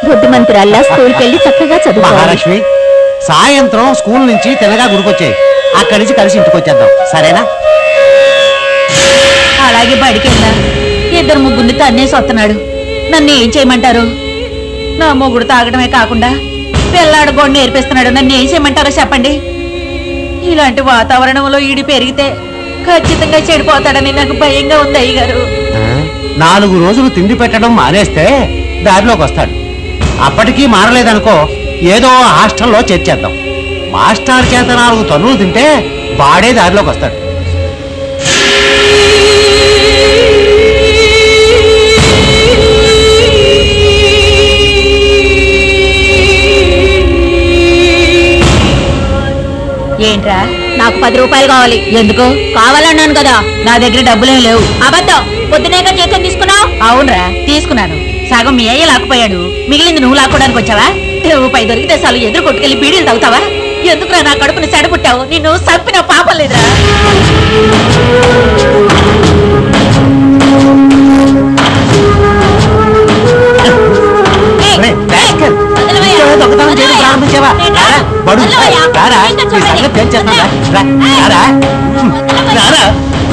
బుద్ధిమంతురాల్లా స్కూల్కి వెళ్ళి చక్కగా చదువుకోవాలి మహాలక్ష్మి సాయంత్రం స్కూల్ నుంచి తినగా గుడికొచ్చాయి అక్కడి నుంచి కలిసి ఇంటికి వచ్చేద్దాం సరేనా అలాగే బడికెళ్ళా ఇద్దరు ముగ్గురిని తన్నేసి వస్తున్నాడు నన్ను ఏం చేయమంటారు నా మొగుడు తాగడమే కాకుండా పిల్లాడు కూడా నేర్పిస్తున్నాడు నన్ను ఏం చేయమంటారో చెప్పండి ఇలాంటి వాతావరణంలో ఈడి పెరిగితే ఖచ్చితంగా చెడిపోతాడని నాకు భయంగా ఉంది అయ్యగారు ఆ, నాలుగు రోజులు తిండి పెట్టడం మానేస్తే దారిలోకి వస్తాడు అప్పటికీ మారలేదనుకో ఏదో హాస్టల్లో చేర్చేద్దాం మాస్టర్ చేత నాలుగు తన్నులు తింటే వాడే దారిలోకి వస్తాడు ఏంట్రా నాకు పది రూపాయలు కావాలి ఎందుకు కావాలన్నాను కదా నా దగ్గర డబ్బులేం లేవు అబద్ధం పొద్దునేగా చేతులు తీసుకున్నావు అవునరా తీసుకున్నాను సగం మీ అయ్య లాక్కుపోయాడు మిగిలింది నువ్వు లాక్కోడానికి వచ్చావా రూపాయి దొరికితే చాలు ఎదురు కొట్టుకెళ్ళి బీడీలు తాగుతావా ఎందుకురా నా కడుపుని చెడబుట్టావు నిన్ను చంపిన పాపం లేదురా ఒరే, rascal! ఇంట్లో దొంగతనం చేయడం ప్రారంభించావా? రారా, బడు, రారా, నీ సంగతి తేల్చేస్తాను, రా. రా, రారా. రారా.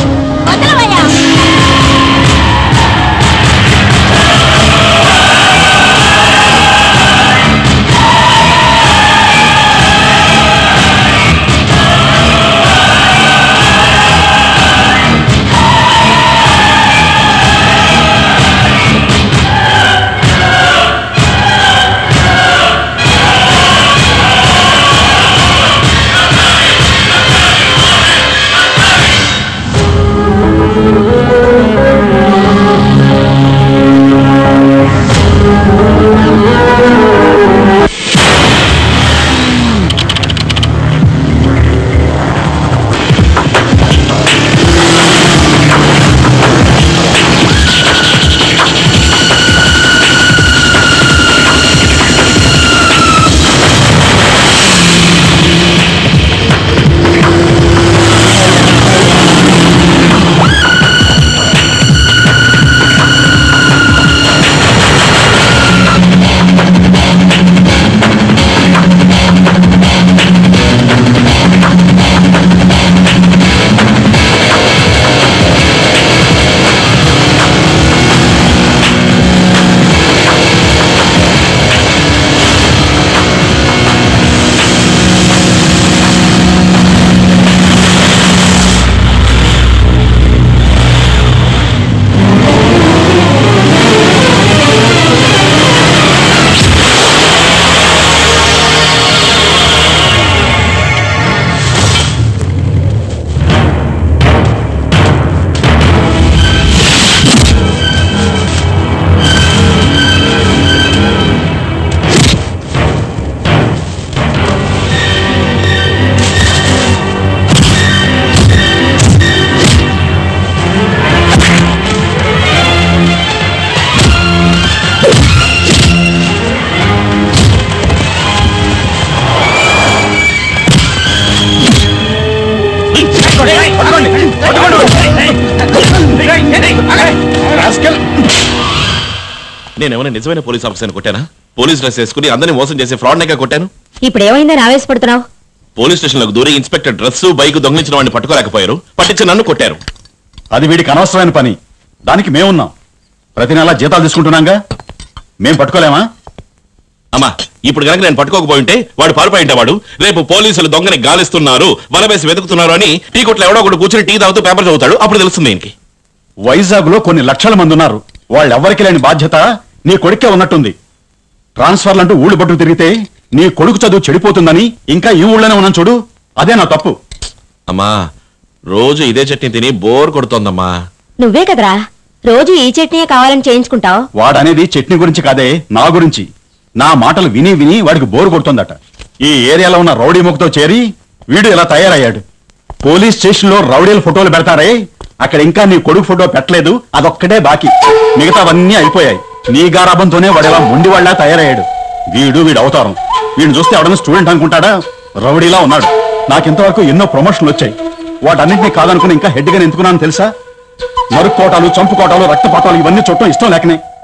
నేనేమైనా నిజమైన పోలీస్ ఆఫీసర్ని కొట్టానా పోలీస్ డ్రెస్ వేసుకుని అందరిని మోసం చేసే ఫ్రాడ్ నేగా కొట్టాను ఇప్పుడు ఏమైందని ఆవేశపడుతున్నావు పోలీస్ స్టేషన్లకు దూరి ఇన్స్పెక్టర్ డ్రెస్ బైక్ దొంగిలించిన వాడిని పట్టుకోలేకపోయారు పట్టించి నన్ను కొట్టారు అది వీడికి అనవసరమైన పని దానికి మేమున్నాం ప్రతి నెలా జీతాలు తీసుకుంటున్నాగా మేం పట్టుకోలేమా అమ్మా ఇప్పుడు కనుక నేను పట్టుకోకపోయి ఉంటే వాడు పారిపోయి వాడు రేపు పోలీసులు దొంగని గాలిస్తున్నారు వలవేసి వెతుకుతున్నారు అని టీ కొట్లో ఎవడో ఒకడు కూర్చొని టీ తాగుతూ పేపర్ చదువుతాడు అప్పుడు తెలుస్తుంది దీనికి వైజాగ్ లో కొన్ని లక్షల మంది ఉన్నారు వాళ్ళెవ్వరికి లేని బాధ్యత నీ కొడుకే ఉన్నట్టుంది ట్రాన్స్ఫర్లు అంటూ ఊళ్ళు పట్టు తిరిగితే నీ కొడుకు చదువు చెడిపోతుందని ఇంకా ఈ ఊళ్ళోనే ఉన్నాను చూడు అదే నా తప్పు అమ్మా రోజు ఇదే చట్నీ తిని బోర్ కొడుతోందమ్మా నువ్వే కదరా రోజు ఈ చట్నీయే కావాలని చేయించుకుంటావు వాడనేది చట్నీ గురించి కాదే నా గురించి నా మాటలు విని విని వాడికి బోరు కొడుతుందట ఈ ఏరియాలో ఉన్న రౌడీ ముఖతో చేరి వీడు ఇలా తయారయ్యాడు పోలీస్ స్టేషన్ లో రౌడీల ఫోటోలు పెడతారే అక్కడ ఇంకా నీ కొడుకు ఫోటో పెట్టలేదు అదొక్కటే బాకీ మిగతావన్నీ అయిపోయాయి నీ గారాబంతోనే వాడు ఇలా మొండివాళ్లా తయారయ్యాడు వీడు వీడు అవతారం వీడిని చూస్తే ఎవడన్నా స్టూడెంట్ అనుకుంటాడా రౌడీలా ఉన్నాడు నాకింతవరకు ఎన్నో ప్రమోషన్లు వచ్చాయి వాటన్నింటినీ కాదనుకుని ఇంకా హెడ్ గా ఎంచుకున్నాను తెలుసా నరుక్కోటాలు చంపుకోటాలు రక్తపాతాలు ఇవన్నీ చుట్టం ఇష్టం లేకనే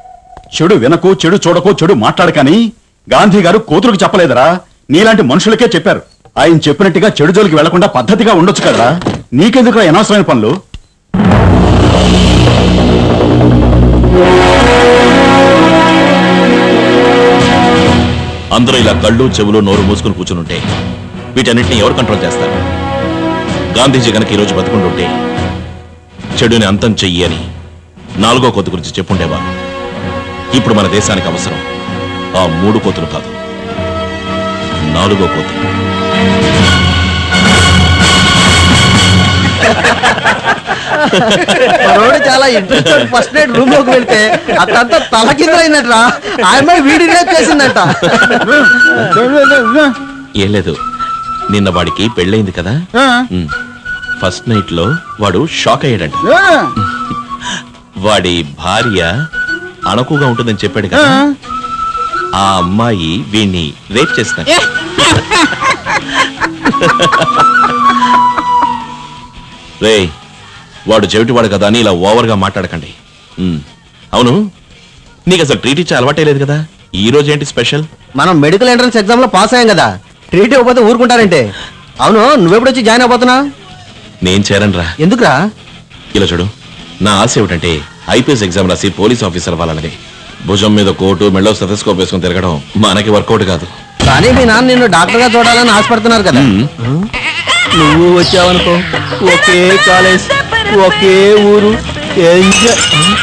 చెడు వినకు చెడు చూడకు చెడు మాట్లాడకని గాంధీ గారు కూతురుకు చెప్పలేదరా నీలాంటి మనుషులకే చెప్పారు ఆయన చెప్పినట్టుగా చెడు జోలికి వెళ్లకుండా పద్ధతిగా ఉండొచ్చు కదరా నీకెందుకు అనవసరమైన పనులు అందరూ ఇలా కళ్ళు చెవులు నోరు మూసుకుని కూర్చునుంటే వీటన్నిటిని ఎవరు కంట్రోల్ చేస్తారు గాంధీజీ గనక ఈరోజు బతుకుంటుంటే చెడుని అంతం చెయ్యి అని నాలుగో కోతి గురించి చెప్పుండేవారు ఇప్పుడు మన దేశానికి అవసరం ఆ మూడు కోతులు కాదు నాలుగో కోతి మనోడు చాలా ఇంట్రెస్ట్ ఫస్ట్ నైట్ రూమ్ లోకి వెళ్తే అక్కడంతా తల కింద అయినట్రా ఆయన వీడి రేప్ చేసిందంట ఏం లేదు నిన్న వాడికి పెళ్ళయింది కదా ఉమ్. ఫస్ట్ నైట్ లో వాడు షాక్ అయ్యాడంట వాడి భార్య అణకుగా ఉంటుందని చెప్పాడు కదా ఆ అమ్మాయి వీణ్ణి రేప్ చేసిన రే వాడు చెవిటివాడు కదా అని ఇలా ఓవర్ గా మాట్లాడకండి ఉమ్. అవును నీకు అసలు ట్రీట్ ఇచ్చే అలవాటే లేదు కదా ఈ రోజు ఏంటి స్పెషల్ మనం మెడికల్ ఎంట్రన్స్ ఎగ్జామ్ లో పాస్ అయ్యాం కదా ట్రీట్ ఇవ్వకపోతే ఊరుకుంటారంటే అవును నువ్వెప్పుడు వచ్చి జాయిన్ అవబోతున్నా నేను చేరనురా ఎందుకురా ఇలా చూడు నా ఆశ ఏమిటంటే ఐపీఎస్ ఎగ్జామ్ రాసి పోలీస్ ఆఫీసర్ అవ్వాలన్నది భుజం మీద కోటు మెళ్ళో స్టెథోస్కోప్ వేసుకుని తిరగడం మనకి వర్కౌట్ కాదు కానీ మీ నాన్న నిన్ను డాక్టర్ గా చూడాలని ఆశపడుతున్నారు కదా ఉమ్. నువ్వు వచ్చావనుకో ఒకే కాలేజ్ ఒకే ఊరు ఎంజాయ్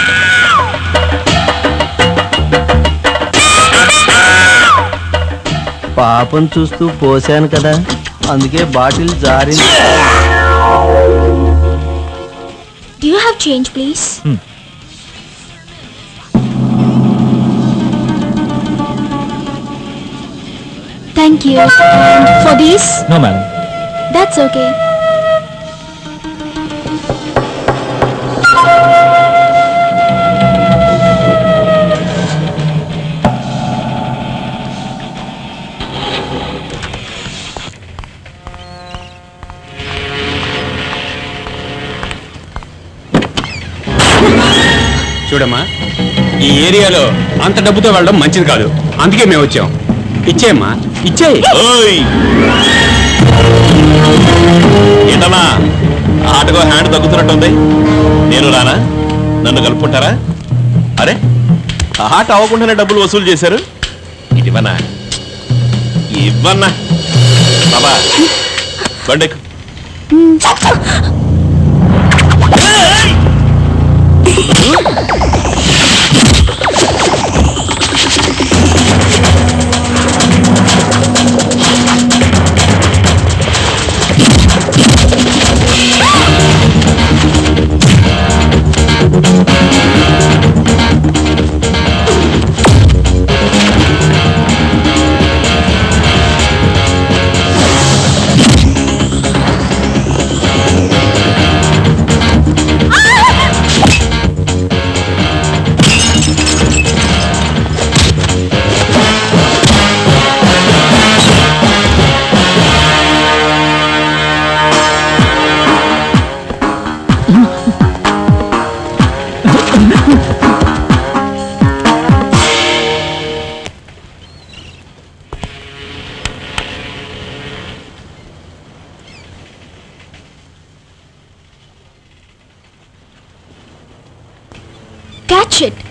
పాపం చూస్తూ పోసాను కదా అందుకే బాటిల్ జారింది Do you have change, please? Thank you. And for these? No, madam. That's okay. చూడమ్మా ఈ ఏరియాలో అంత డబ్బుతో వెళ్ళడం మంచిది కాదు అందుకే మేము వచ్చాం ఇచ్చేయమ్మా ఇచ్చేయి ఓయ్! ఏంటమ్మా ఆటకో హ్యాండ్ తగ్గుతున్నట్టుంది నేను రానా నన్ను కలుపుకుంటారా అరే ఆట అవ్వకుండానే డబ్బులు వసూలు చేశారు ఇటివన్నా ఇవ్వన్నా బాబా బండెక్కు Catch it.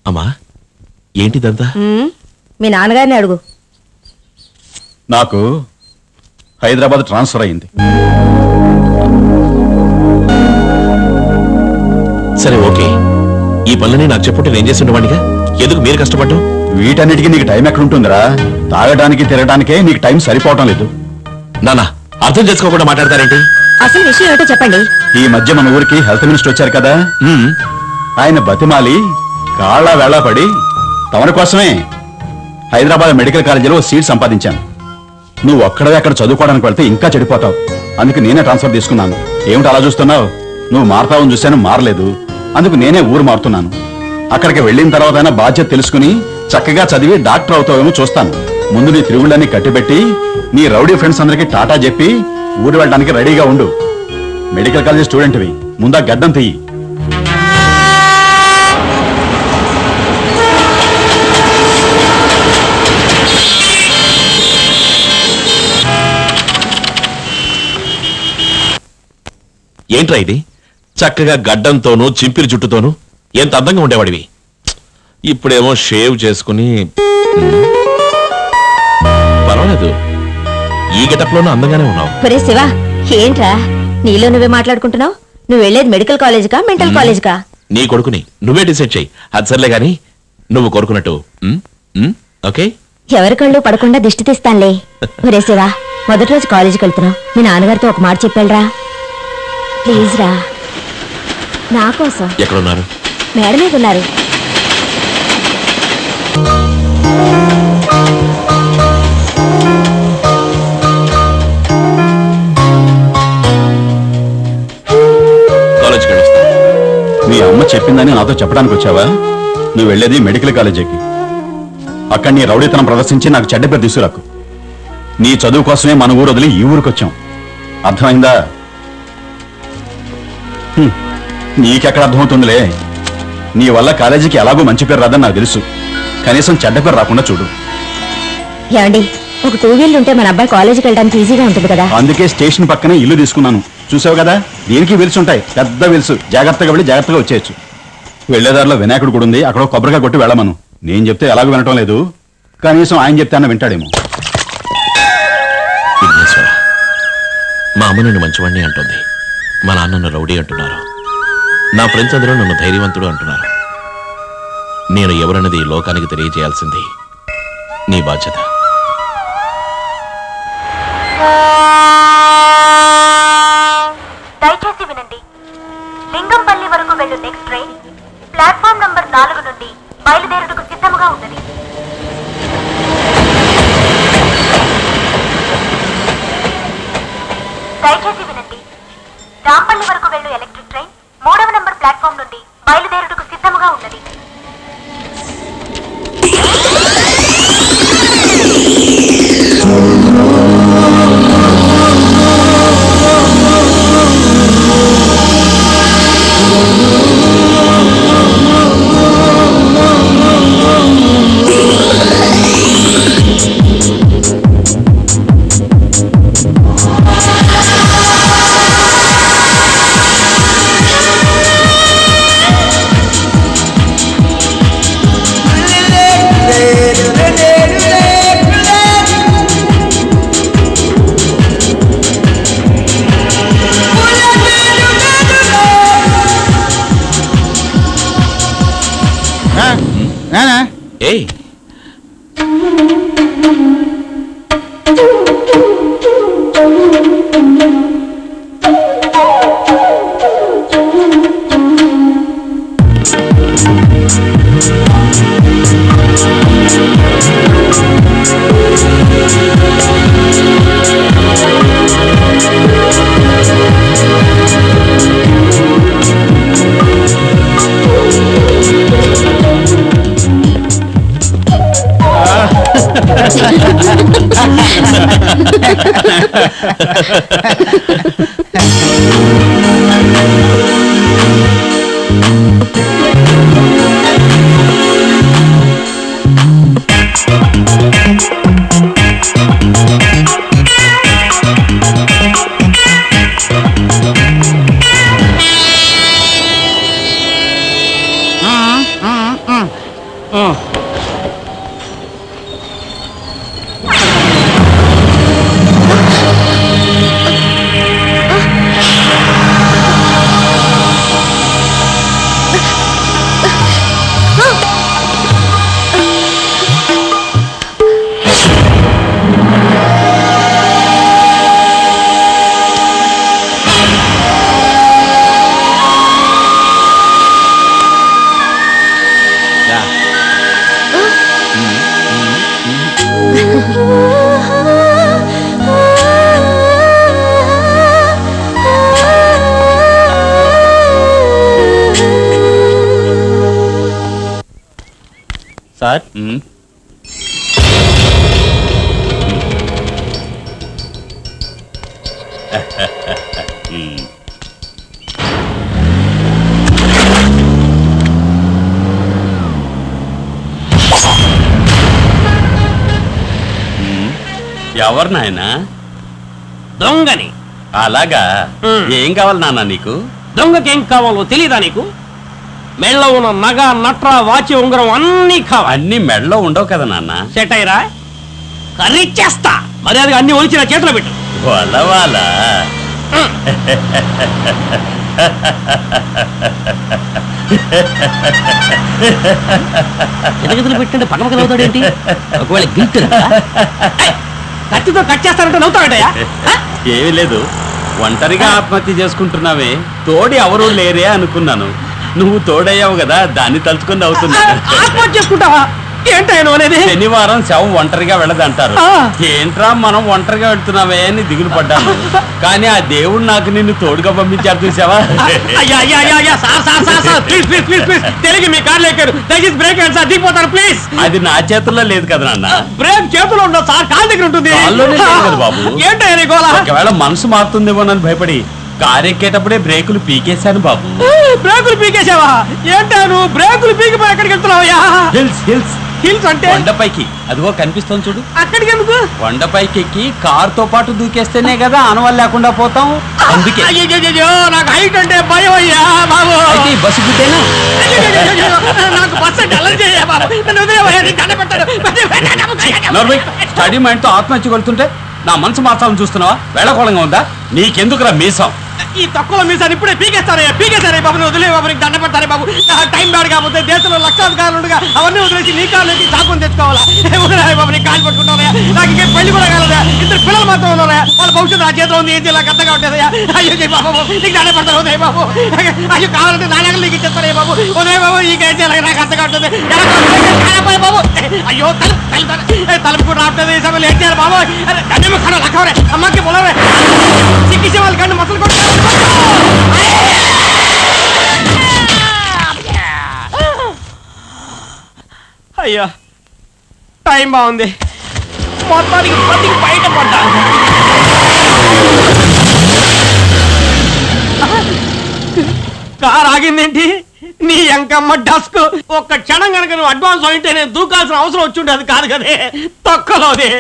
అమ్మా ఏంటిదంతా మ్మ్. మీ నాన్నగారిని అడుగు నాకు హైదరాబాద్ ట్రాన్స్ఫర్ అయింది సరే ఓకే ఈ పనులని నాకు చెప్పుంటే నేను చేసి ఉండేవాడిగా ఎందుకు మీరు కష్టపడ్డం వీటన్నిటికీ నీకు టైం ఎక్కడుంటుందిరా తాగడానికి తిరగడానికే నీకు టైం సరిపోవటం లేదు నానా అర్థం చేసుకోకుండా మాట్లాడతారేంటి అసలు విషయం ఏమిటో చెప్పండి ఈ మధ్య మన ఊరికి హెల్త్ మినిస్టర్ వచ్చారు కదా మ్మ్. ఆయన బతిమాలి కాళ్ళ వేళ పడి తమరి కోసమే హైదరాబాద్ మెడికల్ కాలేజీలో ఓ సీట్ సంపాదించాను నువ్వు ఒక్కడవే అక్కడ చదువుకోవడానికి వెళ్తే ఇంకా చెడిపోతావు అందుకు నేనే ట్రాన్స్ఫర్ తీసుకున్నాను ఏమిటి అలా చూస్తున్నావు నువ్వు మారతావని చూశాను మారలేదు అందుకు నేనే ఊరు మారుతున్నాను అక్కడికి వెళ్ళిన తర్వాత అయినా బాధ్యత తెలుసుకుని చక్కగా చదివి డాక్టర్ అవుతావేమో చూస్తాను ముందు నీ తిరుగుళ్ళని కట్టిపెట్టి నీ రౌడీ ఫ్రెండ్స్ అందరికీ టాటా చెప్పి ఊరు వెళ్ళడానికి రెడీగా ఉండు మెడికల్ కాలేజ్ స్టూడెంట్వి ముందా గడ్డం తీయి ఏంట్రా ఇది చక్కగా గడ్డంతోనూ చింపిరి జుట్టుతోనూ ఎంత అందంగా ఉండేవాడివి ఇప్పుడేమో షేవ్ చేసుకుని మ్మ్. పర్వాలేదు ఈ గెటప్లోనూ అందంగానే ఉన్నావు ఒరే శివ ఏంట్రా నీలో నువ్వే మాట్లాడుకుంటున్నావు నువ్వు వెళ్ళేది మెడికల్ కాలేజ్కా మెంటల్ కాలేజ్కా నీ కొడుకుని నువ్వే డిసైడ్ చెయ్యి అది సర్లే గాని నువ్వు కోరుకున్నట్టు మ్మ్? మ్మ్? ఓకే ఎవరి కళ్ళు పడకుండా దిష్టి తీస్తానులే ఒరే శివ మొదటి రోజు కాలేజీకి వెళ్తున్నావు మీ నాన్నగారితో ఒక మాట చెప్పాడురా ప్లీజ్ రా నా కోసం ఎక్కడున్నారు మేడ మీద ఉన్నారు కాలేజ్కి వెళ్ళొస్తా మీ అమ్మ చెప్పిందని నాతో చెప్పడానికి వచ్చావా నువ్వు వెళ్ళేది మెడికల్ కాలేజీకి అక్కడ నీ రౌడీతనం ప్రదర్శించి నాకు చెడ్డ పేరు తీసుకురాకు నీ చదువు కోసమే మన ఊరు వదిలి ఈ ఊరికి వచ్చాం అర్థమైందా హ్మ్. నీకెక్కడ అర్థమవుతుందిలే నీ వల్ల కాలేజీకి ఎలాగో మంచి పేరు రాదని నాకు తెలుసు కనీసం చెడ్డ పేరు రాకుండా చూడు ఏమండి ఒక టూ వీలర్ ఉంటే మన అబ్బాయి కాలేజీకి వెళ్ళడానికి ఈజీగా ఉంటుంది కదా అందుకే స్టేషన్ పక్కనే ఇల్లు తీసుకున్నాను చూసావు కదా దీనికి విల్స్ ఉంటాయి పెద్ద విల్స్ జాగ్రత్తగా వెళ్ళి జాగ్రత్తగా వచ్చేయచ్చు వెళ్లేదారిలో వినాయకుడు కూడా ఉంది అక్కడ ఒక కొబ్బరికాయ కొట్టి వెళ్ళమను నేను చెప్తే ఎలాగో వినటం లేదు కనీసం ఆయన చెప్తే అన్న వింటాడేమో విఘ్నేశ్వర మా అమ్మ నన్ను మంచివాణ్ణి అంటుంది మా నాన్న నన్ను రౌడీ అంటున్నారు నా ఫ్రెండ్స్ అందరూ నన్ను ధైర్యవంతుడు అంటున్నారు నేను ఎవరన్నది ఈ లోకానికి తెలియజేయాల్సింది నీ బాధ్యత దయచేసి వినండి లింగంపల్లి వరకు వెళ్ళు నెక్స్ట్ ట్రైన్ ప్లాట్ఫామ్ నంబర్ నాలుగు నుండి బయలుదేరుటకు సిద్ధముగా ఉన్నది దయచేసి వినండి రాంపల్లి వరకు వెళ్ళు ఎలక్ట్రిక్ ట్రైన్ మూడవ నంబర్ ప్లాట్ఫామ్ నుండి బయలుదేరుటకు సిద్ధముగా ఉన్నది ఏయ్ సార్ ఎవరు నాయనా దొంగని అలాగా ఏం కావాలి నాన్న నీకు దొంగకేం కావాలో తెలియదా నీకు మెళ్ళ ఉన్న నగ నట్ర వాచి ఉంగరం అన్నీ కావాలి అన్ని మెడలో ఉండవు కదా నాన్న సెట్ అయ్యరా కర్రీ చేస్తా మర్యాదగా అన్ని ఒలిచి నా చేతిలో పెట్టు వాళ్ళ వాళ్ళ ఎదగదులు పెట్టండి పక్కన పక్కన అవుతాడేంటి ఒకవేళ గిల్ట్ కత్తితో కట్ చేస్తారంటే నవ్వుతాడయా ఏమీ లేదు ఒంటరిగా ఆత్మహత్య చేసుకుంటున్నావే తోడి ఎవరూ లేరే అనుకున్నాను నువ్వు తోడయ్యావు కదా దాన్ని తలుచుకుని అవుతున్నా ఆత్మహత్య చేసుకుంటావా ఏంటాయను అనేది శనివారం శవం ఒంటరిగా వెళ్ళదంటారు ఆ. ఏంట్రా మనం ఒంటరిగా వెళ్తున్నావే అని దిగులు పడ్డాను కానీ ఆ దేవుడు నాకు నిన్ను తోడుగా పంపించారు చూసావా అయ్యా అయ్యా అయ్యా అయ్యా sir sir sir sir please please please please తెలిగి మీ కార్లు ఎక్కారు దయచేసి బ్రేక్ వేయండి సార్ దిగిపోతారు ప్లీజ్ అది నా చేతుల్లో లేదు కదా నాన్న బ్రేక్ చేతిలో ఉండదు సార్ కాల్ దగ్గర ఉంటుంది కాల్లోనే లేదు కదా బాబు. ఏంటయ్యా నీ గోలా ఒకవేళ మనసు మారుతుందేమోనని భయపడి కారు ఎక్కేటప్పుడే బ్రేకులు పీకేశాను బాబు బ్రేకులు పీకేసావా ఏంటా నువ్వు బ్రేకులు పీకిపోయి ఎక్కడికి వెళ్తున్నావయ్యా హిల్స్ హిల్స్ హిల్స్ అంటే కొండపైకి అదిగో కనిపిస్తుంది చూడు అక్కడికి ఎందుకు కొండపైకి ఎక్కి కార్ తో పాటు దూకేస్తేనే కదా ఆనవాళ్ళు లేకుండా పోతాం అందుకే అయ్యయ్యయ్యో, నాకు హైట్ అంటే భయం అయ్యా బాబు అయితే ఈ బస్సు గుద్దేనా అయ్యయ్యయ్యో, నాకు బస్సు అంటే అలర్జీ అయ్యా బాబు నన్ను వదిలేవయ్యా, నీకు దండం పెడతాను. నర్వై స్టడీ మైండ్ తో ఆత్మహత్య కొడుతుంటే నా మనసు మార్చాలని చూస్తున్నావా వేళకోళంగా ఉందా నీకెందుకురా మీసం ఈ తక్కువ మీసాన్ని ఇప్పుడే పీకేస్తారే పీకేస్తారే బాబు నువ్వు వదిలే బాబు నీకు దండ పెడతారే బాబు నా టైం బ్యాడ్ కాకపోతే దేశంలో లక్షాధికారులు ఉండగా అవన్నీ వదిలేసి నీ కాళ్ళు ఎక్కి చాకుని తెచ్చుకోవాలా వదిలే బాబు నీకు కాలు పట్టుకుంటానయా నాకు ఇంకేం పెళ్లి కూడా కాలేదా ఇద్దరు పిల్లలు మాత్రం ఉన్నారయా వాళ్ళ భవిష్యత్తు నా చేతిలో ఉంది ఏం చేయాలి అర్థం కావట్లేదయా అయ్యో జై బాబు నీకు దండ పెడతాను ఉదయ బాబు అయ్యో కావాలంటే నా నగలు నీకు ఇచ్చేస్తారే బాబు ఉదయ బాబు నీకు ఏం చేయాలి నాకు అర్థం కావట్లేదు ఎలా కావాలి? ఎలా పోయి బాబు అయ్యో తలుపు తలుపు తలుపు కూడా రావట్లేదు ఈ సమయంలో ఏం చేయాలి బాబు అరే దండేమో కన్నా లక్కవరే అమ్మకి పొలవరే చిక్కిసే వాళ్ళ కన్ను మసలు కొట్టు అయ్యా టైం బాగుంది మొత్తానికి బతికి బయట పడ్డా కార్ ఆగిందేంటి నీ ఎంకమ్మ డస్క్ ఒక్క క్షణం కనుక నువ్వు అడ్వాన్స్ అయింటే నేను దూకాల్సిన అవసరం వచ్చి ఉండేది కాదు కదే తొక్కలోదే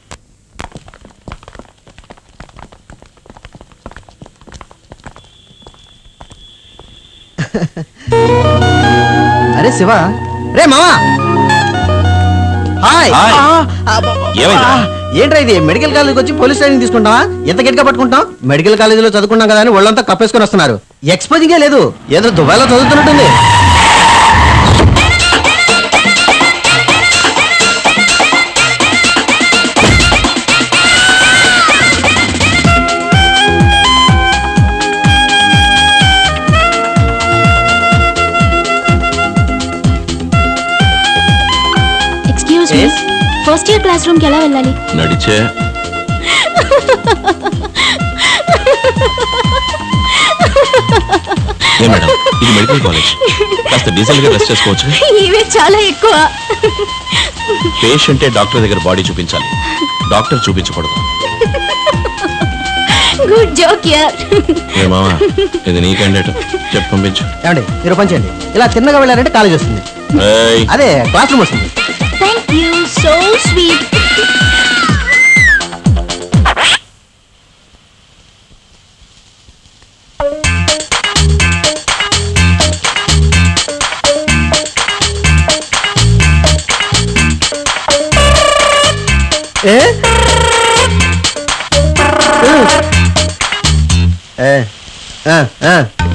అరే శివ రే మామా హాయ్ హాయ్. ఆ, ఆ, బ- బ- ఏమైందిరా? ఆ, ఏంట్రా ఇది మెడికల్ కాలేజ్కి వచ్చి పోలీస్ ట్రైనింగ్ తీసుకుంటావా ఎంత గట్టిగా పట్టుకుంటాం మెడికల్ కాలేజీలో చదువుకున్నాం కదా అని ఒళ్ళంతా కప్పేసుకొని వస్తున్నారు ఎక్స్పోజింగే లేదు ఏదో దుబాయ్లో చదువుతున్నట్టుంది excuse me Yes? First year class room కి ఎలా వెళ్ళాలి నడిచే ఏ మేడం ఇది మెడికల్ కాలేజ్ కాస్త డీసెంట్ గా డ్రెస్ చేసుకోవచ్చు ఇవే చాలా ఎక్కువ పేషెంటే డాక్టర్ దగ్గర బాడీ చూపించాలి డాక్టర్ చూపించకూడదు గుడ్ జోక్ యర్ ఏ మామా ఇది నీ క్యాండిడేట్ చెప్పు పంపించు ఏమండి మీరు పని చేయండి ఇలా తిన్నగా వెళ్ళారంటే కాలేజ్ వస్తుంది ఏయ్, అదే క్లాస్ రూమ్ వస్తుంది థ్యాంక్ యూ సో స్వీట్ ఏ ఏ ఆ, ఆ.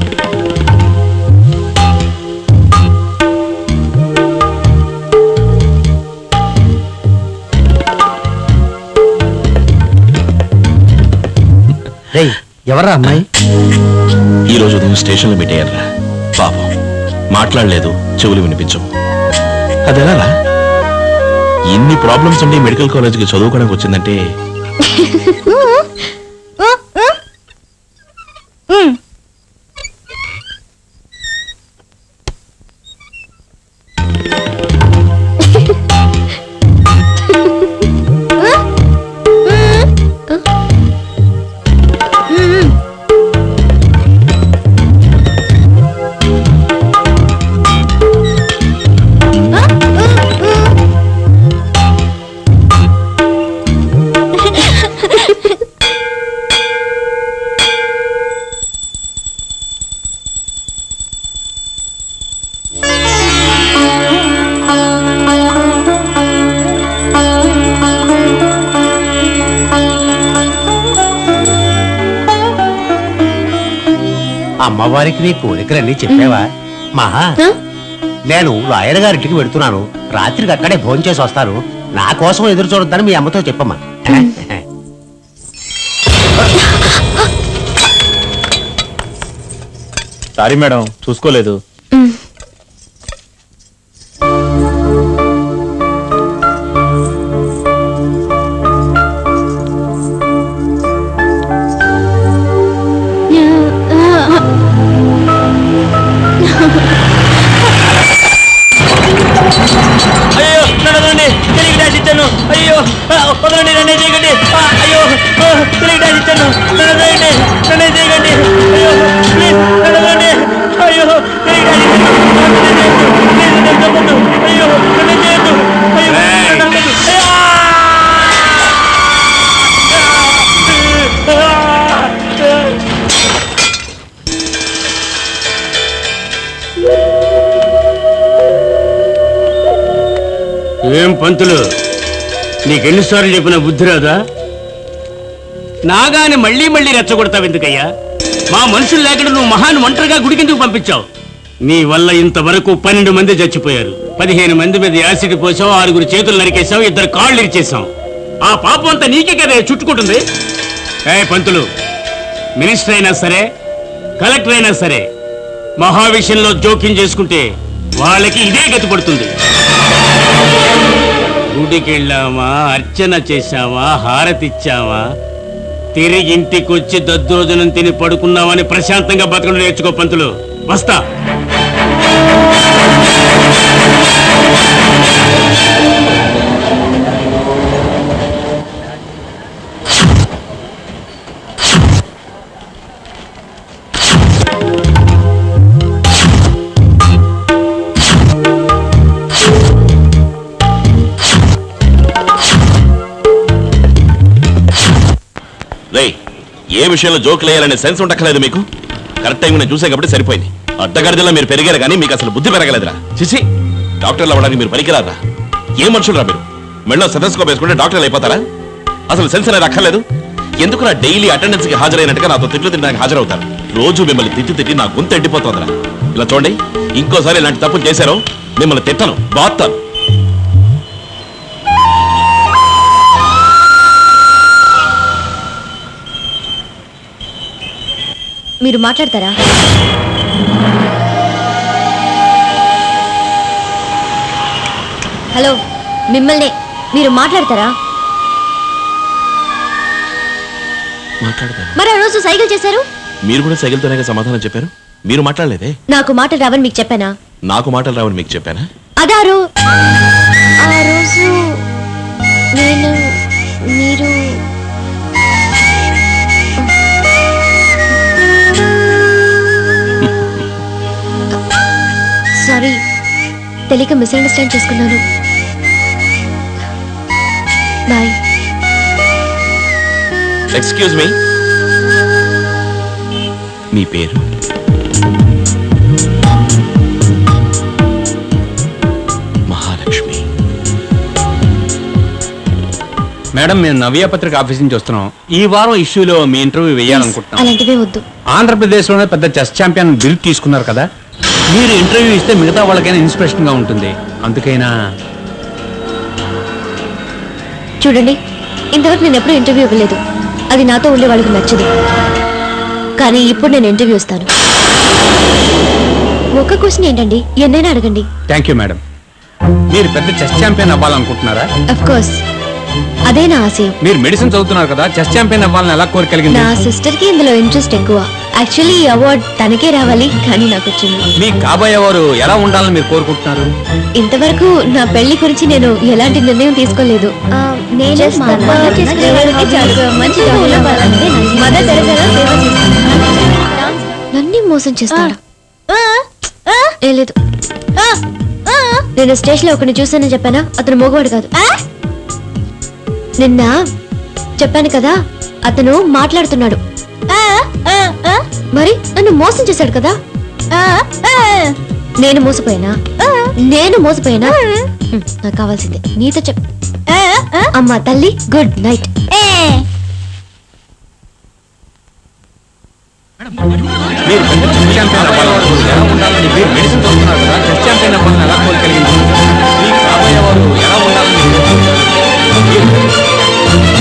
రేయ్ ఎవర్రా అమ్మాయి ఈ రోజు ఉదయం స్టేషన్లో మీట్ అయ్యారా పాపం మాట్లాడలేదు చెవులు వినిపించవు అదెలా ఇన్ని ప్రాబ్లమ్స్ ఉండి మెడికల్ కాలేజ్కి చదువుకోవడానికి వచ్చిందంటే అమ్మవారికి నీ కోరికలన్నీ చెప్పావా మహా నేను లాయర్ గారింటికి వెడుతున్నాను రాత్రికి అక్కడే భోజనం చేసి వస్తాను నా కోసం ఎదురు చూడొద్దని మీ అమ్మతో చెప్పమ్మా సారీ మేడం చూసుకోలేదు అయ్యో నన్ను వదలండి తెలియక డాష్ ఇచ్చాను అయ్యో ఆ, వదలండి నన్నే చేయకండి ఆ, అయ్యో ఆ, తెలియక డాష్ ఇచ్చాను నన్ను వదలండి నన్నే చేయకండి అయ్యో ప్లీజ్ నన్ను వదలండి అయ్యో తెలియక డాష్ ఇచ్చాను నన్నే చేయొద్దు. ప్లీజ్ నన్ను చంపొద్దు. అయ్యో నన్నే చేయొద్దు అయ్యో నన్ను వదలొద్దు. అయ్యో! ఏం పంతులు నీకెన్నిసార్లు చెప్పిన బుద్ధి రాదా నాగాని మళ్ళీ మళ్ళీ రెచ్చగొడతావు ఎందుకయ్యా మా మనుషులు లేకుండా నువ్వు మహాన్ ఒంటరిగా గుడికిందుకు పంపించావు నీ వల్ల ఇంతవరకు పన్నెండు మంది చచ్చిపోయారు పదిహేను మంది మీద యాసిడ్ పోసావు ఆరుగురు చేతులు నరికేశావు ఇద్దరు కాళ్ళు ఇరిచేశావు ఆ పాపం అంతా నీకే కదా చుట్టుకుంటుంది ఏ పంతులు మినిస్టర్ అయినా సరే కలెక్టర్ అయినా సరే మహా విషయంలో జోక్యం చేసుకుంటే వాళ్ళకి ఇదే గతి పడుతుంది గుడికి వెళ్ళామా అర్చన చేశామా హారతిచ్చామా తిరిగి ఇంటికొచ్చి దద్దోజనం తిని పడుకున్నామని ప్రశాంతంగా బతకడం నేర్చుకో పంతులు వస్తా రే ఏ విషయంలో జోకులు వేయాలనే సెన్స్ ఉండక్కలేదు మీకు కరెక్ట్ టైం నేను చూసే కాబట్టి సరిపోయింది అడ్డగాడిదలా మీరు పెరిగారు కానీ మీకు అసలు బుద్ధి పెరగలేదురా చిసి డాక్టర్లు అవ్వడానికి మీరు పనికిరారా ఏ మనుషులరా మీరు మెళ్ళో సెటస్కోప్ వేసుకుంటే డాక్టర్లు అయిపోతారా అసలు సెన్స్ అనేది అక్కర్లేదు ఎందుకు నా డైలీ అటెండెన్స్ కి హాజరైనట్టుగా నాతో తిట్లు తినడానికి హాజరవుతారు రోజు మిమ్మల్ని తిట్టి తిట్టి నా గొంతు ఎండిపోతుందిరా ఇలా చూడండి ఇంకోసారి ఇలాంటి తప్పు చేశారో మిమ్మల్ని తిట్టను బాత్తాను మీరు మాట్లాడతారా హలో మిమ్మల్ని మీరు మాట్లాడతారా మాట్లాడతాను మరి ఆ రోజు సైకిల్ చేశారు మీరు కూడా సైకిల్తోనే సమాధానం చెప్పారు మీరు మాట్లాడలేదే నాకు మాటలు రావని మీకు చెప్పానా నాకు మాటలు రావని మీకు చెప్పానా అదారు ఆ రోజు నేను మీరు సారీ తెలియక మిస్అండర్స్టాండ్ చేసుకున్నాను బాయ్ ఎక్స్క్యూజ్ మీ మీ పేరు మహాలక్ష్మి మేడం మేము నవ్య పత్రిక ఆఫీస్ నుంచి వస్తున్నాం ఈ వారం ఇష్యూలో మీ ఇంటర్వ్యూ వేయాలనుకుంటున్నాం అలాంటివే వద్దు ఆంధ్రప్రదేశ్లోనే పెద్ద చెస్ ఛాంపియన్ బిరుదు తీసుకున్నారు కదా మీరు ఇంటర్వ్యూ ఇస్తే మిగతా వాళ్ళకైనా ఇన్స్పిరేషన్ గా ఉంటుంది అందుకైనా చూడండి ఇంతవరకు నేను ఎప్పుడూ ఇంటర్వ్యూ ఇవ్వలేదు అది నాతో ఉండే వాళ్ళకి నచ్చదు కానీ ఇప్పుడు నేను ఇంటర్వ్యూ ఇస్తాను ఒక్క క్వశ్చన్ ఏంటండి ఎన్నైనా అడగండి థ్యాంక్ యూ మేడం మీరు పెద్ద చెస్ ఛాంపియన్ అవ్వాలనుకుంటున్నారా అఫ్ కోర్స్ అదే నా ఆశయం మీరు మెడిసిన్ చదువుతున్నారు కదా చెస్ ఛాంపియన్ అవ్వాలని ఎలా కోరిక కలిగింది నా సిస్టర్ కి ఇందులో ఇంట్రెస్ట్ ఎక్కువ యాక్చువల్లీ ఈ అవార్డ్ తనకే రావాలి కానీ నాకు వచ్చింది మీ కాబోయే వారు ఎలా ఉండాలని మీరు కోరుకుంటున్నారు ఇంతవరకు నా పెళ్లి గురించి నేను ఎలాంటి నిర్ణయం తీసుకోలేదు ఆ, నేను Just మా the అమ్మ work is చేసుకునేవాడికి చాలు. మంచి జాబులో పడాలంటే మదర్ తెరెసాలా సేవ చేస్తాను. నన్నే మోసం చేస్తాడు ఏ లేదు నేను స్టేషన్ లో ఒకరిని చూసానని చెప్పానా అతను మోగవాడు కాదు నిన్న చెప్పాను కదా అతను మాట్లాడుతున్నాడు మరి నన్ను మోసం చేశాడు కదా నేను మోసపోయానా నేను మోసపోయానా హ్మ్, నాకు కావాల్సిందే నీతో చెప్ అమ్మా తల్లి గుడ్ నైట్ మీరు పెద్ద చెస్ ఛాంపియన్ అవ్వాలనుకో ఎలా ఉండాలని మీరు మెడిసిన్ చదువుతున్నారు కదా చెస్ ఛాంపియన్ అవ్వాలని ఎలా కోరికలిగింది మీకు కాబోయేవారు ఎలా ఉండాలని మీరు కోరుకుంటారు? మీరు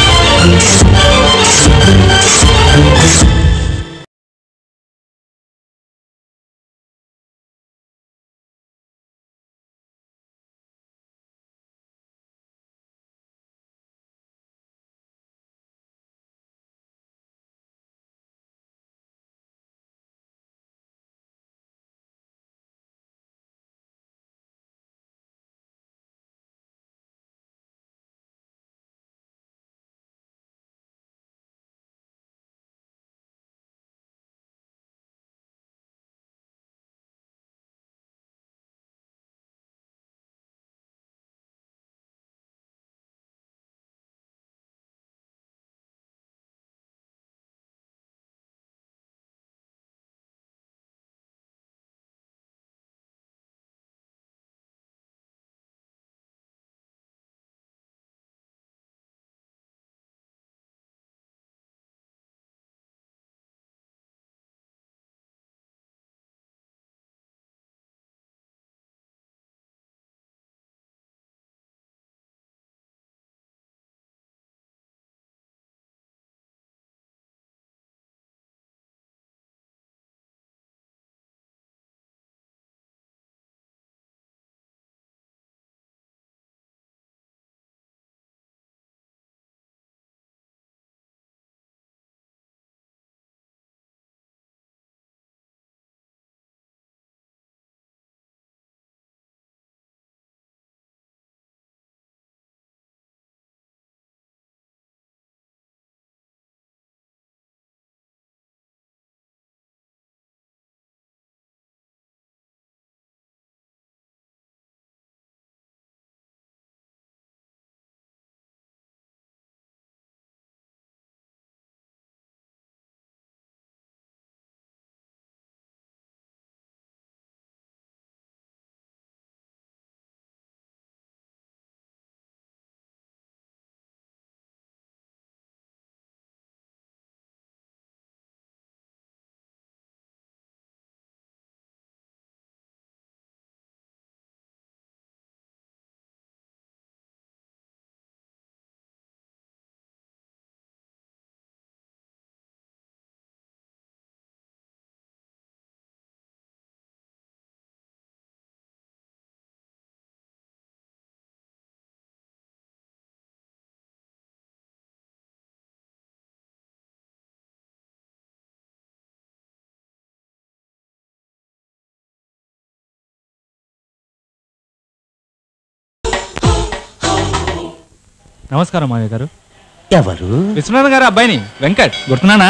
నమస్కారం మావయ్య గారు ఎవరు విశ్వనాథ్ గారు అబ్బాయిని వెంకట్ గుర్తున్నానా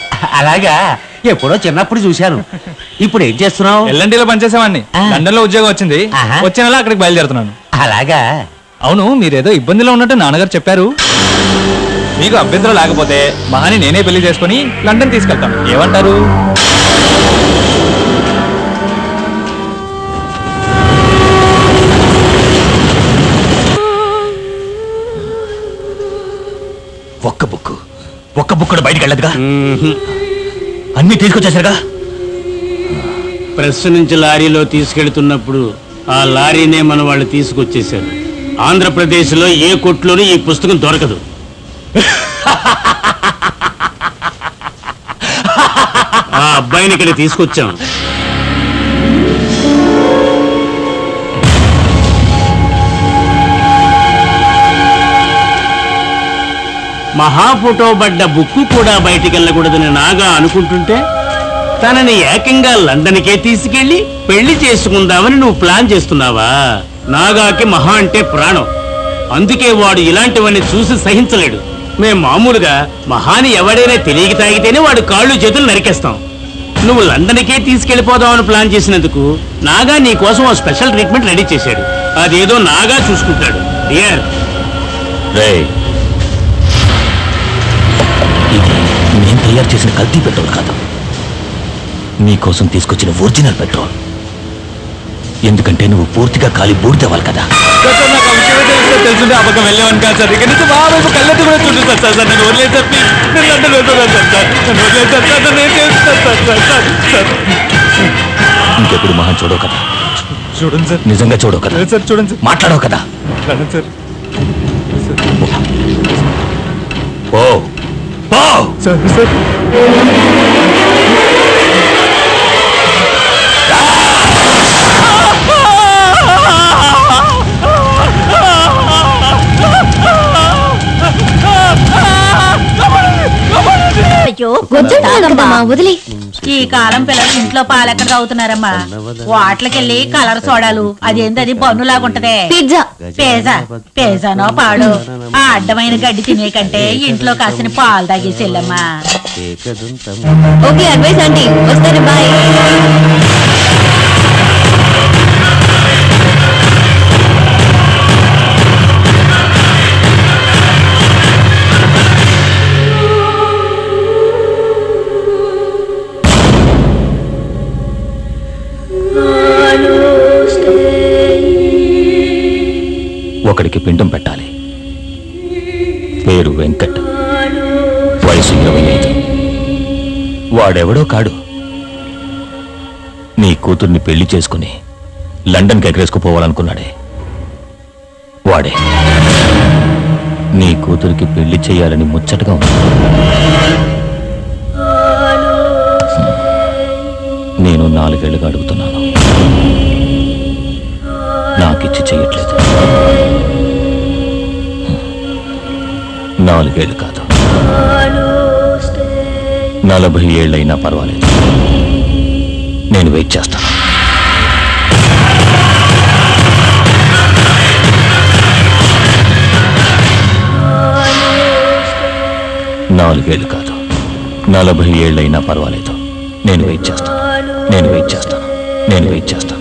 అలాగా ఎప్పుడో చిన్నప్పుడు చూశాను ఇప్పుడు ఏం చేస్తున్నావు ఎల్ఎన్టీలో పనిచేసేవాడిని ఆ. లండన్ లో ఉద్యోగం వచ్చింది ఆహా. వచ్చే నెల అక్కడికి బయలుదేరుతున్నాను అలాగా అవును మీరేదో ఇబ్బందిలో ఉన్నట్టు నాన్నగారు చెప్పారు మీకు అభ్యంతరం లేకపోతే మహాని నేనే పెళ్లి చేసుకుని లండన్ తీసుకెళ్తాను ఏమంటారు ఒక్క బుక్ ఒక్క బుక్ కూడా బయటికి వెళ్ళదుగా అన్ని తీసుకొచ్చేసారుగా ప్రెస్ నుంచి లారీలో తీసుకెళ్తున్నప్పుడు ఆ లారీనే మన వాళ్ళు తీసుకొచ్చేశారు ఆంధ్రప్రదేశ్లో ఏ కొట్లోనూ ఈ పుస్తకం దొరకదు ఆ అబ్బాయిని ఇక్కడ తీసుకొచ్చాం మహాఫోటో పడ్డ బుక్కు కూడా బయటికి వెళ్ళకూడదని నాగా అనుకుంటుంటే తనని ఏకంగా లండన్కే తీసుకెళ్లి పెళ్లి చేసుకుందామని నువ్వు ప్లాన్ చేస్తున్నావా నాగాకి మహా అంటే ప్రాణం అందుకే వాడు ఇలాంటివన్నీ చూసి సహించలేడు మేం మామూలుగా మహాని ఎవడైనా తెలియక తాగితేనే వాడు కాళ్ళు చేతులు నరికేస్తాం నువ్వు లండన్కే తీసుకెళ్లిపోదామని ప్లాన్ చేసినందుకు నాగా నీ కోసం ఓ స్పెషల్ ట్రీట్మెంట్ రెడీ చేశాడు అదేదో నాగా చూసుకుంటాడు డియర్ రే ఇది నేను తయారు చేసిన కల్తీ పెట్రోల్ కాదు నీకోసం తీసుకొచ్చిన ఒరిజినల్ పెట్రోల్ ఎందుకంటే నువ్వు పూర్తిగా కాలి బూడిదవ్వాలి కదా సార్, సార్, నాకు ఆ విషయమే తెలియదు తెలుసుంటే ఆ పక్క వెళ్ళేవాని కాదు సార్ ఇక్కడ నుంచి మా వైపు కళ్ళెత్తి కూడా చూపిస్తారు సార్ సార్ నన్ను వదిలేదు సార్ ప్లీజ్ నేను లండన్ వెళ్తున్నాను సార్ సార్ నన్ను వదిలేదు సార్ సార్ నన్ను ఏం చేస్తారు సార్ సార్ సార్ సార్ ఇంకెప్పుడు మహా చూడవు కదా చూడండి సార్ నిజంగా చూడవు కదా లేదు సార్ చూడండి సార్ మాట్లాడవు కదా లండన్ సార్ ఓ ఓ సార్ సార్ అయ్యో వద్దంటున్నాను వదిలే ఈ కాలం పిల్లలు ఇంట్లో పాలెక్కడ తాగుతున్నారమ్మా వాటికెళ్ళి కలర్ సోడాలు అదేంటది బన్నులాగుంటదే పిజ్జా పేజా పేజానో పాడు ఆ అడ్డమైన గడ్డి తినే కంటే ఇంట్లో కాసిన పాలు తాగేసి వెళ్ళమ్మా ఓకే అడ్వైస్ అండి వస్తాను బాయ్ ఒకడికి పిండం పెట్టాలి పేరు వెంకట్ వయసు ఇరవై ఐదు వాడెవడో కాడు నీ కూతుర్ని పెళ్లి చేసుకుని లండన్కి ఎగరేసుకుపోవాలనుకున్నాడే వాడే నీ కూతురికి పెళ్లి చేయాలని ముచ్చటగా ఉంది నేను నాలుగేళ్లుగా అడుగుతున్నాను నాకిచ్చి చెయ్యట్లేదు నాలుగేళ్లు కాదు నలభై ఏళ్ళైనా పర్వాలేదు నేను వెయిట్ చేస్తాను నాలుగేళ్లు కాదు నలభై ఏళ్ళైనా పర్వాలేదు నేను వెయిట్ చేస్తాను నేను వెయిట్ చేస్తాను నేను వెయిట్ చేస్తాను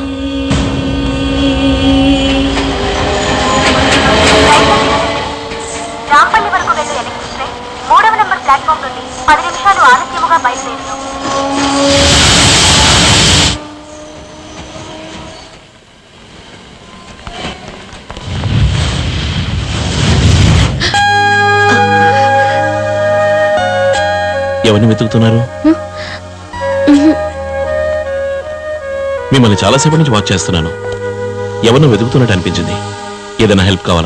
రాంపల్లి వరకు వెళ్ళు ఎలక్ట్రిక్ ట్రైన్ మూడవ నెంబర్ ప్లాట్ఫామ్ నుండి పది నిమిషాలు ఆలస్యముగా బయలుదేరును ఎవరిని వెతుకుతున్నారు మిమ్మల్ని చాలాసేపటి నుంచి వాచ్ చేస్తున్నాను ఎవరినో వెతుకుతున్నట్టు అనిపించింది ఏదైనా హెల్ప్ కావాలా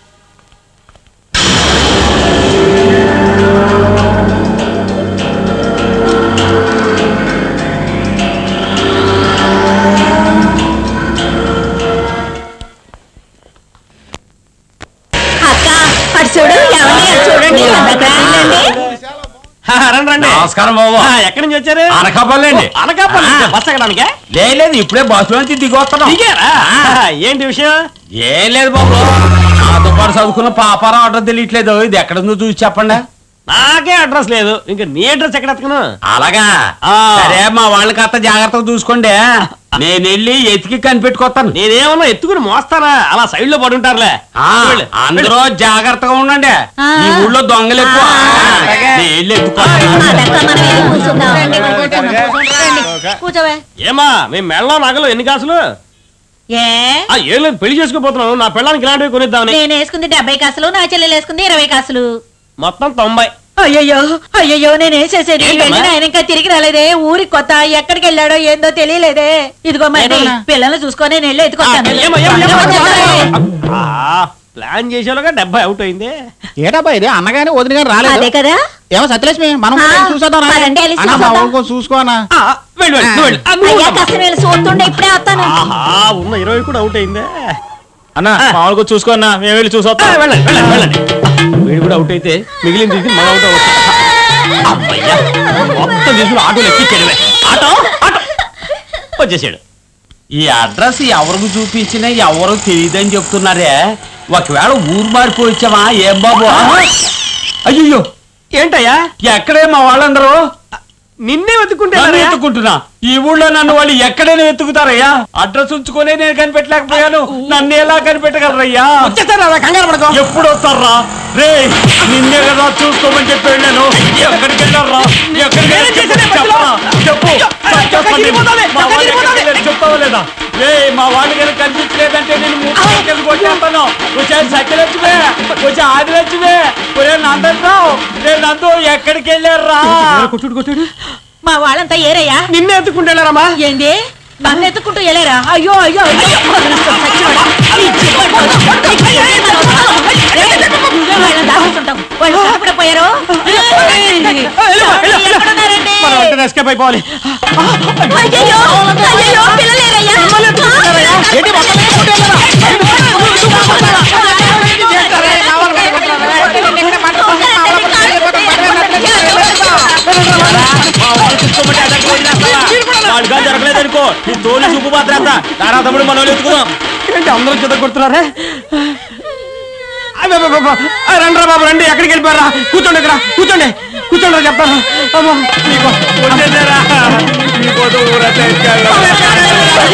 అక్క అటు చూడు ఎవరిని అటు చూడండి అక్కడ వెళ్ళండి. రండి రండి నమస్కారం బాబు ఆ, ఎక్కడి నుంచి వచ్చారు అనకాపల్లి అండి. ఓ, అనకాపల్లి ఆ. బస్ ఎక్కడానికే లేదు ఇప్పుడే బస్సు నుంచి దిగి వస్తున్నాం దిగారా ఏంటి విషయం ఏం లేదు బాబు నాతో పాటు చదువుకున్న పాపారం ఆర్డర్ తెలియట్లేదు ఇది ఎక్కడుందో చూసి చెప్పండి నాకే అడ్రస్ లేదు ఇంకా నీ అడ్రస్ ఎక్కడ ఎత్తకను అలాగా ఆ. సరే మా వాళ్ళకి అత్త జాగ్రత్తగా చూసుకోండి నేను వెళ్ళి ఎతికి కనిపెట్టుకొస్తాను నేనేమన్నా ఎత్తుకుని మోస్తానా అలా సైడ్ లో పడుంటారులే ఆ, వెళ్ళు, అందరూ జాగ్రత్తగా ఉండండి ఆ. ఈ ఊళ్ళో దొంగలు ఎక్కువ నేను వెళ్ళి ఎత్తుకొస్తాను అదక్క మనం వెళ్ళి కూర్చుందాం. రండి, రండి, కూర్చోవే ఏమా మీ మెళ్ళలో నగలు ఎన్ని కాసులు ఏ ఆ ఏం లేదు పెళ్లి చేసుకోపోతున్నాను నా పెళ్ళానికి ఇలాంటివి కొనిద్దామని నేను వేసుకుంది డెబ్బై కాసులు నా చెల్లెలు వేసుకుంది ఇరవై కాసులు మొత్తం తొంభై అయ్యయ్యో అయ్యయ్యో నేనేం చేసేది ఏంటమ్మా? వెళ్ళిన ఆయన ఇంకా తిరిగి రాలేదే ఊరికి కొత్త ఎక్కడికి వెళ్ళాడో ఏందో తెలియలేదే ఇదిగో మరి ఏంటమ్మా? పిల్లల్ని చూసుకొని నేను వెళ్ళి ఎత్తుకొస్తాను ఏమో, ఏమో, ఏమో, ఏమో, ఆ, ప్లాన్ చేసేలోగా డెబ్బై అవుట్ అయింది ఏటబ్బా ఇది అన్నగాని వదిన గాని రాలేదు అదే కదా ఏమో సత్యలక్ష్మి మనం ఆ, వెళ్ళి చూసేద్దాం రా. పదండి, వెళ్ళి అన్న, మా చూసేద్దాం. ఊరు కొంచెం చూసుకోనా ఆ, వెళ్ళు, వెళ్ళు, నువ్వు వెళ్ళు. ఆ, నువ్వు అయ్యా ఉండమ్మా. కష్టం వీళ్ళు చూస్తుండే ఇప్పుడే వస్తాను ఆహా ఉన్న ఇరవై కూడా అవుట్ అయిందే అన్న మామూలుగా చూసుకో అన్న మేము వెళ్ళి ఆ, చూసొస్తాం వెళ్ళండి వెళ్ళండి వెళ్ళండి వీడు కూడా అవుట్ అయితే మిగిలింది తీసి మన అవుట్ అవ్వచ్చు అమ్మయ్యా మొత్తం తీసుకుని ఆటోలు ఎక్కించాడు ఆటో ఆటో వచ్చేసాడు ఈ అడ్రస్ ఎవరికి చూపించినా ఎవరు తెలియదని చెప్తున్నారే ఒకవేళ ఊరు మారిపోయి వచ్చామా ఏం బాబు అయ్యో ఏంటయ్యా ఎక్కడే మా వాళ్ళందరూ నిన్నే వెతుక్కుంటే నన్ను ఎత్తుకుంటున్నా ఈ ఊళ్ళో నన్ను వాళ్ళు ఎక్కడైనా వెతుకుతారయ్యా అడ్రస్ ఉంచుకునే నేను కనిపెట్టలేకపోయాను నన్ను ఎలా కనిపెట్టగలరయ్యా వచ్చేస్తారా కంగారు పడకో ఎప్పుడు వస్తారా రే నిన్నే కదా చూసుకోమని చెప్పి వెళ్ళాను ఎక్కడికి వెళ్ళారా ఎక్కడికి నేనేం చేశానే చెప్పు మధ్యలో? చెప్పు అయ్యో, అయ్యో, చెప్పండి. చొక్కా చిరిగిపోతుంది, మా చొక్కా వాళ్ళు ఎక్కడికి చిరిగిపోతుంది. వెళ్ళారు చెప్తావా లేదా ఏయ్, మా వాళ్ళు కనుక కనిపించలేదంటే నేను మూడు కొట్టేస్తాను వచ్చే సత్యలక్ష్మి వచ్చే ఆదిలక్ష్మి ఒరే నందరావు నేను నందు ఎక్కడికి వెళ్ళారా కొట్టుడు కొట్టుడు మా వాళ్ళంతా ఏరయ్యా నిన్నే ఎత్తుకుంటాడారమ్మా ఏంది నన్ను ఎత్తుకుంటూ వెళ్ళారా అయ్యో అయ్యో అయ్యో చచ్చివాడా. ఈ చిన్నవాడు. నువ్వే వాళ్ళని దాచుకుంటావు. వాళ్ళు కనపడ పోయారు ఎక్కడున్నారండి? మనం వెంటనే ఎస్కేప్ అయిపోవాలి అయ్యయ్యో, అయ్యయ్యో, పిల్లలేరయ్యా. ఏంటి మొక్కలే కొట్టేయాలా? వాడుగా జరగలేదనుకో నీ తోలు చూపు మాత్రం తారా తమ్ముడు మనం ఎత్తుకుందాం ఏంటి అందరూ చెత్త కొడుతున్నారే అబ్బబ్బబ్బబ్బ. ఆ, రండి రా బాబు రండి ఎక్కడికి వెళ్ళిపోయారా కూర్చోండి ఇక్కడ కూర్చోండి కూర్చోండి రా చెప్తాను అమ్మో నీకు వచ్చేసారా నీ కోసం ఊరంతా ఎత్తుకెళ్ళాలి.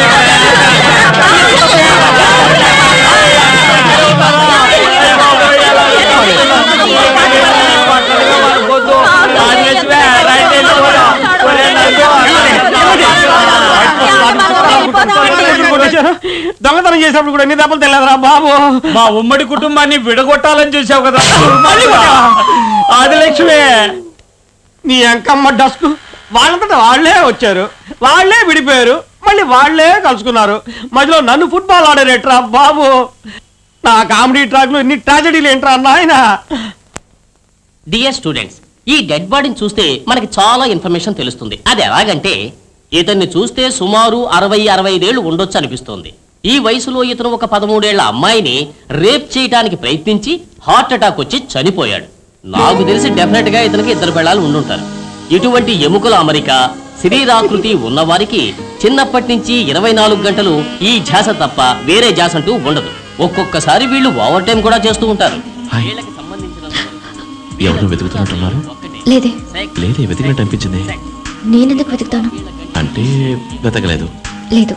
దొంగతనం చేసినప్పుడు కూడా ఎన్ని దెబ్బలు తెలియదురా బాబు మా ఉమ్మడి కుటుంబాన్ని విడగొట్టాలని చూసావు కదా ఆదిలక్ష్మి నీ అంకమ్మ డస్కు వాళ్ళంతటా వాళ్ళే వచ్చారు వాళ్ళే విడిపోయారు మళ్ళీ వాళ్ళే కలుసుకున్నారు మధ్యలో నన్ను ఫుట్బాల్ ఆడారేట్రా బాబు నా కామెడీ ట్రాక్ లో ఇన్ని ట్రాజడీలు ఏంట్రా నాయన డియర్ స్టూడెంట్స్ ఈ డెడ్ బాడీని చూస్తే మనకి చాలా ఇన్ఫర్మేషన్ తెలుస్తుంది అది ఎలాగంటే ఇతన్ని చూస్తే సుమారు అరవై అరవై ఐదేళ్లు ఉండొచ్చు అనిపిస్తోంది ఈ వయసులో ఇతను ఒక పదమూడేళ్ల అమ్మాయిని రేప్ చేయడానికి ప్రయత్నించి హార్ట్ అటాక్ వచ్చి చనిపోయాడు నాకు తెలిసి డెఫినెట్ గా ఇతనికి ఇద్దరు పిల్లలు ఉండుంటారు ఇటువంటి ఎముకల అమరిక శరీరాకృతి ఉన్నవారికి చిన్నప్పటి నుంచి ఇరవై నాలుగు గంటలు ఈ ఝాస తప్ప వేరే ఝాస అంటూ ఉండదు ఒక్కొక్కసారి వీళ్ళు ఓవర్ టైం కూడా చేస్తూ ఉంటారు వీళ్ళకి సంబంధించిన ఎవరు వెతుకుతున్నట్టున్నారు లేదే లేదే వెతికినట్టు అనిపించింది నేనెందుకు వెతుకుతాను అంటే వెతకలేదు లేదు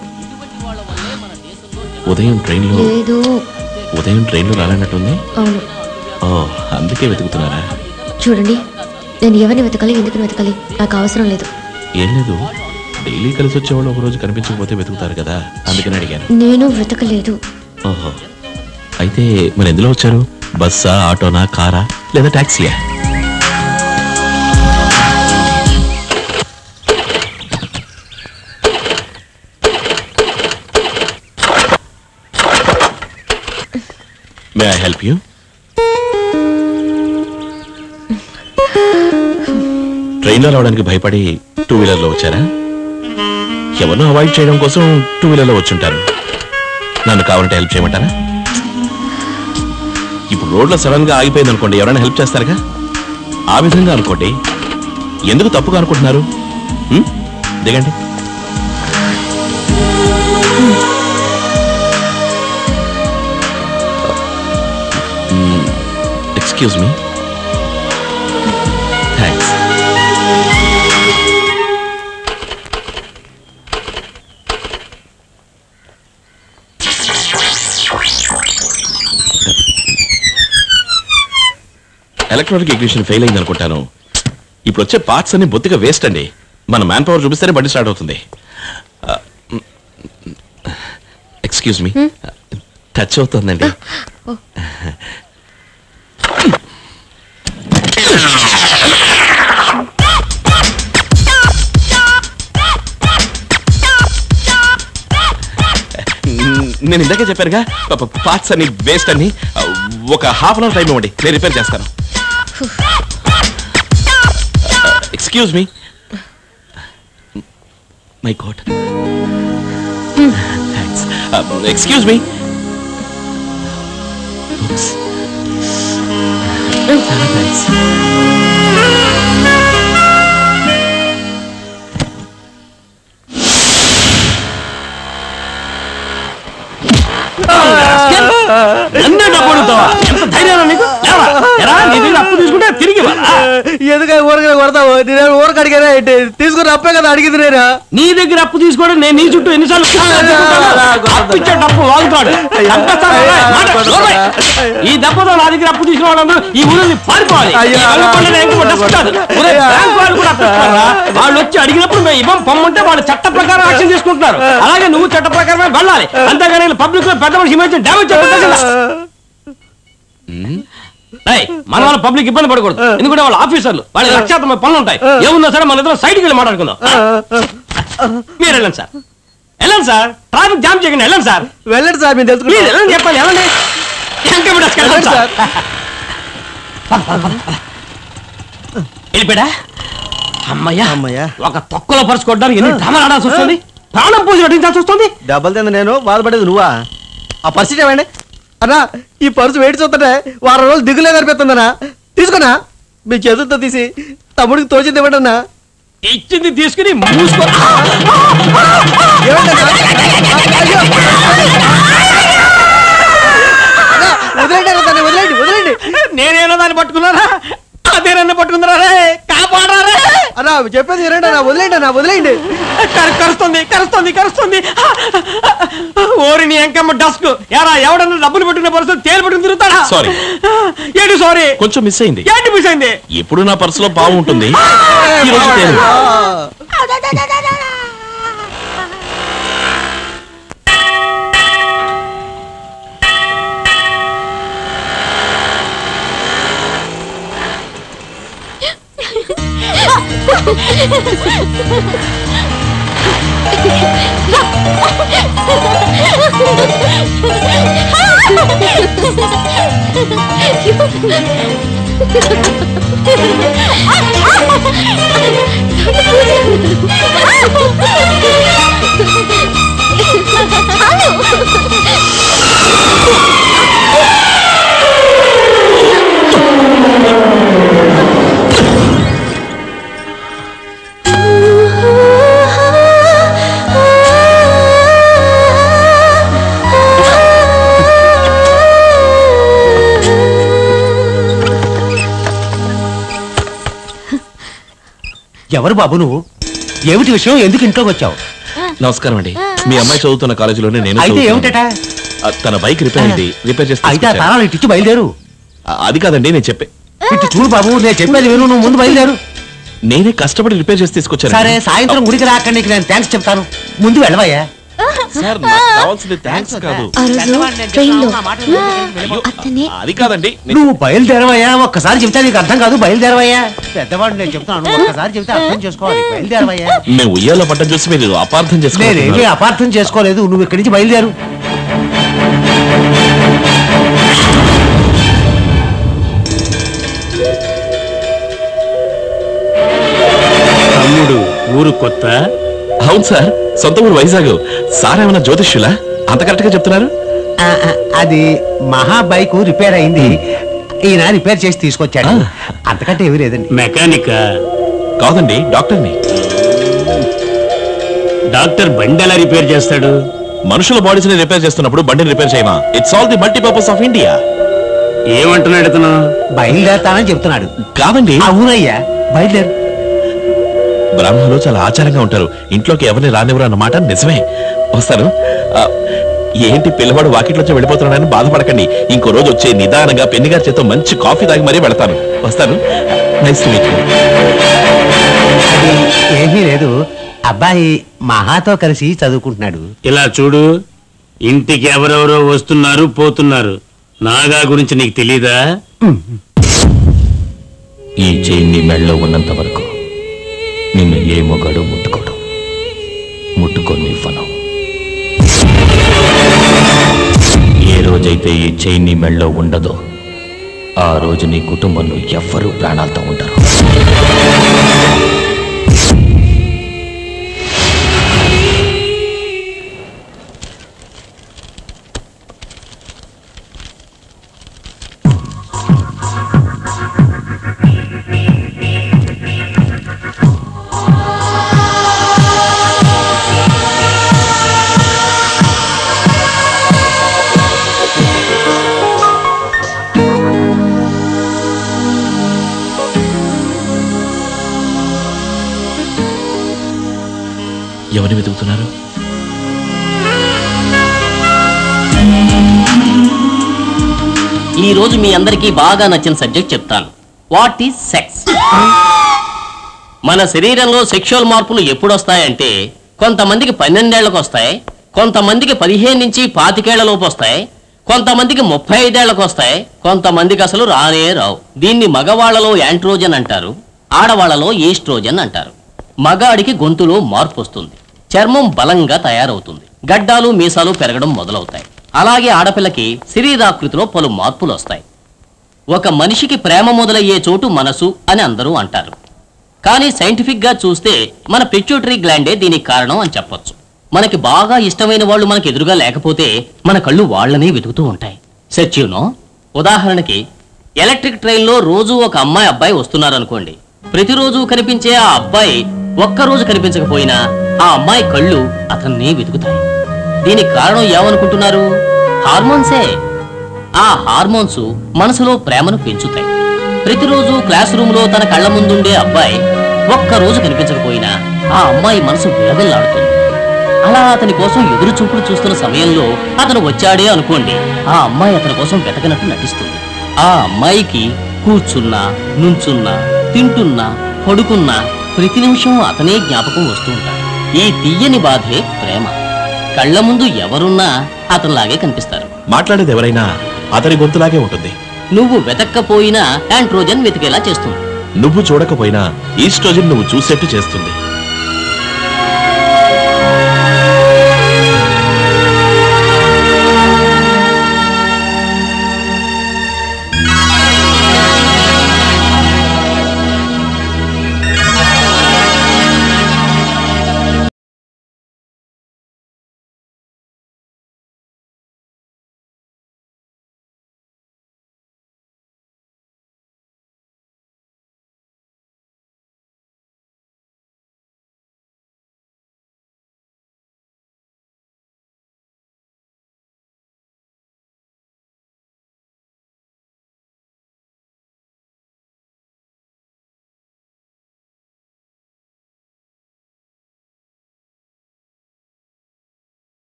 ఉదయం ట్రైన్లో లేదు ఉదయం ట్రైన్లో రాలన్నట్టుంది అవును ఓ అందుకే వెతుకుతున్నారా చూడండి నేను ఎవరిని వెతకాలి ఎందుకు వెతకాలి నాకు అవసరం లేదు ఏం లేదు డైలీ కలిసి వచ్చేవాళ్ళు ఒక రోజు కనిపించకపోతే వెతుకుతారు కదా అందుకని అడిగాను నేను వెతకలేదు ఓహో అయితే మరి ఎందులో వచ్చారు బస్సా ఆటోనా కారా లేదా టాక్సీయా మే ఐ హెల్ప్ యూ ట్రైన్లో రావడానికి భయపడి టూ వీలర్లో వచ్చారా ఎవరినో అవాయిడ్ చేయడం కోసం టూ వీలర్లో వచ్చుంటారు నన్ను కావాలంటే హెల్ప్ చేయమంటారా ఇప్పుడు రోడ్లో సడన్ గా ఆగిపోయింది అనుకోండి ఎవరైనా హెల్ప్ చేస్తారుగా ఆ విధంగా అనుకోండి ఎందుకు తప్పుగా అనుకుంటున్నారు హ్మ్? దిగండి excuse me thanks electronic exhibition fail అయింది అనుకుంటాను ఇప్పుడు వచ్చే పార్ట్స్ అన్ని బొత్తిగా వేస్ట్ అండి మన మ్యాన్ పవర్ చూపిస్తేనే బండి స్టార్ట్ అవుతుంది ఎక్స్క్యూజ్ మీ టచ్ అవుతుందండి నేను ఇందాకే చెప్పానుగా పార్ట్స్ అన్ని వేస్ట్ అని ఒక హాఫ్ అన్ అవర్ టైం ఇవ్వండి నేను రిపేర్ చేస్తాను excuse me my god thanks excuse me thanks నన్నే డబ్బు అడుగుతావా ఎంత ధైర్యం నీకు లేవా? ఎరా, నీ దగ్గర అప్పు తీసుకుంటే తిరిగి ఇవ్వాలా? ఎందుకు ఊరక కొడతావు నేను ఊరక అడిగానే ఏంటి? తీసుకుని అప్పే కదా అడిగింది నేను నీ దగ్గర అప్పు తీసుకోవడం నేను నీ చుట్టూ ఎన్నిసార్లు అప్పు ఇచ్చే డబ్బు వాగుతాడు చంపేస్తాను, రా, మాట, నోర్మై. ఈ దెబ్బతో నా దగ్గర అప్పు తీసుకున్న వాళ్ళందరూ ఈ ఊరిని పారిపోవాలి అయ్యో. కళ్ళకొండ నేను ఇంకో డబ్బు కాదు. ఒరేయ్, బ్యాంక్ వాళ్ళు కూడా అప్పు ఇస్తారా? వాళ్ళు వచ్చి అడిగినప్పుడు మేము ఇవ్వం పొమ్మంటే వాళ్ళు చట్ట ప్రకారం యాక్షన్ తీసుకుంటారు చేసుకుంటున్నారు అలాగే నువ్వు చట్ట ప్రకారమే వెళ్ళాలి అంతేగాని పబ్లిక్ లో పెద్ద మనిషి ఇమేజ్ డ్యామేజ్ మన వాళ్ళ పబ్లిక్ ఇబ్బంది పడకూడదు ఎందుకంటే వాళ్ళ ఆఫీసర్లు వాళ్ళ లక్షాత్మ పనులు ఉంటాయి ఏమున్నా సరే మన ఇద్దరం సైడ్కి వెళ్ళి మాట్లాడుకుందాం మీరు వెళ్ళండి సార్ వెళ్ళండి సార్ ట్రాఫిక్ జామ్ చేయకండి వెళ్ళండి సార్ వెళ్ళండి సార్ మీరు తెలుసుకుంటాం. ప్లీజ్ వెళ్ళండి చెప్పండి వెళ్ళండి ఇంకా బిడ్డ వెళ్ళండి వెళ్ళండి సార్ వెళ్ళిపోయా అమ్మయ్యా అమ్మయ్యా ఒక తొక్కలో పరుచు కొట్టడానికి ఎన్ని డ్రామాలు ఆడాల్సి వస్తుంది ప్రాణం పూజ నటించాల్సి వస్తుంది డబ్బులు తింది నేను బాధపడేది నువ్వా ఆ పరిస్థితి ఏమండి అన్నా ఈ పర్సు వేడి చూస్తుంటే వారం రోజులు దిగులే కనిపిస్తుందన్నా తీసుకున్నా మీ చేతులతో తీసి తమ్ముడికి తోచింది ఇవ్వండి అన్నా ఇచ్చింది తీసుకుని మూసుకో వదిలేండి అన్న దాన్ని, వదిలేండి వదిలేండి నేనేనో దాన్ని పట్టుకున్నారా అదేనన్నా పట్టుకుందరా రే కాపాడరా రే అన్నా చెప్పేది వినండి అన్నా వదిలేండి అన్నా వదిలేండి కరు- కరుస్తుంది కరుస్తుంది కరుస్తుంది ఓరి నీ ఎంకమ్మ డస్క్ యారా ఎవడన్నా డబ్బులు పెట్టుకునే పరిస్థితి తేలు పెట్టుకుని తిరుగుతాడా సారీ ఏంటి సారీ కొంచెం మిస్ అయింది ఏంటి మిస్ అయింది ఎప్పుడు నా పర్సులో పావు ఉంటుంది ఈ రోజు తేలింది. ఎవరు బాబు నువ్వు ఏమిటి విషయం ఎందుకు ఇంట్లోకి వచ్చావు నమస్కారం అండి మీ అమ్మాయి చదువుతున్న కాలేజీలోనే నేను అయితే చదువుతున్నాను. ఏమిటట ఆ, తన బైక్ రిపేర్ అయింది రిపేర్ చేసి అయితే ఆ తీసుకొచ్చాను. తాళాలు ఇటు ఇచ్చి బయలుదేరు ఆ, అది కాదండి నేను చెప్పే ఇటు చూడు బాబు నేను చెప్పేది విను నువ్వు ముందు బయలుదేరు నేనే కష్టపడి రిపేర్ చేసి తీసుకొచ్చాను సరే సాయంత్రం గుడికి రాకండి నీకు నేను థ్యాంక్స్ చెప్తాను ముందు వెళ్ళవయ్యా సార్ నాకు కావాల్సింది థ్యాంక్స్ కాదు ఆ రోజు ట్రైన్లో అతనే అది కాదండి నేను- నువ్వు బయలుదేరవయ్యా ఒక్కసారి చెప్తే నీకు అర్థం కాదు బయలుదేరవయ్యా పెద్దవాడు నేను చెప్తాను ఒక్కసారి చెప్తే అర్థం చేసుకోవాలి బయలుదేరవయ్యా మేము ఉయ్యాలో పడ్డం చూసి మీరు అపార్థం నేనేమి చేసుకున్నారు అపార్థం చేసుకోలేదు నువ్వు ఇక్కడి నుంచి బయలుదేరు తమ్ముడు ఊరు కొత్త అవును సార్ సొంత ఊరు వైజాగ్ సార్ ఏమైనా జ్యోతిష్యులా అంత కరెక్ట్ గా చెప్తున్నారు ఆ, ఆ, అది మహా బైక్ రిపేర్ అయింది ఈయన రిపేర్ చేసి తీసుకొచ్చాడు అంతకంటే ఏమీ లేదండి మెకానిక్ కాదండి డాక్టర్ని డాక్టర్ బండి ఎలా రిపేర్ చేస్తాడు మనుషుల బాడీస్ ని రిపేర్ చేస్తున్నప్పుడు బండిని రిపేర్ చేయమా it's all the multipurpose of India ఏమంటున్నాడు ఇతను బయలుదేరతానని చెప్తున్నాడు కాదండి అవునయ్యా బయలుదేరు బ్రాహ్మణులు చాలా ఆచారంగా ఉంటారు ఇంట్లోకి ఎవరిని రానివ్వరు అన్నమాట నిజమే వస్తాను ఆ, ఏంటి పిల్లవాడు వాకిట్లోంచి వెళ్ళిపోతున్నాడని బాధపడకండి ఇంకో రోజు వచ్చే నిదానంగా పెళ్లి గారి చేత మంచి కాఫీ తాగి మరీ వెళతాను వస్తాను నైస్ టు మీట్ అది ఏమీ లేదు అబ్బాయి మహాతో కలిసి చదువుకుంటున్నాడు ఇలా చూడు ఇంటికి ఎవరెవరో వస్తున్నారు పోతున్నారు నాగా గురించి నీకు తెలీదా ఈ చైన్ నీ మెళ్ళలో ఉన్నంత వరకు నిన్ను ఏ మొగాడు ముట్టుకోడు ముట్టుకొని ఫలం ఏ రోజైతే ఈ చైన్ నీ మెళ్ళలో ఉండదో ఆ రోజు నీ కుటుంబంలో ఎవ్వరూ ప్రాణాలతో ఉంటారు ఎవరిని వెతుకుతున్నారు ఈ రోజు మీ అందరికీ బాగా నచ్చిన సబ్జెక్ట్ చెప్తాను వాట్ ఈస్ సెక్స్ మన శరీరంలో సెక్షువల్ మార్పులు ఎప్పుడు వస్తాయంటే కొంతమందికి పన్నెండేళ్లకు వస్తాయి కొంతమందికి పదిహేను నుంచి పాతికేళ్ల లోపు వస్తాయి కొంతమందికి ముప్పై ఐదేళ్లకు వస్తాయి కొంతమందికి అసలు రానే రావు దీన్ని మగవాళ్లలో యాంట్రోజన్ అంటారు ఆడవాళ్లలో ఈస్ట్రోజన్ అంటారు మగాడికి గొంతులో మార్పు వస్తుంది చర్మం బలంగా తయారవుతుంది గడ్డాలు మీసాలు పెరగడం మొదలవుతాయి అలాగే ఆడపిల్లకి శరీరాకృతిలో పలు మార్పులు వస్తాయి ఒక మనిషికి ప్రేమ మొదలయ్యే చోటు మనసు అని అందరూ అంటారు కానీ సైంటిఫిక్ గా చూస్తే మన పిట్యూటరీ గ్లాండే దీనికి కారణం అని చెప్పొచ్చు మనకి బాగా ఇష్టమైన వాళ్ళు మనకి ఎదురుగా లేకపోతే మన కళ్ళు వాళ్ళనే వెతుకుతూ ఉంటాయి సచ్యూనో ఉదాహరణకి ఎలక్ట్రిక్ ట్రైన్లో రోజు ఒక అమ్మాయి అబ్బాయి వస్తున్నారనుకోండి ప్రతిరోజు కనిపించే ఆ అబ్బాయి ఒక్కరోజు కనిపించకపోయినా ఆ అమ్మాయి కళ్ళు అతన్ని వెతుకుతాయి దీనికి కారణం ఏమనుకుంటున్నారు హార్మోన్సే ఆ హార్మోన్స్ మనసులో ప్రేమను పెంచుతాయి ప్రతిరోజు క్లాస్ రూమ్ లో తన కళ్ళ ముందుండే అబ్బాయి ఒక్కరోజు కనిపించకపోయినా ఆ అమ్మాయి మనసు విలవిల్లాడుతుంది అలా అతని కోసం ఎదురు చూపులు చూస్తున్న సమయంలో అతను వచ్చాడే అనుకోండి ఆ అమ్మాయి అతని కోసం వెతకనట్టు నటిస్తుంది ఆ అమ్మాయికి కూర్చున్నా నుంచున్నా తింటున్నా పడుకున్నా ప్రతి నిమిషం అతనే జ్ఞాపకం వస్తూ ఉంటాడు ఈ తీయని బాధే ప్రేమ కళ్ళ ముందు ఎవరున్నా అతనిలాగే కనిపిస్తారు మాట్లాడేది ఎవరైనా అతని గొంతులాగే ఉంటుంది నువ్వు వెతక్కపోయినా యాంట్రోజన్ వెతికేలా చేస్తుంది నువ్వు చూడకపోయినా ఈస్ట్రోజన్ నువ్వు చూసేట్టు చేస్తుంది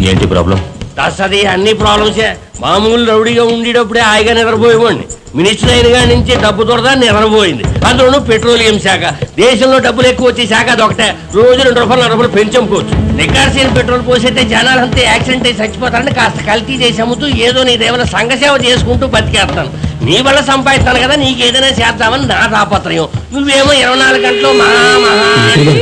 ఏంటి ప్రాబ్లం దసది అన్ని ప్రాబ్లమ్సే మామూలు రౌడీగా ఉండేటప్పుడే హాయిగా నిద్రపోయేవాడిని మినిస్టర్ అయిన కాడి నుంచి డబ్బు దొరదా నిద్రపోయింది అందులోనూ పెట్రోలియం శాఖ దేశంలో డబ్బులు ఎక్కువ వచ్చే శాఖ అదొకటే రోజు రెండు రూపాయలు నాలుగు రూపాయలు పెంచంకోవచ్చు నికార్సైన పెట్రోల్ పోసైతే జనాలంతా యాక్సిడెంట్ అయి చచ్చిపోతారని కాస్త కల్తీ చేసి అమ్ముతూ ఏదో నీదేమైనా సంఘసేవ చేసుకుంటూ బతికేస్తాను నీ వల్ల సంపాదిస్తాను కదా నీకు ఏదైనా చేద్దామని నా తాపత్రయం నువ్వేమో ఇరవై నాలుగు గంటలు మహా మహా అని.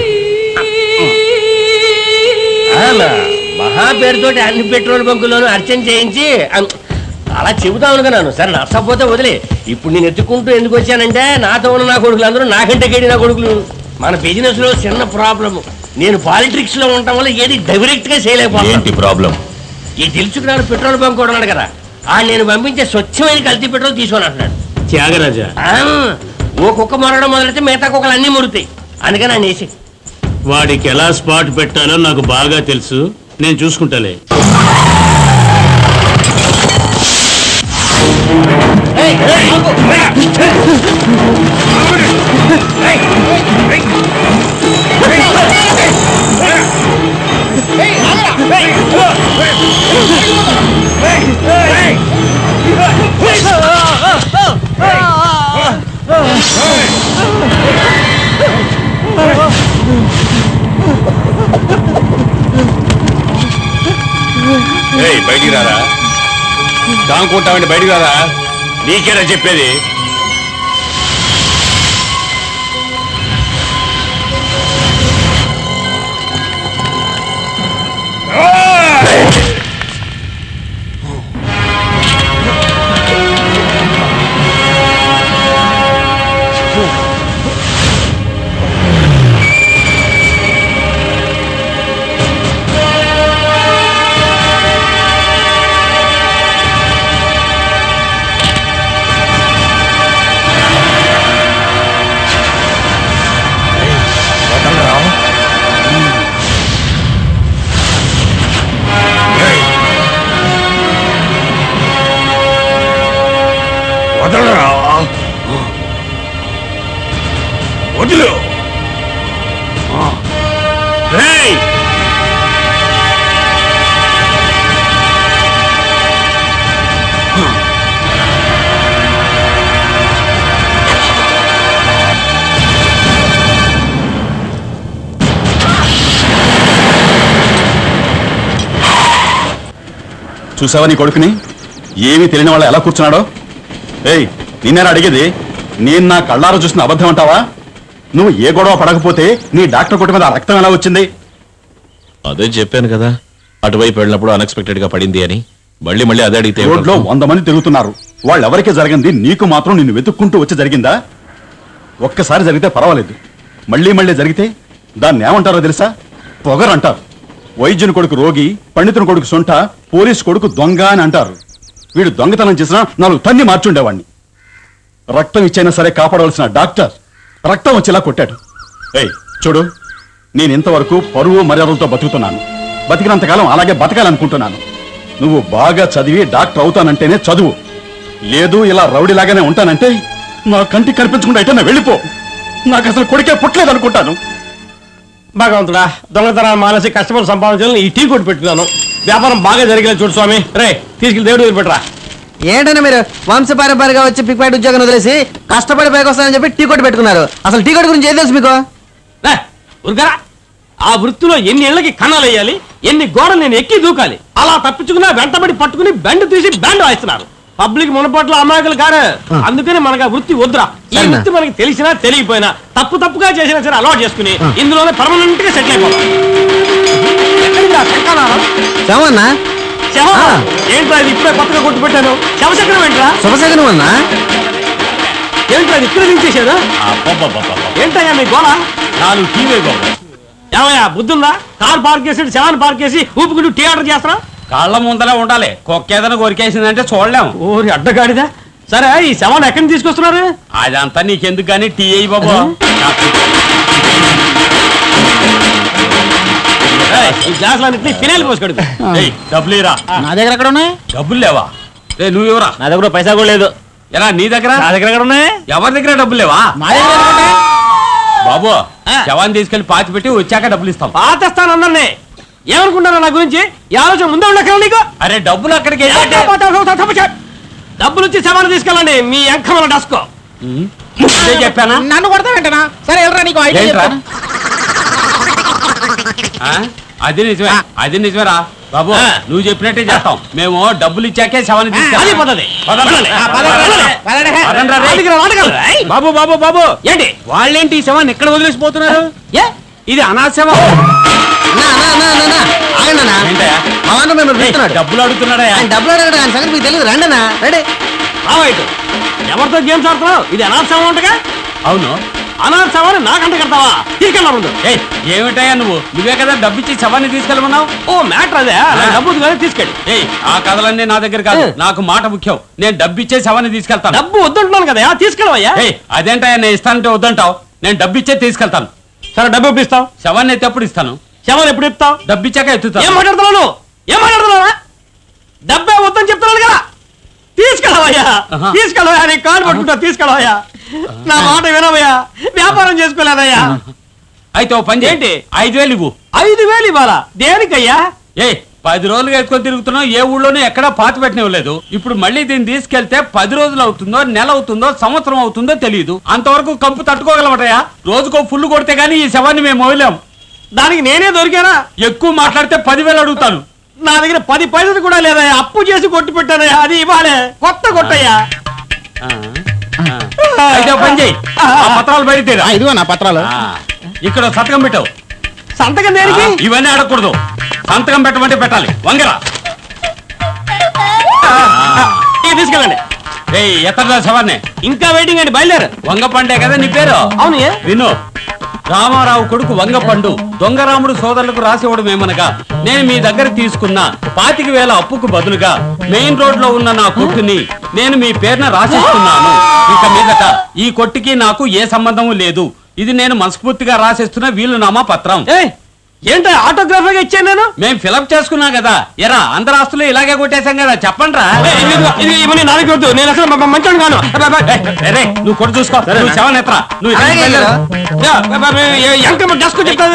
ఆమా, మహా పేరుతోటి అన్ని పెట్రోల్ బంకుల్లోనూ అర్చన చేయించి అం- అలా చెబుతాను అనుకున్నాను సరే నచ్చకపోతే వదిలే ఇప్పుడు నేను ఎత్తుకుంటూ ఎందుకు వచ్చానంటే నాతో ఉన్న నా కొడుకులు అందరూ నాకంటే గడి నా కొడుకులు మన బిజినెస్ లో చిన్న ప్రాబ్లమ్ నేను పాలిటిక్స్ లో ఉండటం వల్ల ఏది డైరెక్ట్ గా చేయలేకపోతున్నాను ఏంటి ప్రాబ్లం ఈ తెలుసుకున్నాడు పెట్రోల్ బంక్ కూడా ఉన్నాడు కదా ఆ నేను పంపించే స్వచ్ఛమైన కల్తీ పెట్రోల్ తీసుకొని అంటున్నాడు త్యాగరాజా ఓ కుక్క మరడం మొదలైతే మిగతా కుక్కలు అన్నీ మురుగుతాయి అందుకని ఆయన వేసి వాడికి ఎలా స్పాట్ పెట్టాలో నాకు బాగా తెలుసు నేను చూసుకుంటాలే ఏయ్ బయటికి రారా దానుకుంటామండి బయటికి రారా నీకేనా చెప్పేది వదలరా వదిలు రేయ్! చూసావా నీ కొడుకుని ఏమీ తెలియని వాళ్ళు ఎలా కూర్చున్నాడో ఏయ్ నిన్నేరా అడిగేది నేను నా కళ్ళారా చూసిన అబద్ధం అంటావా నువ్వు ఏ గొడవ పడకపోతే నీ డాక్టర్ కొట్టు మీద ఆ రక్తం ఎలా వచ్చింది అదే చెప్పాను కదా అటువైపు వెళ్ళినప్పుడు అన్ఎక్స్పెక్టెడ్ గా పడింది అని మళ్ళీ మళ్ళీ అదే అడిగితే రోడ్లో వంద మంది తిరుగుతున్నారు వాళ్ళెవరికి జరిగింది నీకు మాత్రం నిన్ను వెతుక్కుంటూ వచ్చి జరిగిందా ఒక్కసారి జరిగితే పర్వాలేదు మళ్ళీ మళ్ళీ జరిగితే దాన్ని ఏమంటారో తెలుసా పొగరంటారు వైద్యుని కొడుకు రోగి పండితుని కొడుకు సొంట పోలీస్ కొడుకు దొంగ అని అంటారు వీడు దొంగతనం చేసినా నాలుగు తన్ని మార్చుండేవాణ్ణి రక్తం ఇచ్చైనా సరే కాపాడవలసిన డాక్టర్ రక్తం వచ్చేలా కొట్టాడు ఏయ్ చూడు నేను ఇంతవరకు పరువు మర్యాదలతో బతుకుతున్నాను బతికినంతకాలం అలాగే బతకాలనుకుంటున్నాను నువ్వు బాగా చదివి డాక్టర్ అవుతానంటేనే చదువు లేదు ఇలా రౌడీలాగానే ఉంటానంటే నా కంటికి కనిపించకుండా ఎటన్నా వెళ్ళిపో నాకు అసలు కొడుకే పుట్టలేదు అనుకుంటాను భగవంతుడా దొంగతనాన్ని మానేసి కష్టపడి సంపాదించాలని ఈ టీ కొట్టు పెట్టుకున్నాను వ్యాపారం బాగా జరిగేలా చూడు స్వామి రే తీసుకెళ్ళి దేవుడు దగ్గర పెట్టరా ఏంటన్నా మీరు వంశపారంపర్యంగా వచ్చి పిక్ పాయింట్ ఉద్యోగం వదిలేసి కష్టపడి పైకి వస్తానని చెప్పి టీ కొట్టు పెట్టుకున్నారు అసలు టీ కొట్టు గురించి ఏం తెలుసు మీకు రే, ఊరుకోరా ఆ వృత్తిలో ఎన్ని ఏళ్ళకి కన్నాలు వేయాలి ఎన్ని గోడలు నేను ఎక్కి దూకాలి అలా తప్పించుకున్నా వెంటబడి పట్టుకుని బెండ్ తీసి బ్యాండ్ వాయిస్తున్నారు పబ్లిక్ మునపట్ల అమాయకులు కారు అందుకని మనకు ఆ వృత్తి వద్దురా ఈ సరేనా? వృత్తి మనకి తెలిసినా తెలియపోయినా తప్పు తప్పుగా చేసినా సరే అలవాటు చేసుకుని ఇందులోనే పర్మనెంట్ గా సెటిల్ అయిపోతాం ఎక్కడికి రా, శంఖానారం? శవన్నా శవం? ఆ. ఏంట్రా ఇది ఇప్పుడే కొత్తగా కొట్టు పెట్టాను శవచక్రం ఏంట్రా శుభశకనం అన్నా ఏంట్రా ఇది ఇక్కడ దించేశాడు ఏంటయ్యా మీ గోళ నాలుగు టీవీ బాబు ఏమయ్యా బుద్ధుందా కార్ పార్క్ చేసి శవాన్ని పార్క్ చేసి ఊపుకుంటూ టీ ఆర్డర్ చేస్తారా కాళ్ళ ముందలే ఉండాలి కుక్క ఏదైనా కొరికేసిందంటే చూడలేం ఓరి అడ్డగాడిదా సరే ఈ శవాన్ని ఎక్కడి నుంచి తీసుకొస్తున్నారు అదంతా నీకెందుకు కానీ టీ అయ్యి బాబు ఏయ్, ఈ గ్లాసులన్నింటినీ ఫినాయిల్ పోసుకడు డబ్బులు ఇరా నా దగ్గర ఎక్కడ ఉన్నాయి డబ్బులు లేవా ఏ నువ్వు ఎవరా నా దగ్గర పైసా కూడా లేదు ఎలా నీ దగ్గర నా దగ్గర ఎక్కడ ఉన్నాయి ఎవరి దగ్గర డబ్బులు లేవా మా దగ్గర ఎక్కడ ఉన్నాయి? బాబు శవాన్ని తీసుకెళ్లి పాతి పెట్టి వచ్చాక డబ్బులు ఇస్తాం పాతేస్తాను అందరినీ ఏమనుకుంటారా నా గురించి ఈ ఆలోచన ముందే ఉండక్కడ నీకు అరే డబ్బులు అక్కడికి డబ్బులు ఇచ్చి శవాన్ని తీసుకెళ్ళండి మీ ఎంకమల డస్కో ఇదే చెప్పానా నన్ను కొడతావేంటనా సరే వెళ్ళరా నీకు ఐడియా ఏంట్రా? చెప్తాను. ఆ? అది నిజమే అది నిజమేరా బాబు నువ్వు చెప్పినట్టే చేస్తాం మేము డబ్బులు ఇచ్చాకే శవాన్ని తీసుకెళ్తాం. అది పద్ధతి. పదండి. ఆ, పదండి. పదండి. పదండి రా రే. ఆటగారు, ఆటగారు. ఏయ్. బాబు బాబు బాబు ఏంటి వాళ్ళేంటి ఈ శవాన్ని ఎక్కడ వదిలేసిపోతున్నారు ఏ ఇది అనాశవం ఏంటయ్యా? ఏయ్, డబ్బులు అడుగుతున్నాడా డబ్బులు అడగడం ఆయన సంగతి మీకు తెలియదు రండి అన్న రెడీ రావాయిటు ఎవరితో గేమ్స్ ఆడుతున్నావు ఇది అనాథశవం ఉంటగా అవును అనాథశవాన్ని నాకంట కడతావా తీసుకెళ్ళా ముందు ఏయ్ ఏమిటయ్యా నువ్వు నువ్వే కదా డబ్బిచ్చి శవాన్ని తీసుకెళ్ళమన్నావు ఓ మ్యాటర్ అదే నా డబ్బు కానీ తీసుకెళ్ళి ఏయ్ ఆ కథలన్నీ నా దగ్గర కాదు నాకు మాట ముఖ్యం నేను డబ్బిచ్చే శవాన్ని తీసుకెళ్తాను డబ్బు వద్దంటున్నాను కదా తీసుకెళ్ళవయ్యా ఏయ్ అదేంటయ్యా నేను ఇస్తానంటే వద్దంటావు నేను డబ్బిచ్చే తీసుకెళ్తాను సరే డబ్బు ఎప్పుడు ఇస్తావు శవాన్ని ఎత్తి ఎప్పుడు ఇస్తాను శవాన్ని ఎప్పుడు ఇస్తావు డబ్బిచ్చాక ఎత్తుతాను ఏం మాట్లాడుతున్నావు ఏం మాట్లాడుతున్నావా డబ్బే వద్దని చెప్తున్నాను కదా తీసుకెళ్ళవయ్యా తీసుకెళ్ళవయ్యా నీ కాలు పట్టుకుంటా తీసుకెళ్ళవయ్యా నా మాట వినవయ్యా వ్యాపారం చేసుకోలేదయ్యా అయితే ఓ పని ఏంటి ఐదు వేలు ఇవ్వు ఐదు వేలు ఇవ్వాలా దేనికయ్యా ఏ పది రోజులుగా ఎత్తుకొని తిరుగుతున్నావు ఏ ఊళ్ళోనూ ఎక్కడా పాతి పెట్టనివ్వలేదు ఇప్పుడు మళ్ళీ దీన్ని తీసుకెళ్తే పది రోజులు అవుతుందో నెల అవుతుందో సంవత్సరం అవుతుందో తెలియదు అంతవరకు కంపు తట్టుకోగలమటయా రోజుకో ఫుల్ కొడితే గానీ ఈ శవాన్ని మేము మోయలేం దానికి నేనే దొరికానా ఎక్కువ మాట్లాడితే పదివేలు అడుగుతాను నా దగ్గర పది పైసలు కూడా లేదయ్యా అప్పు చేసి కొట్టి పెట్టానయ్యా అది ఇవ్వాలే కొత్త కొట్టయ్యా అయితే ఓ పని చెయ్యి ఆ పత్రాలు బయట తీరా. ఇదిగో నా పత్రాలు ఆ, ఇక్కడ ఓ సంతకం పెట్టావు సంతకం దేనికి ఇవన్నీ అడగకూడదు సంతకం పెట్టమంటే పెట్టాలి వంగరా ఇక తీసుకెళ్ళండి ఏయ్ ఎత్తడా శవాన్ని ఇంకా వెయిటింగ్ అండి బయలుదేరు వంగ పండే కదా నీ పేరు అవును ఏ? విను రామారావు కొడుకు వంగపండు దొంగరాముడు సోదరులకు రాసివ్వడం ఏమనగా నేను మీ దగ్గర తీసుకున్న పాతిక వేల అప్పుకు బదులుగా మెయిన్ రోడ్ లో ఉన్న నా కొట్టుని నేను మీ పేరున రాసిస్తున్నాను ఇక మీదట ఈ కొట్టుకి నాకు ఏ సంబంధము లేదు ఇది నేను మనస్ఫూర్తిగా రాసిస్తున్న వీలునామా పత్రం ఏంటో ఆటోగ్రాఫర్ ఇచ్చాను నేను మేము ఫిలప్ చేసుకున్నాం కదా ఎరా అందరు ఆస్తులు ఇలాగే కొట్టేశాం కదా చెప్పండి రా ఇది ఇవన్నీ నాలుగు వద్దు నేను అసలు మంచోడు కాను నువ్వు కొట్టు చూసుకో నువ్వు శవం ఎత్తరా నువ్వు ఇక్కడికి అలాగే బయలుదేరు. ఎంకమ్మ డస్క్ చెప్తాను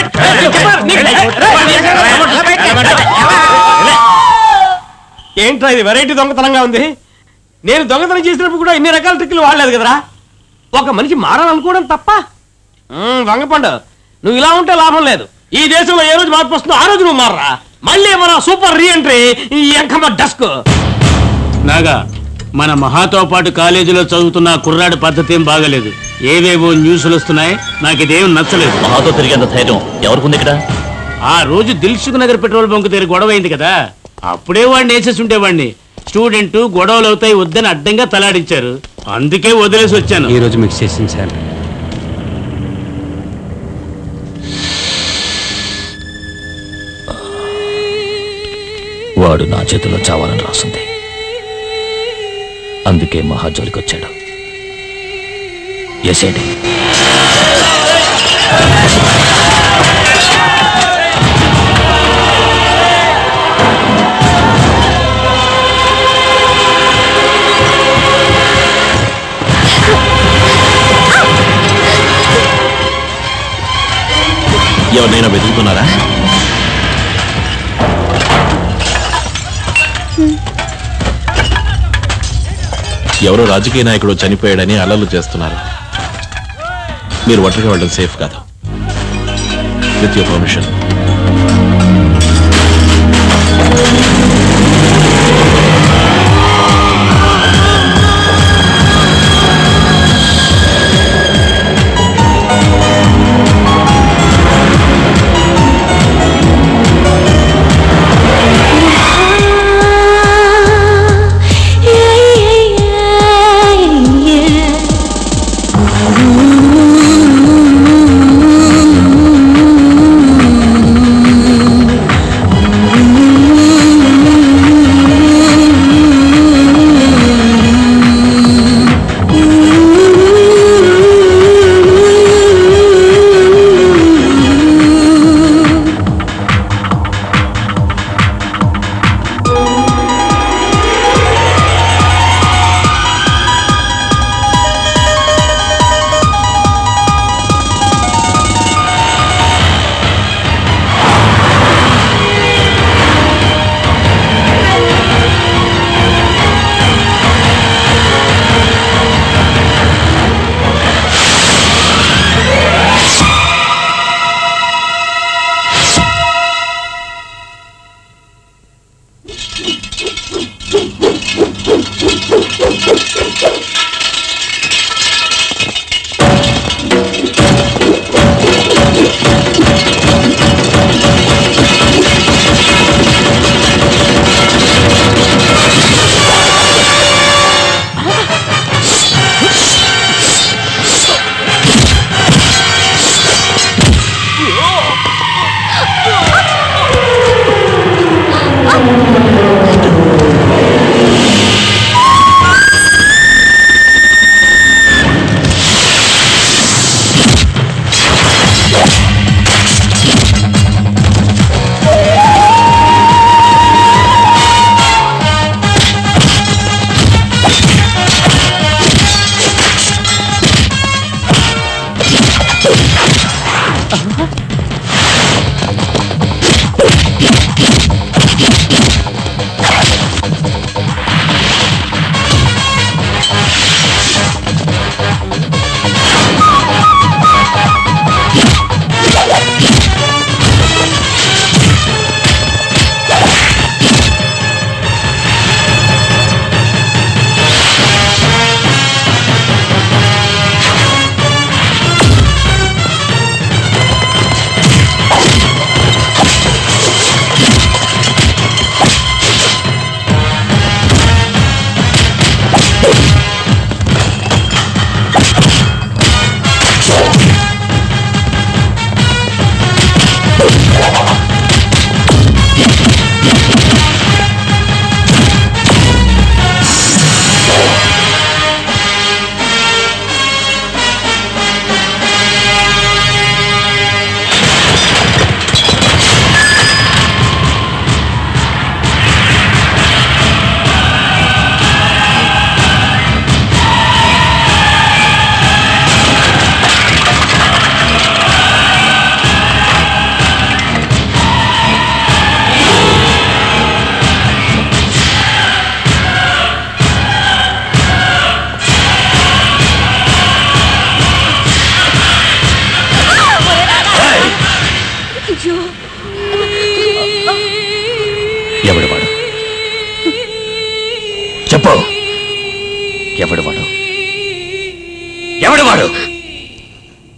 ఏంట్రా ఇది వెరైటీ దొంగతనంగా ఉంది నేను దొంగతనం చేసినప్పుడు కూడా ఇన్ని రకాల ట్రిక్లు వాడలేదు కదరా ఒక మనిషి మారాలనుకోవడం తప్ప మ్మ్, వంగపండు నువ్వు ఇలా ఉంటే లాభం లేదు ఈ దేశంలో ఏ రోజు మార్పు వస్తుందో ఆ రోజు నువ్వు మారరా మళ్ళీ మన సూపర్ రీ ఎంట్రీ ఈ ఎంకమ్మ డస్క్ నాగా మన మహాతో పాటు కాలేజీలో చదువుతున్న ఆ కుర్రాడి పద్ధతి ఏం బాగలేదు ఏవేవో న్యూస్లు వస్తున్నాయి నాకు ఇదేం నచ్చలేదు మహాతో తిరిగేంత ధైర్యం ఎవరికి ఇక్కడ ఆ రోజు దిల్సుఖ్ నగర్ పెట్రోల్ బంక్ దగ్గర గొడవ అయింది కదా అప్పుడే వాడిని వేసేసి ఉండేవాడిని స్టూడెంట్ గొడవలు అవుతాయి వద్దని అడ్డంగా తలాడించారు అందుకే వదిలేసి వచ్చాను ఈ రోజు మీకు చేసింది సార్ వాడు నా చేతిలో చావాలని రాసింది అందుకే మహాజోలికి వచ్చాడు ఎసేంటి ఎవరినైనా వెతుకుతున్నారా ఎవరో రాజకీయ నాయకుడు చనిపోయాడని అల్లర్లు చేస్తున్నారు మీరు ఒంటరిగా వెళ్ళడం సేఫ్ కాదు విత్ యువర్ పర్మిషన్ Yeah.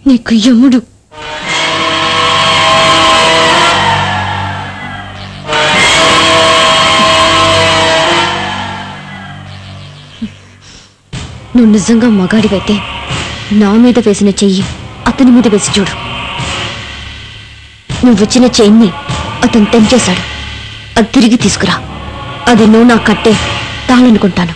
నీకు యముడు నువ్వు నిజంగా మగాడివైతే నా మీద వేసిన చెయ్యి అతని మీద వేసి చూడు నువ్వు ఇచ్చిన చెయ్యిని అతను తెంచేశాడు అది తిరిగి తీసుకురా అది నువ్వు నా కట్టే తాళనుకుంటాను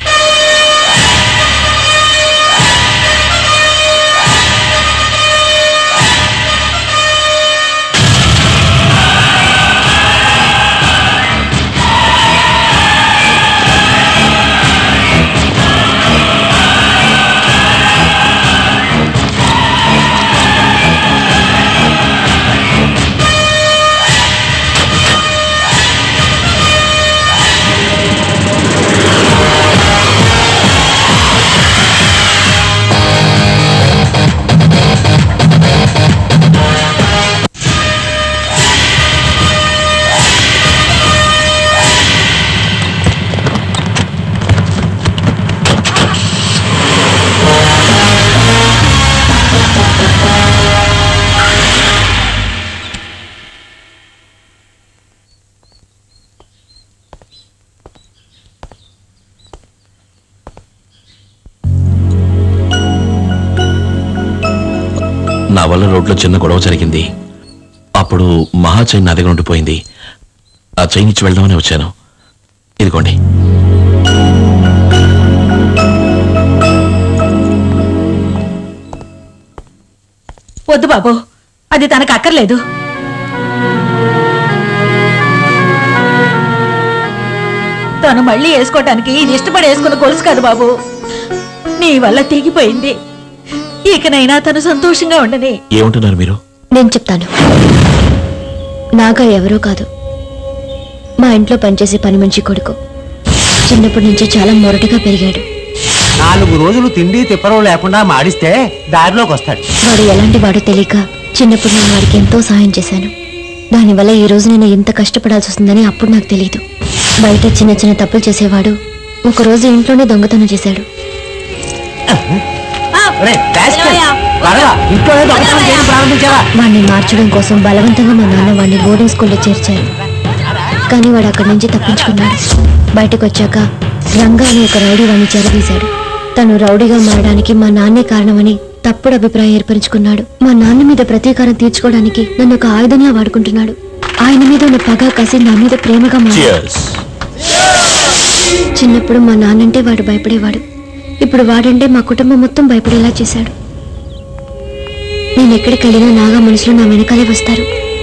నా వల్ల రోడ్లో చిన్న గొడవ జరిగింది అప్పుడు మహా చైన్ నా దగ్గర ఉండిపోయింది ఆ చైన్ ఇచ్చి వెళ్దామని వచ్చాను ఇదిగోండి వద్దు బాబు అది తనకు అక్కర్లేదు తను మళ్ళీ వేసుకోవటానికి ఇది ఇష్టపడి వేసుకున్న గొలుసు కాదు బాబు నీ వల్ల తెగిపోయింది ఇకనైనా తను సంతోషంగా ఉండని ఏమంటున్నారు మీరు నేను చెప్తాను నాగా ఎవరో కాదు మా ఇంట్లో పనిచేసే పని మంచి కొడుకు చిన్నప్పటి నుంచి చాలా మొరటుగా పెరిగాడు నాలుగు రోజులు తిండి తిప్పరం లేకుండా మాడిస్తే దారిలోకి వస్తాడు వాడు ఎలాంటి వాడో తెలియక చిన్నప్పుడు నేను వాడికి ఎంతో సహాయం చేశాను దానివల్ల ఈ రోజు నేను ఎంత కష్టపడాల్సి వస్తుందని అప్పుడు నాకు తెలియదు బయట చిన్న చిన్న తప్పులు చేసేవాడు ఒక రోజు ఇంట్లోనే దొంగతనం చేశాడు ఒరేయ్, rascal, త్వరగా, ఇంట్లోనే దొంగతనం చేయడం ప్రారంభించావా వాడిని మార్చడం కోసం బలవంతంగా మా నాన్న వాడిని బోర్డింగ్ స్కూల్లో చేర్చారు కానీ వాడు అక్కడి నుంచి తప్పించుకున్నాడు బయటకు వచ్చాక రంగా అనే ఒక రౌడీ వాడిని చెరదీశాడు తను రౌడీగా మారడానికి మా నాన్నే కారణమని తప్పుడు అభిప్రాయం ఏర్పరచుకున్నాడు మా నాన్న మీద ప్రతీకారం తీర్చుకోవడానికి నన్ను ఒక ఆయుధంగా వాడుకుంటున్నాడు ఆయన మీద ఉన్న పగ కసి నా మీద ప్రేమగా మారాడు చిన్నప్పుడు మా నాన్నంటే వాడు భయపడేవాడు ఇప్పుడు వాడంటే మా కుటుంబం మొత్తం భయపడేలా చేశాడు నేను ఎక్కడికి వెళ్ళినా నాగా మనుషులు నా వెనకాలే వస్తారు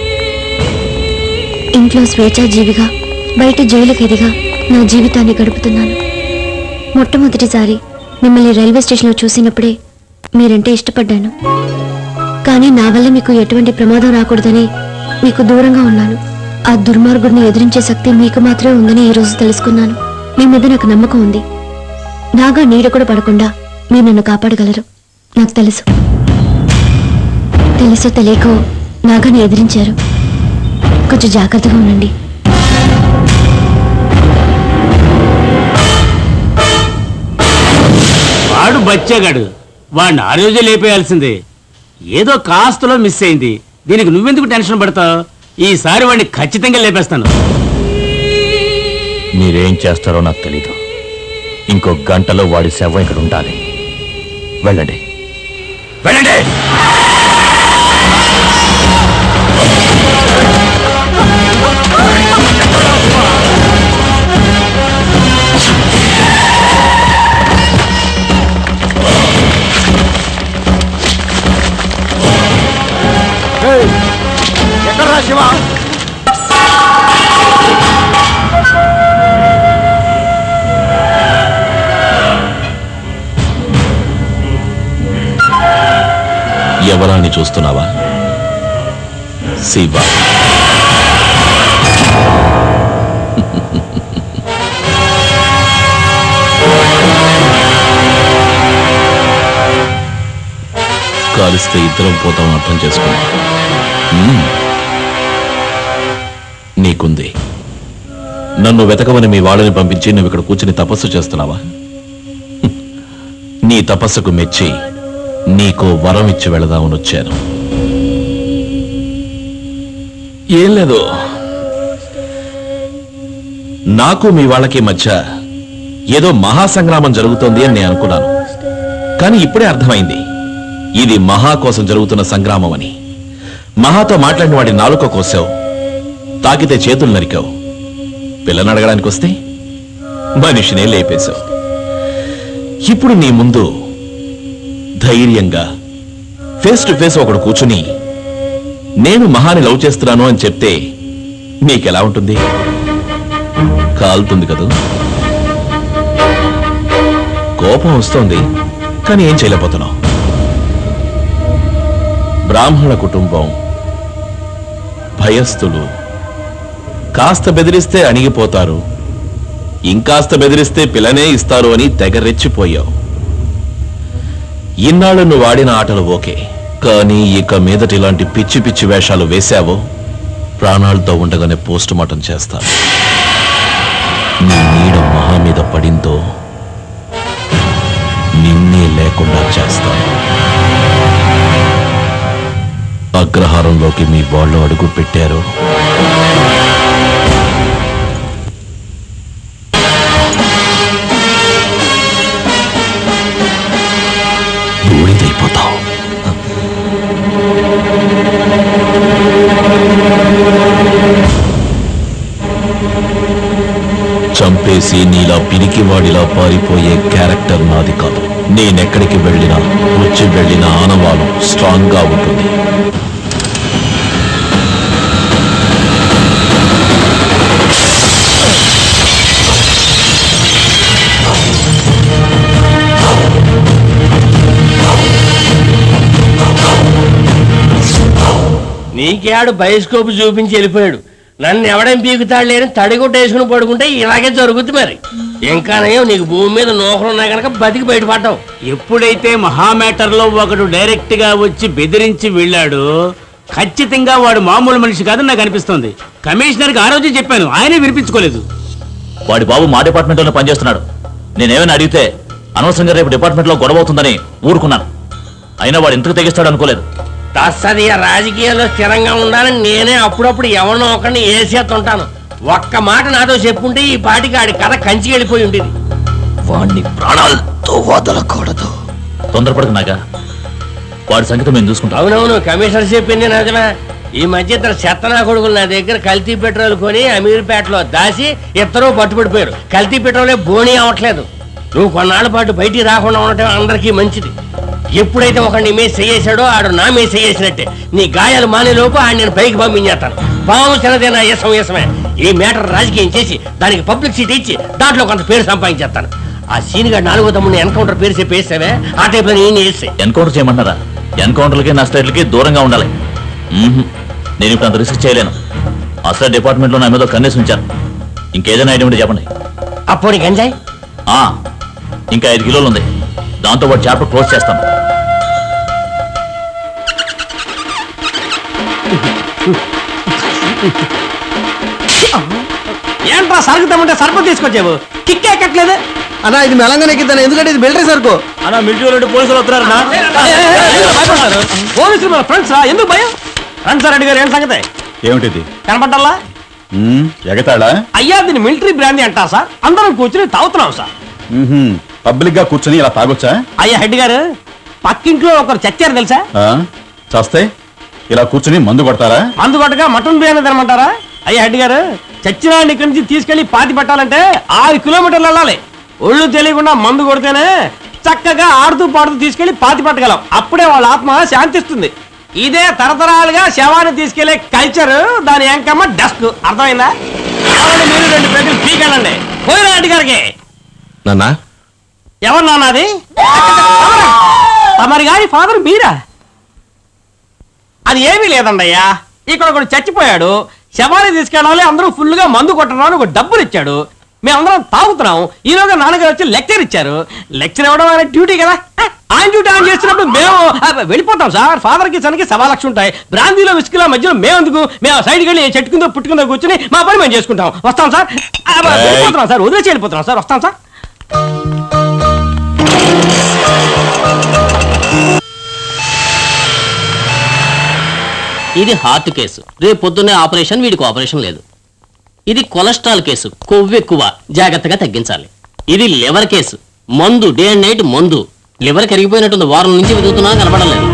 ఇంట్లో స్వేచ్ఛాజీవిగా బయట జైలు ఖైదీగా నా జీవితాన్ని గడుపుతున్నాను మొట్టమొదటిసారి మిమ్మల్ని రైల్వే స్టేషన్లో చూసినప్పుడే మీరంటే ఇష్టపడ్డాను కానీ నా వల్ల మీకు ఎటువంటి ప్రమాదం రాకూడదని మీకు దూరంగా ఉన్నాను ఆ దుర్మార్గుడిని ఎదిరించే శక్తి మీకు మాత్రమే ఉందని ఈ రోజు తెలుసుకున్నాను మీ మీద నాకు నమ్మకం ఉంది నాగా నీడ కూడా పడకుండా మీరు నన్ను కాపాడగలరు నాకు తెలుసు తెలుసో తెలియకో నాగాని ఎదిరించారు కొంచెం జాగ్రత్తగా ఉండండి వాడు బచ్చాగాడు వాడిని ఆ రోజే లేపేయాల్సిందే ఏదో కాస్తలో మిస్ అయింది దీనికి నువ్వెందుకు టెన్షన్ పడతావు ఈసారి వాడిని ఖచ్చితంగా లేపేస్తాను మీరేం చేస్తారో నాకు తెలీదు ఇంకో గంటలో వాడి శవం ఇక్కడ ఉండాలి వెళ్ళండి వెళ్ళండి ఎక్కడ్రా శివ ఎవరా అని చూస్తున్నావా శివ కాలిస్తే ఇద్దరం పోతాం అర్థం చేసుకున్నా మ్మ్. నీకుంది నన్ను వెతకమని మీ వాళ్ళని పంపించి నువ్వు ఇక్కడ కూర్చుని తపస్సు చేస్తున్నావా హ్మ్. నీ తపస్సుకు మెచ్చి నీకో వరం ఇచ్చి వెళదామని వచ్చాను ఏం లేదు నాకు మీ వాళ్ళకి మధ్య ఏదో మహాసంగ్రామం జరుగుతోంది అని నేను అనుకున్నాను కానీ ఇప్పుడే అర్థమైంది ఇది మహా కోసం జరుగుతున్న సంగ్రామం అని మహాతో మాట్లాడిన వాడి నాలుక కోసావు తాకితే చేతులు నరికావు పిల్లని అడగడానికి వస్తే మనిషినే లేపేశావు ఇప్పుడు నీ ముందు ధైర్యంగా ఫేస్ టు ఫేస్ ఒకడు కూర్చుని నేను మహాని లవ్ చేస్తున్నాను అని చెప్తే నీకెలా ఉంటుంది కాలుతుంది కదూ కోపం వస్తోంది కానీ ఏం చేయలేకపోతున్నావు బ్రాహ్మణ కుటుంబం భయస్థులు కాస్త బెదిరిస్తే అణిగిపోతారు ఇంకాస్త బెదిరిస్తే పిల్లనే ఇస్తారు అని తెగ రెచ్చిపోయావు ఇన్నాళ్ళు నువ్వు ఆడిన ఆటలు ఓకే కానీ ఇక మీదట ఇలాంటి పిచ్చి పిచ్చి వేషాలు వేశావో ప్రాణాలతో ఉండగానే పోస్ట్ మార్టం చేస్తాను నీ నీడ మహా మీద పడిందో నిన్నే లేకుండా చేస్తాను అగ్రహారంలోకి మీ వాళ్ళు అడుగు పెట్టారు బూడిదైపోతావు చంపేసి నీలా పిరికివాడిలా పారిపోయే క్యారెక్టర్ నాది కాదు నేనెక్కడికి వెళ్ళినా వచ్చి వెళ్ళిన ఆనవాలు స్ట్రాంగ్ గా ఉంటుంది నీకేడు బయోస్కోప్ చూపించి వెళ్ళిపోయాడు నన్ను ఎవడేం పీకుతాడు లేని తడిగుట్టేసుకుని పడుకుంటే ఇలాగే జరుగుద్ది మరి ఇంకానయ్యో నీకు భూమి మీద నూకలు ఉన్నాయి కనుక బతికి బయటపడ్డావు ఎప్పుడైతే మహామేటర్లో ఒకడు డైరెక్ట్ గా వచ్చి బెదిరించి వెళ్ళాడు ఖచ్చితంగా వాడు మామూలు మనిషి కాదని నాకు అనిపిస్తోంది కమిషనర్కి ఆ రోజే చెప్పాను ఆయనే వినిపించుకోలేదు వాడి బాబు మా డిపార్ట్మెంట్లోనే పనిచేస్తున్నాడు నేనేమైనా అడిగితే అనవసరంగా రేపు డిపార్ట్మెంట్లో గొడవ అవుతుందని ఊరుకున్నాను అయినా వాడు ఇంతకు తెగిస్తాడు అనుకోలేదు తస్సది ఆ రాజకీయాల్లో స్థిరంగా ఉండాలని నేనే అప్పుడప్పుడు ఎవరినో ఒకరిని వేసేస్తుంటాను ఒక్క మాట నాతో చెప్పుంటే ఈ పాటికి ఆడి కథ కంచి వెళ్ళిపోయి ఉండేది వాడిని ప్రాణాలతో వదలకూడదు తొందరపడకు నాగా వాడి సంగతి మేము చూసుకుంటాం అవునవును కమిషనర్ చెప్పింది నిజమే ఈ మధ్య ఇద్దరు చెత్తనా కొడుకులు నా దగ్గర కల్తీ పెట్రోల్ కొని అమీర్పేటలో దాచి ఇద్దరు పట్టుబడిపోయారు కల్తీ పెట్రోలే బోణి అవ్వట్లేదు నువ్వు కొన్నాళ్ళ పాటు బయటికి రాకుండా ఉండటం అందరికీ మంచిది ఎప్పుడైతే ఒకడిని మీద చేసాడో ఆడు నా మీద చేసినట్టే నీ గాయాలు మానేలోపు ఆయన నేను పైకి పంపించేస్తాను పాము చిన్నదే నా యసం యసమే ఈ మేటర్ రాజకీయం చేసి దానికి పబ్లిక్ సీట్ ఇచ్చి దాంట్లో కొంత పేరు సంపాదించేస్తాను ఆ సీనిగా నాలుగో తమ్ముడిని ఎన్కౌంటర్ పేరు చెప్పి వేసావే ఆ టైప్లో నేను వేస్తే ఎన్కౌంటర్ చేయమంటారా ఎన్కౌంటర్లకి నా స్టైల్కి దూరంగా ఉండాలి మ్మ్హ్. నేను ఇప్పుడు అంత రిస్క్ చేయలేను అసలు డిపార్ట్మెంట్లో నా మీద ఒక కన్నేసి ఉంచాను ఇంకేదైనా ఐడియా ఉంటే చెప్పండి అప్పుడు గంజాయి ఆ, ఇంకా ఐదు కిలోలు ఉంది దాంతో పాటు చాప్టర్ క్లోజ్ చేస్తాను ఏంట్రా సరుకు తమ్ముంటే సరుకు తీసుకొచ్చావు కిక్ ఎక్కట్లేదు అన్నా ఇది మెలంగా నెక్కిద్దాను ఎందుకంటే ఇది మిలిటరీ సరుకు అన్నా మిలిటరీ పోలీసులు వస్తున్నారన్నా పోలీసులు మన ఫ్రెండ్స్ రా ఎందుకు భయం రండి రెడ్డి గారు ఏం సంగతి ఏమిటిది కనపడ్డల్లా ఉమ్, ఎగతాళా అయ్యా దీన్ని మిలిటరీ బ్రాందీ అంటారు సార్ అందరం కూర్చుని తాగుతున్నాం సార్ పబ్లిక్ గా కూర్చొని ఇలా తాగొచ్చా అయ్యా హెడ్ గారు పక్కింట్లో ఒకరు చచ్చారు తెలుసా ఆ? చస్తే ఇలా కూర్చుని మందు కొడతారా మందు కొట్టగా మటన్ బిర్యానీ తినమంటారా అయ్యా హెడ్ గారు చచ్చిన వాడిని ఇక్కడి నుంచి తీసుకెళ్లి పాతి పెట్టాలంటే ఆరు కిలోమీటర్లు వెళ్ళాలి ఒళ్ళు తెలియకుండా మందు కొడితేనే చక్కగా ఆడుతూ పాడుతూ తీసుకెళ్లి పాతి పట్టగలం అప్పుడే వాళ్ళ ఆత్మ శాంతిస్తుంది ఇదే తరతరాలుగా శవాన్ని తీసుకెళ్లే కల్చర్ దాని ఎంకమ్మ డస్క్ అర్థమైందా కావాలంటే మీరు రెండు ప్రజలు పీకెళ్ళండి పోయిన రెడ్డి గారికి నాన్నా ఎవరు నాన్నది తమరి గారి ఫాదర్ మీరా అది ఏమీ లేదండి అయ్యా ఇక్కడ ఒకడు చచ్చిపోయాడు శవాన్ని తీసుకెళ్ళాలి అందరూ ఫుల్ గా మందు కొట్టడం ఒక డబ్బులు ఇచ్చాడు మేమందరం తాగుతున్నాం ఈలోగా నాన్నగారు వచ్చి లెక్చర్ ఇచ్చారు లెక్చర్ ఇవ్వడం ఆయన డ్యూటీ కదా ఆ, ఆయన డ్యూటీ ఆయన చేస్తున్నప్పుడు మేము ఆ, వెళ్ళిపోతాం సార్ ఫాదర్ కి సనికి సవా లక్ష ఉంటాయి బ్రాందీలో విస్కీలో మధ్యలో మేము ఎందుకు మేము సైడ్కి వెళ్ళి చెట్టు కింద పుట్టుకుందో కూర్చుని మా పని మేము చేసుకుంటాం వస్తాం సార్ ఆ, వెళ్ళిపోతున్నాం సార్ వదిలేసి వెళ్ళిపోతున్నాం సార్ వస్తాం సార్ ఇది హార్ట్ కేసు రేపు పొద్దున్నే ఆపరేషన్ వీడికి ఆపరేషన్ లేదు ఇది కొలెస్ట్రాల్ కేసు కొవ్వు ఎక్కువ జాగ్రత్తగా తగ్గించాలి ఇది లివర్ కేసు మందు డే అండ్ నైట్ మందు లివర్ కరిగిపోయినట్టుంది వారం నుంచి వెతుకుతున్నా కనపడం లేదు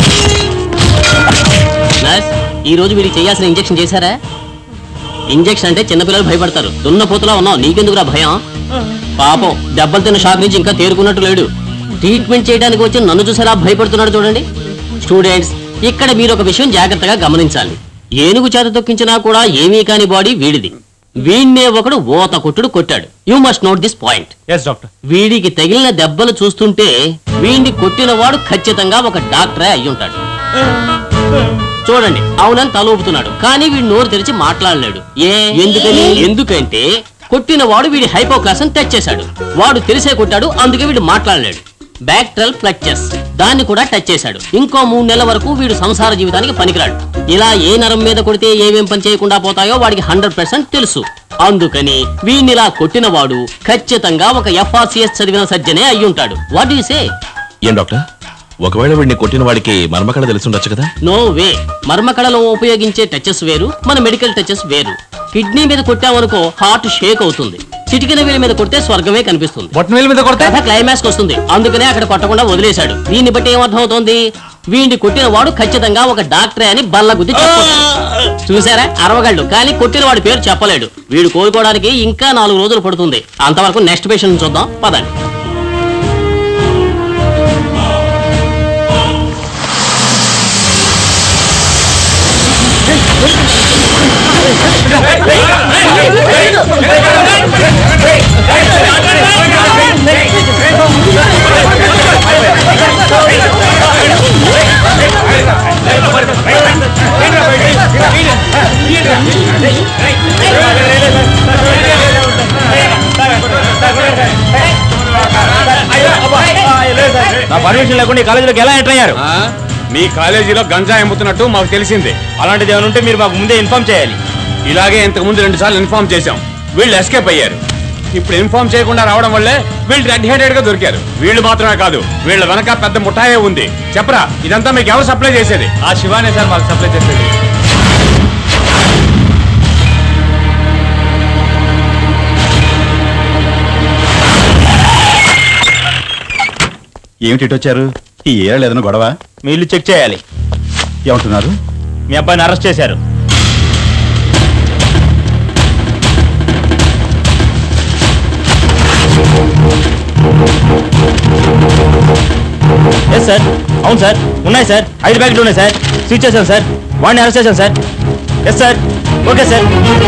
నర్స్ ఈ రోజు వీడికి చేయాల్సిన ఇంజెక్షన్ చేశారా ఇంజెక్షన్ అంటే చిన్నపిల్లలు భయపడతారు దున్నపోతులా ఉన్నావు నీకెందుకురా భయం పాపం దెబ్బలు తిన్న షాక్ నుంచి ఇంకా తేరుకున్నట్టు లేడు ట్రీట్మెంట్ చేయడానికి వచ్చి నన్ను చూసేలా భయపడుతున్నాడు చూడండి స్టూడెంట్స్ ఇక్కడ మీరు ఒక విషయం జాగ్రత్తగా గమనించాలి ఏనుగు చేత తొక్కించినా కూడా ఏమీ కాని బాడీ వీడిది వీణ్ణే ఒకడు ఓత కొట్టుడు కొట్టాడు you must note this point yes doctor వీడికి తగిలిన దెబ్బలు చూస్తుంటే వీడిని కొట్టిన వాడు ఖచ్చితంగా ఒక డాక్టరే అయ్యుంటాడు చూడండి అవునని తల ఊపుతున్నాడు కానీ వీడు నోరు తెరిచి మాట్లాడలేడు ఏ ఎందుకని ఎందుకంటే కొట్టిన వాడు వీడి హైపోక్లాస్ అని టచ్ చేశాడు వాడు తెలిసే కొట్టాడు అందుకే వీడు మాట్లాడలేడు బ్యాక్ట్రల్ ఫ్లెక్చర్స్ దాన్ని కూడా టచ్ చేశాడు ఇంకో మూడు నెలల వరకు వీడు సంసార జీవితానికి పనికిరాడు ఇలా ఏ నరం మీద కొడితే ఏమేం పని చేయకుండా పోతాయో వాడికి హండ్రెడ్ పర్సెంట్ తెలుసు అందుకని వీడిని ఇలా కొట్టిన వాడు ఖచ్చితంగా ఒక ఎఫ్ఆర్సిఎస్ చదివిన సజ్జనే అయ్యుంటాడు వాట్ యు సే ఏం డాక్టర్ ఒకవేళ వీడిని కొట్టిన వాడికి మర్మకళ తెలిసి ఉండొచ్చు కదా నో వే మర్మకళలో ఉపయోగించే టచెస్ వేరు మన మెడికల్ టచెస్ వేరు కిడ్నీ మీద కొట్టామనుకో హార్ట్ షేక్ అవుతుంది చిటికిన వేల మీద కొడితే స్వర్గమే కనిపిస్తుంది బొట్టన వేలు మీద కొడితే క్లైమాక్స్ వస్తుంది అందుకనే అక్కడ కొట్టకుండా వదిలేశాడు దీన్ని బట్టి ఏమర్థం అవుతోంది వీడిని కొట్టిన వాడు ఖచ్చితంగా ఒక డాక్టరే అని బల్ల గుద్ది చెప్పొచ్చు చూసారా అరవగళ్ళు కానీ కొట్టిన వాడి పేరు చెప్పలేడు వీడు కోలుకోవడానికి ఇంకా నాలుగు రోజులు పడుతుంది అంతవరకు నెక్స్ట్ పేషెంట్ చూద్దాం పదండి నా పర్మిషన్ లేకుండా ఈ కాలేజీలోకి ఎలా ఎంటర్ అయ్యారు మీ కాలేజీలో గంజా అమ్ముతున్నట్టు మాకు తెలిసింది అలాంటిది ఏమైనా ఉంటే మీరు మాకు ముందే ఇన్ఫార్మ్ చేయాలి ఇలాగే ఇంతకు ముందు రెండు సార్లు ఇన్ఫార్మ్ చేశాం వీళ్ళు ఎస్కేప్ అయ్యారు ఇప్పుడు ఇన్ఫార్మ్ చేయకుండా రావడం వల్లే వీళ్ళు రెడ్ హ్యాండెడ్ గా దొరికారు వీళ్ళు మాత్రమే కాదు వీళ్ళ వెనక పెద్ద ముఠాయే ఉంది చెప్పరా ఇదంతా మీకు ఎవరు సప్లై చేసేది ఆ శివానే సార్ మాకు సప్లై చేసేది ఏమిటి ఇటు వచ్చారు ఈ ఏరియాలో ఏదైనా గొడవ మీ ఇల్లు చెక్ చేయాలి ఏమంటున్నారు మీ అబ్బాయిని అరెస్ట్ చేశారు ఎస్ సార్ అవును సార్ ఉన్నాయి సార్ ఐదు బ్యాగులు ఉన్నాయి సార్ స్విచ్ చేశాను సార్ వాడిని అరెస్ట్ చేశాను sir yes sir okay sir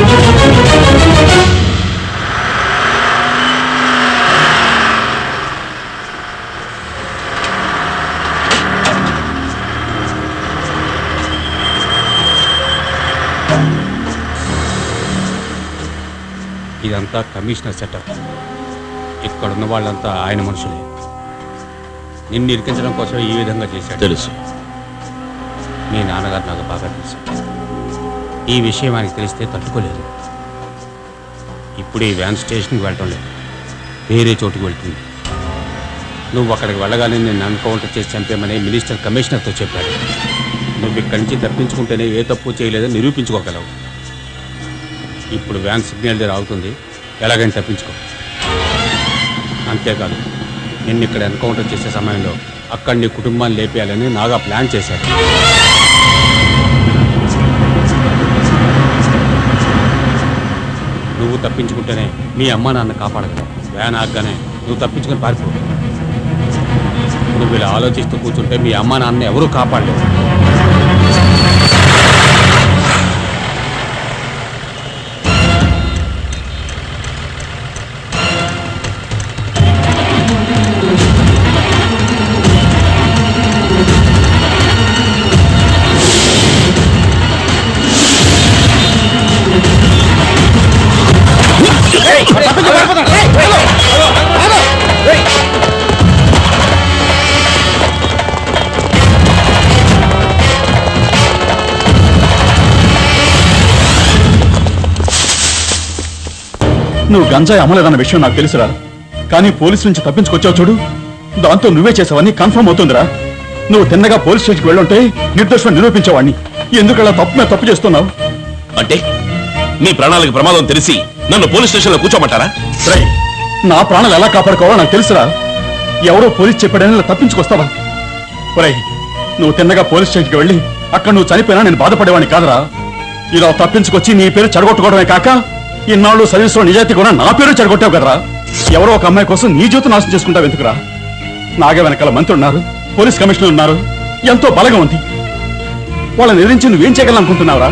ఇదంతా కమిషనర్ సెటప్ ఇక్కడున్న వాళ్ళంతా ఆయన మనుషులే నిన్ను ఇరికించడం కోసం ఈ విధంగా చేశాడు తెలుసు మీ నాన్నగారు నాకు బాగా తెలుసు ఈ విషయం ఆయనకి తెలిస్తే తట్టుకోలేదు ఇప్పుడు ఈ వ్యాన్ స్టేషన్కి వెళ్ళటం లేదు వేరే చోటుకి వెళ్తుంది నువ్వు అక్కడికి వెళ్ళగానే నేను అన్కౌంటర్ చేసి చంపేమని మినిస్టర్ కమిషనర్తో చెప్పాడు నువ్వు ఇక్కడి నుంచి తప్పించుకుంటేనే ఏ తప్పు చేయలేదని నిరూపించుకోగలవు ఇప్పుడు వ్యాన్ సిగ్నల్ దగ్గర ఆగుతుంది ఎలాగైనా తప్పించుకో అంతేకాదు నిన్ను ఇక్కడ ఎన్కౌంటర్ చేసే సమయంలో అక్కడ నీ కుటుంబాన్ని లేపేయాలని నాగా ప్లాన్ చేశాడు నువ్వు తప్పించుకుంటేనే మీ అమ్మ నాన్న కాపాడగలవు వ్యాన్ ఆగ్గానే నువ్వు తప్పించుకొని పారిపో నువ్వు ఇలా ఆలోచిస్తూ కూర్చుంటే మీ అమ్మ నాన్న ఎవరూ కాపాడలేరు నువ్వు గంజాయి అమ్మలేదన్న విషయం నాకు తెలుసురా కానీ పోలీసు నుంచి తప్పించుకొచ్చావు చూడు దాంతో నువ్వే చేసావని కన్ఫర్మ్ అవుతుందిరా నువ్వు తిన్నగా పోలీస్ స్టేషన్కి వెళ్ళుంటే నిర్దోషం నిరూపించేవాడిని ఎందుకు అలా తప్పు మీద తప్పు చేస్తున్నావు అంటే నీ ప్రాణాలకు ప్రమాదం తెలిసి నన్ను పోలీస్ స్టేషన్లో కూర్చోమంటారా రేయ్, నా ప్రాణాలు ఎలా కాపాడుకోవాలో నాకు తెలుసురా ఎవరో పోలీస్ చెప్పాడని ఇలా తప్పించుకొస్తావా ఒరేయ్ నువ్వు తిన్నగా పోలీస్ స్టేషన్కి వెళ్ళి అక్కడ నువ్వు చనిపోయినా నేను బాధపడేవాడిని కాదురా ఇలా తప్పించుకొచ్చి నీ పేరు చెడగొట్టుకోవడమే కాక ఇన్నాళ్ళు సర్వీస్లో నిజాయితీ కూడా నా పేరు చెడగొట్టావు కదరా ఎవరో ఒక అమ్మాయి కోసం నీ జీవితం నాశనం చేసుకుంటావు ఎందుకురా నాగ వెనకాల మంత్రి ఉన్నారు పోలీస్ కమిషనర్ ఉన్నారు ఎంతో బలంగా ఉంది వాళ్ళని ఎదిరించి నువ్వేం చేయగలనుకుంటున్నావురా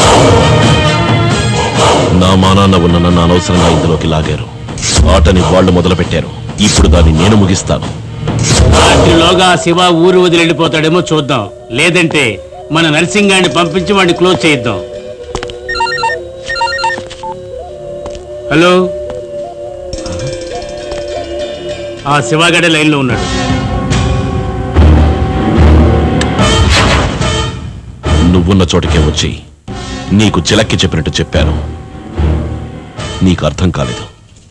నా మానాన్న ఉన్న నన్ను అనవసరంగా ఇందులోకి లాగారు ఆటని వాళ్ళు మొదలు పెట్టారు ఇప్పుడు దాన్ని నేను ముగిస్తాను రాత్రిలోగా శివ ఊరు వదిలి వెళ్ళిపోతాడేమో చూద్దాం లేదంటే మన నర్సింగాన్ని పంపించి వాడిని క్లోజ్ చేయిద్దాం హలో ఆ శివగడ లైన్లో ఉన్నాడు నువ్వున్న చోటకే వచ్చి నీకు చిలక్కి చెప్పినట్టు చెప్పాను నీకు అర్థం కాలేదు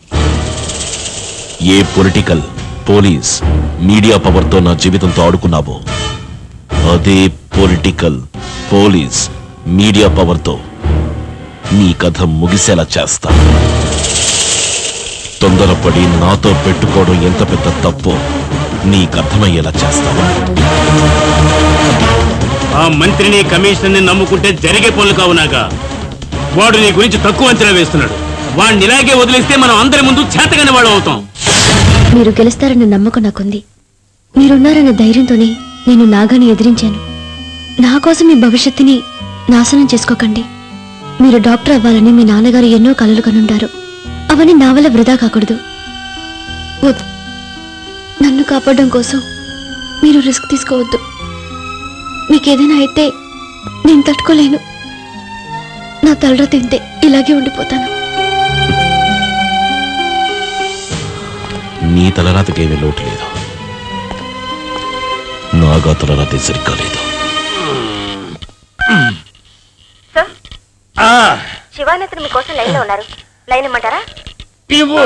ఏ పొలిటికల్ పోలీస్ మీడియా పవర్తో నా జీవితంతో ఆడుకున్నావో అదే పొలిటికల్ పోలీస్ మీడియా పవర్తో నీ కథ ముగిసేలా చేస్తా తొందరపడి నాతో పెట్టుకోవడం ఎంత పెద్ద తప్పో నీకు అర్థమయ్యేలా చేస్తాను ఆ మంత్రిని కమిషనర్ని నమ్ముకుంటే జరిగే పనులు కావునాగా వాడు నీ గురించి తక్కువ అంచనా వేస్తున్నాడు వాడిని ఇలాగే వదిలేస్తే మనం అందరి ముందు చేతగానే వాడు అవుతాం మీరు గెలుస్తారన్న నమ్మకం నాకుంది మీరున్నారన్న ధైర్యంతోనే నేను నాగాని ఎదిరించాను నా కోసం మీ భవిష్యత్తుని నాశనం చేసుకోకండి మీరు డాక్టర్ అవ్వాలని మీ నాన్నగారు ఎన్నో కలలు కనుంటారు అవన్నీ నా వల్ల వృధా కాకూడదు వద్దు. నన్ను కాపాడడం కోసం మీరు రిస్క్ తీసుకోవద్దు మీకేదైనా అయితే నేను తట్టుకోలేను నా తలరా తింటే ఇలాగే ఉండిపోతాను నీ తలరాతకేమీ లోటు లేదు నాగా తలరాతే సరిగ్గా లేదు శివానందన్ మీకోసం లైన్ లో ఉన్నారు లైన్ ఇమ్మంటారా ఇవ్వు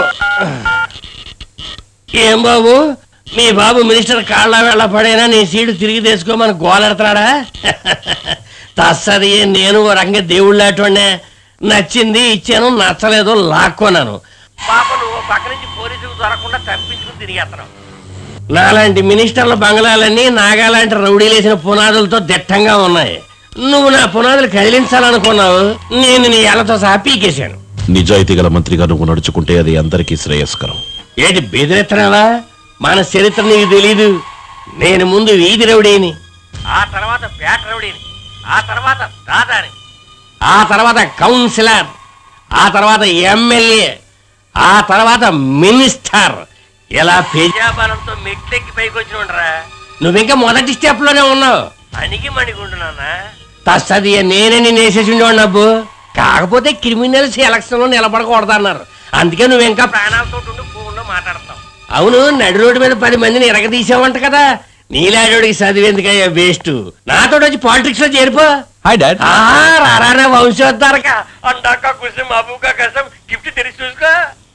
ఏం బాబు మీ బాబు మినిస్టర్ కాళ్ళ వెళ్ళ పడైనా నీ సీటు తిరిగి తెచ్చుకోమని గోలెడుతున్నాడా తస్సది నేను ఓ రకంగా దేవుళ్ళాటోనే నచ్చింది ఇచ్చాను నచ్చలేదు లాక్కొన్నాను పాప నువ్వు పక్క నుంచి పోలీసులకు దొరకకుండా తప్పించుకుని తిరిగేస్తున్నావు నాలాంటి మినిస్టర్ల బంగ్లాలన్నీ నాగాలాంటి రౌడీలేసిన పునాదులతో దిట్టంగా ఉన్నాయి నువ్వు నా పునాదులు కదిలించాలనుకున్నావు నేను నీ ఎలతో సహా పీకేశాను నిజాయితీ గల మంత్రిగా నువ్వు నడుచుకుంటే అది అందరికీ శ్రేయస్కరం ఏంటి బెదిరెత్తనావా మన చరిత్ర నీకు తెలీదు నేను ముందు వీధి రౌడీని ఆ తర్వాత పేట రౌడీని ఆ తర్వాత దాదాని ఆ తర్వాత కౌన్సిలర్ ఆ తర్వాత ఎమ్మెల్యే ఆ తర్వాత మినిస్టర్ ఇలా ప్రజాబలంతో మెట్లెక్కి పైకి వచ్చి ఉండరా నువ్వు ఇంకా మొదటి స్టెప్ లోనే ఉన్నావు అణిగి మణిగుంటున్నా తస్తది నేనే నేను వేసేసి ఉండేవాడిని అబ్బు కాకపోతే క్రిమినల్స్ ఎలక్షన్ లో నిలబడకూడదన్నారు అందుకే నువ్వు ఇంకా ప్రాణాలతో ఉండి ఫోన్లో మాట్లాడతావు అవును నడి రోడ్డు మీద పది మందిని ఎరగదీసావంట కదా నీలాడోడికి చదివేందుకయ్యా వేస్ట్ నాతో వచ్చి పాలిటిక్స్ లో చేరిపో హాయ్ డాడ్ రారా వంశోద్ధారక అందాక కుసం అబుగా కసం గిఫ్ట్ తెరిచి చూసుకో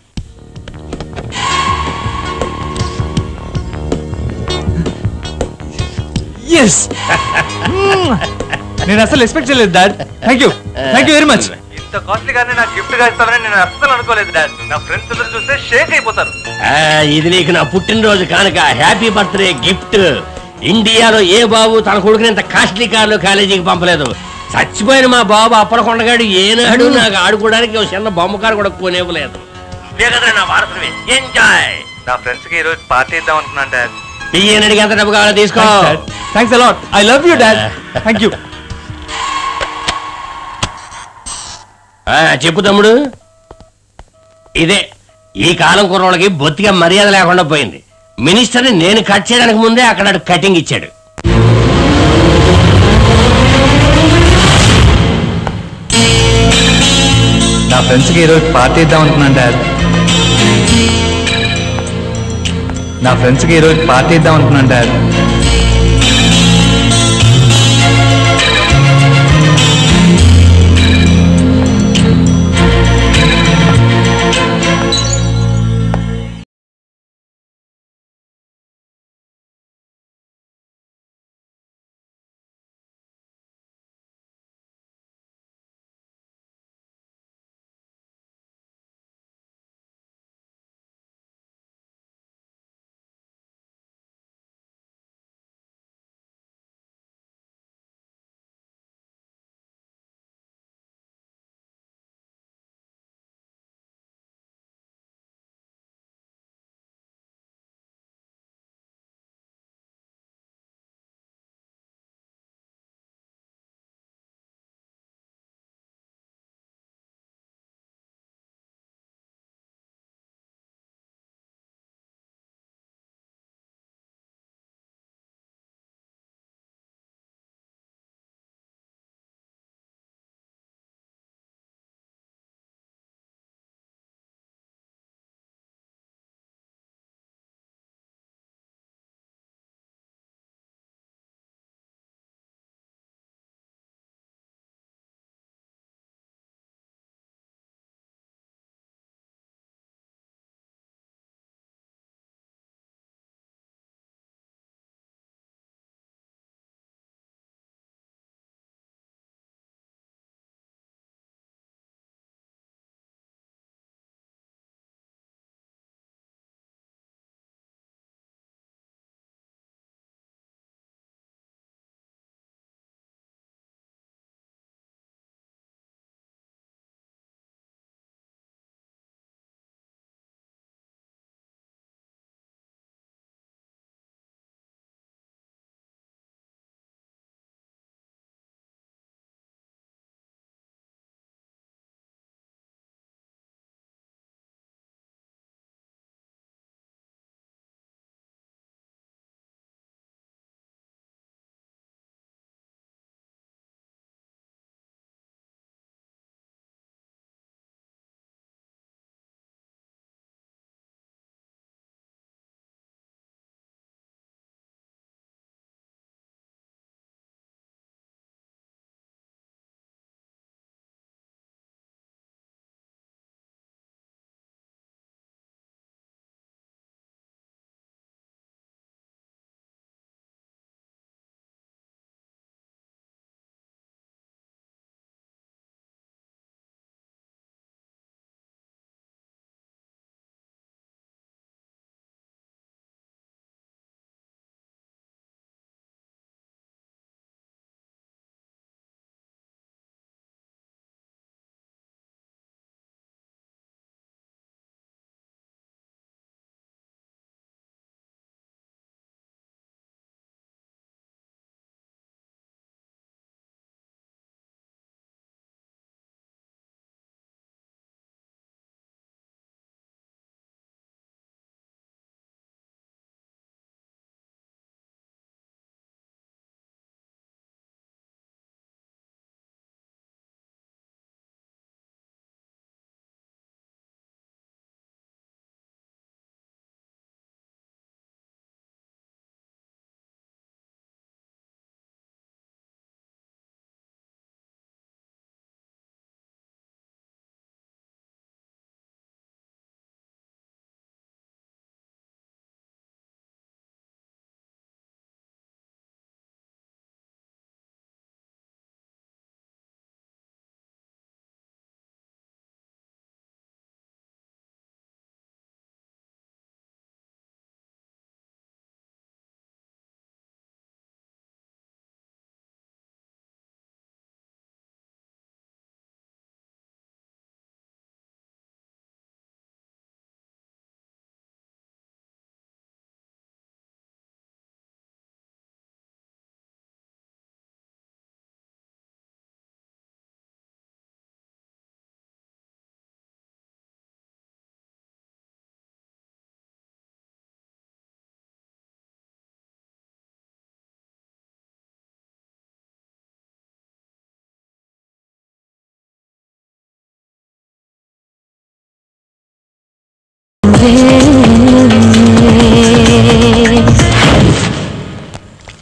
ఎస్ నేను అసలు ఎక్స్పెక్ట్ చేయలేదు dad thank you thank you very much ఇంత కాస్ట్లీ గానీ నాకు గిఫ్ట్ గా ఇస్తామని నేను అస్సలు అనుకోలేదు డాడ్ నా ఫ్రెండ్స్ అందరూ చూస్తే షేక్ అయిపోతారు ఆ, ఇది నీకు నా పుట్టినరోజు కానుక హ్యాపీ బర్త్డే గిఫ్ట్ ఇండియాలో ఏ బాబు తన కొడుకుని ఇంత కాస్ట్లీ కార్లు కాలేజీకి పంపలేదు చచ్చిపోయిన మా బాబు అప్పలకొండగాడు ఏనాడు నాకు ఆడుకోవడానికి ఒక చిన్న బొమ్మ కారు కూడా కొనివ్వలేదు నువ్వే కదా నా వారసుడివి ఎంజాయ్ నా ఫ్రెండ్స్ కి ఈ రోజు పార్టీ ఇద్దాం అనుకున్నాను డాడ్ బియ్యం అడిగి ఎంత డబ్బు కావాలో తీసుకో thanks a lot I love you dad thank you ఆ, చెప్పు తమ్ముడు ఇదే ఈ కాలం కుర్రోళ్ళకి బొత్తిగా మర్యాద లేకుండా పోయింది మినిస్టర్ని నేను కట్ చేయడానికి ముందే అక్కడ కటింగ్ ఇచ్చాడు నా ఫ్రెండ్స్కి ఈరోజు పార్టీ ఇద్దాం అనుకున్నాను డాడ్ నా ఫ్రెండ్స్కి ఈరోజు పార్టీ ఇద్దాం అనుకున్నాను డాడ్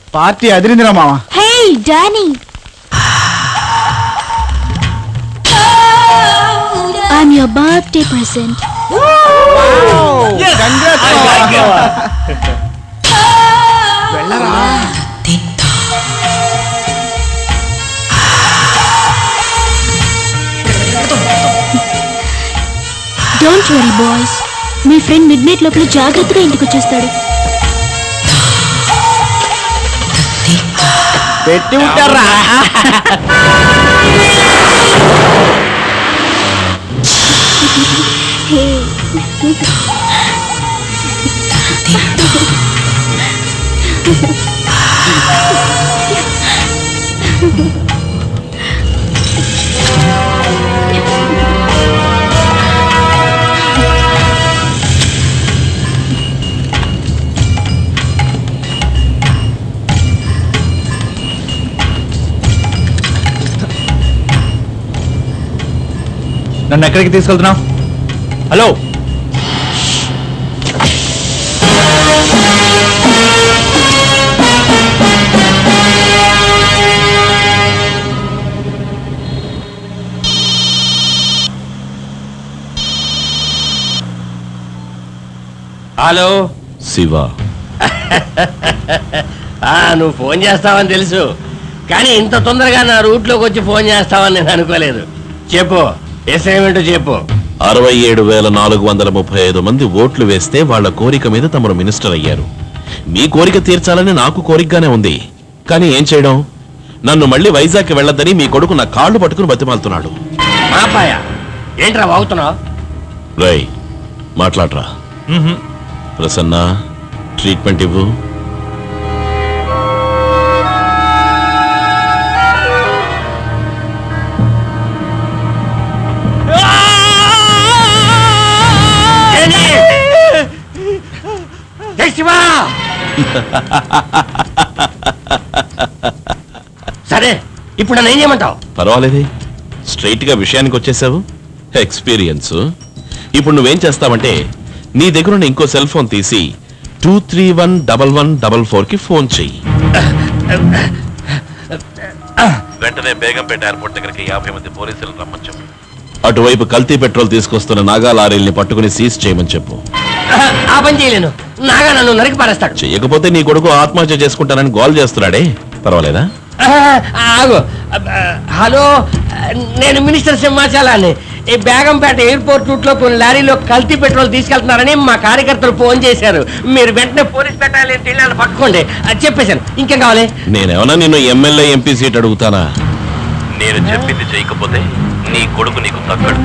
పార్టీ అదిరిందిరా మామ hey Danny I'm your birthday present don't worry boys మీ ఫ్రెండ్ మిడ్ నైట్ లోపల జాగ్రత్తగా ఇంటికి వచ్చేస్తాడు పెట్టి ఉంటారా నన్ను ఎక్కడికి తీసుకెళ్తున్నావు హలో హలో శివ ఆ, నువ్వు ఫోన్ చేస్తావని తెలుసు కానీ ఇంత తొందరగా నా రూట్లోకి వచ్చి ఫోన్ చేస్తావని నేను అనుకోలేదు చెప్పు అసైన్మెంట్ చెప్పు అరవై ఏడు వేల నాలుగు వందల ముప్పై ఐదు మంది ఓట్లు వేస్తే వాళ్ళ కోరిక మీద తమరు మినిస్టర్ అయ్యారు మీ కోరిక తీర్చాలని నాకు కోరికగానే ఉంది కానీ ఏం చేయడం నన్ను మళ్ళీ వైజాగ్ వెళ్ళొద్దని మీ కొడుకు నా కాళ్ళు పట్టుకుని బతిమాలుతున్నాడు మాపాయ ఏంట్రా వాగుతున్నావు రై మాట్లాడరా ప్రసన్న ట్రీట్మెంట్ ఇవ్వు జై శివా సరే ఇప్పుడు నన్ను ఏం చేయమంటావు పర్వాలేదే స్ట్రైట్ గా విషయానికి వచ్చేసావు ఎక్స్పీరియన్స్ ఇప్పుడు నువ్వేం చేస్తావంటే నీ దగ్గరున్న ఇంకో సెల్ ఫోన్ తీసి two three one double one double four కి ఫోన్ చెయ్యి వెంటనే బేగంపేట ఎయిర్పోర్ట్ దగ్గరికి యాభై మంది పోలీసులు రమ్మని చెప్పు అటువైపు కల్తీ పెట్రోల్ తీసుకొస్తున్న నాగా లారీల్ని పట్టుకుని సీజ్ చేయమని చెప్పు ఆ పని చేయలేను నాగా నన్ను నరికి పారేస్తాడు చెయ్యకపోతే నీ కొడుకు ఆత్మహత్య చేసుకుంటానని గోల్ చేస్తున్నాడే పర్వాలేదా ఆగు హలో నేను మినిస్టర్ సింహాచలాన్ని ఈ బేగంపేట ఎయిర్పోర్ట్ రూట్ లో కొన్ని లారీలో కల్తీ పెట్రోల్ తీసుకెళ్తున్నారని మా కార్యకర్తలు ఫోన్ చేశారు మీరు వెంటనే పోలీస్ పెట్టాలి తిళ్ళని పట్టుకోండి అది చెప్పేశాను ఇంకేం కావాలి నేనేమన్నా నిన్ను ఎమ్మెల్యే ఎంపీ సీట్ అడుగుతానా నేను చెప్పింది చేయకపోతే నీ కొడుకు నీకు తగ్గడు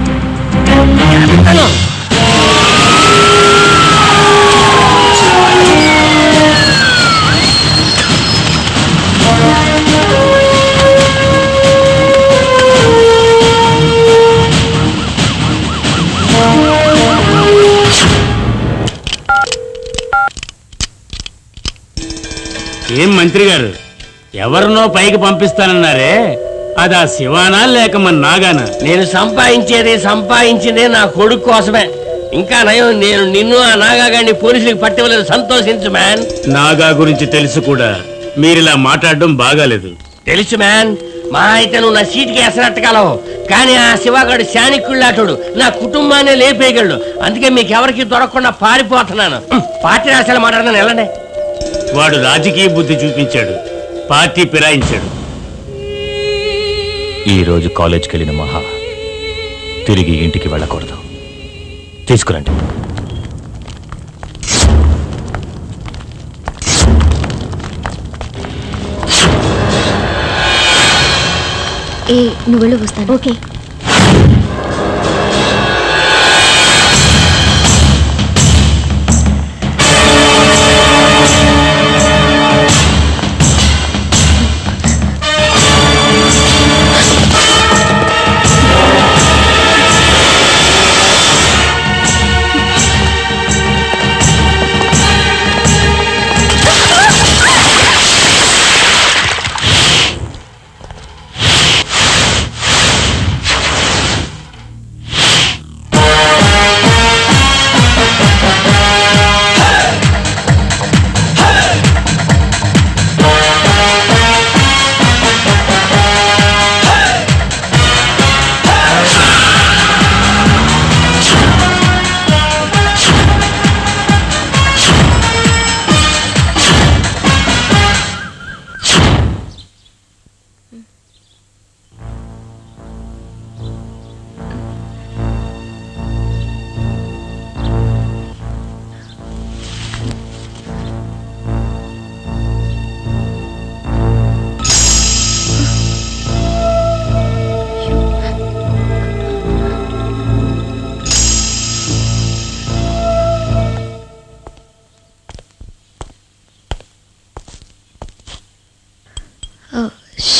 ఏం మంత్రి గారు ఎవరినో పైకి పంపిస్తానన్నారే అది ఆ శివానా లేక మన నాగానా నేను సంపాదించేది సంపాదించింది నా కొడుకు కోసమే ఇంకా నయం నేను నిన్ను ఆ నాగాగాడిని పోలీసులకు పట్టివ్వలేదు సంతోషించు మ్యాన్ నాగా గురించి తెలుసు కూడా మీరిలా మాట్లాడడం బాగాలేదు తెలుసు మ్యాన్ మా అయితే నువ్వు నా సీటుకి ఎసరట్టగలవు కానీ ఆ శివగాడు శానికుళ్ళాటుడు నా కుటుంబాన్ని లేపేయగలడు అందుకే మీకు ఎవరికి దొరకకుండా పారిపోతున్నాను హ్మ్, పార్టీ రాశాలు మాట్లాడుతున్నాను వెళ్ళండి వాడు రాజకీయ బుద్ధి చూపించాడు పార్టీ ఫిరాయించాడు ఈ రోజు కాలేజ్కి వెళ్ళిన మహా తిరిగి ఇంటికి వెళ్ళకూడదు తీసుకురండి ఏ నువ్వు వెళ్ళు వస్తాను ఓకే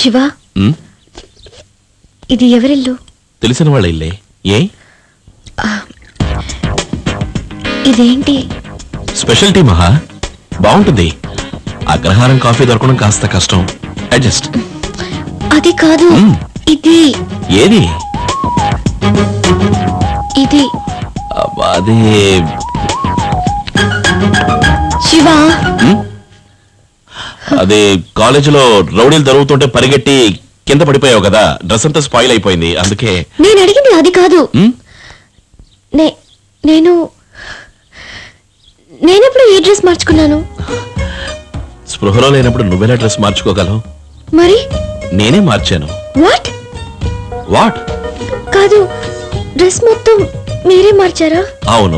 శివ ఉమ్, ఇది ఎవరిల్లు తెలిసిన వాళ్ళ ఇల్లే ఏ ఇదేంటి స్పెషాలిటీ మహా బాగుంటుంది అగ్రహారం కాఫీ దొరకడం కాస్త కష్టం అడ్జస్ట్ అది కాదు ఇది ఏది ఇది అబ్బా, అదే శివ అదే కాలేజీలో రౌడీలు జరుగుతుంటే పరిగెట్టి కింద పడిపోయావు కదా డ్రెస్ అంతా స్పాయిల్ అయిపోయింది అందుకే నేను అడిగింది అది కాదు ఉమ్, నే నేను నేనెప్పుడు ఈ డ్రెస్ మార్చుకున్నాను స్పృహలో లేనప్పుడు నువ్వెలా డ్రెస్ మార్చుకోగలవు మరి నేనే మార్చాను వాట్ వాట్ కాదు డ్రెస్ మొత్తం మీరే మార్చారా అవును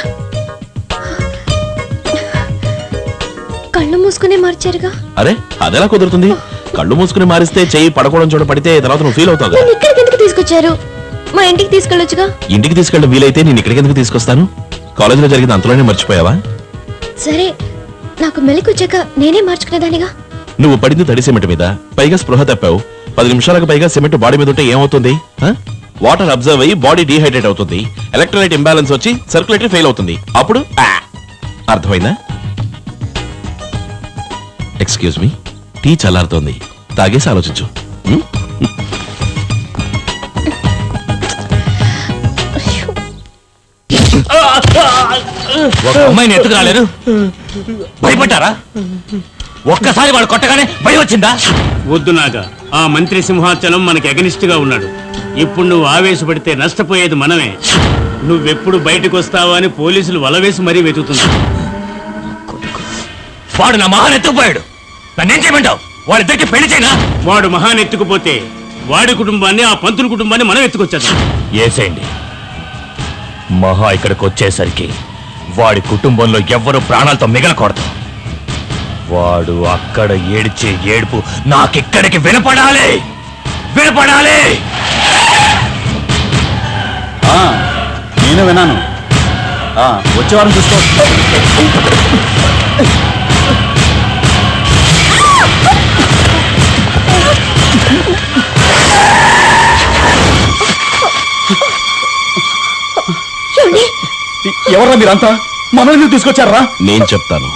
కళ్ళు మూసుకునే మార్చారుగా అరే అదెలా కుదురుతుంది కళ్ళు మూసుకుని మారిస్తే చెయ్యి పడకూడదు చూడ పడితే తర్వాత నువ్వు ఫీల్ అవుతావు కదా నన్ను ఇక్కడికి ఎందుకు తీసుకొచ్చారు మా ఇంటికి తీసుకెళ్ళొచ్చుగా ఇంటికి తీసుకెళ్ళడం వీలైతే నేను ఇక్కడికి ఎందుకు తీసుకొస్తాను కాలేజీలో జరిగింది అంతలోనే మర్చిపోయావా సరే నాకు మెలకు వచ్చాక నేనే మార్చుకునేదానిగా నువ్వు పడింది తడి సిమెంట్ మీద పైగా స్పృహ తప్పావు పది నిమిషాలకు పైగా సిమెంట్ బాడీ మీద ఉంటే ఏమవుతుంది ఆ? వాటర్ అబ్జర్వ్ అయ్యి బాడీ డీహైడ్రేట్ అవుతుంది ఎలక్ట్రోలైట్ ఇంబ్యాలెన్స్ వచ్చి సర్క్యులేటరీ ఫెయిల్ అవుతుంది అప్పుడు ఆ! అర్థమైందా ఎక్స్క్యూజ్ మీ టీ చల్లారుతోంది తాగేసి ఆలోచించు ఉం? ఒక అమ్మాయిని ఎత్తుకు రాలేరు భయపడ్డారా ఒక్కసారి వాడు కొట్టగానే భయం వచ్చిందా వద్దు నాగా ఆ మంత్రి సింహాచలం మనకి అగనిస్ట్ గా ఉన్నాడు ఇప్పుడు నువ్వు ఆవేశపడితే నష్టపోయేది మనమే నువ్వెప్పుడు బయటకు వస్తావా అని పోలీసులు వలవేసి మరీ వెతుకుతున్నారు వాడు నా మహాన్ ఎత్తుకుపోయాడు నన్నేం చేయమంటావు వాళ్ళిద్దరికి పెళ్లి చేయనా వాడు మహాన్ ఎత్తుకుపోతే వాడి కుటుంబాన్ని ఆ పంతుల కుటుంబాన్ని మనం ఎత్తుకొచ్చేద్దాం ఏసేయండి మహా ఇక్కడికి వచ్చేసరికి వాడి కుటుంబంలో ఎవ్వరూ ప్రాణాలతో మిగలకూడదు వాడు అక్కడ ఏడిచే ఏడుపు నాకిక్కడికి వినపడాలి వినపడాలి ఆ, నేను విన్నాను ఆ, వచ్చే వారం చూసుకో ఎవర్రా మీరంతా మనల్ని తీసుకొచ్చారా నేను చెప్తాను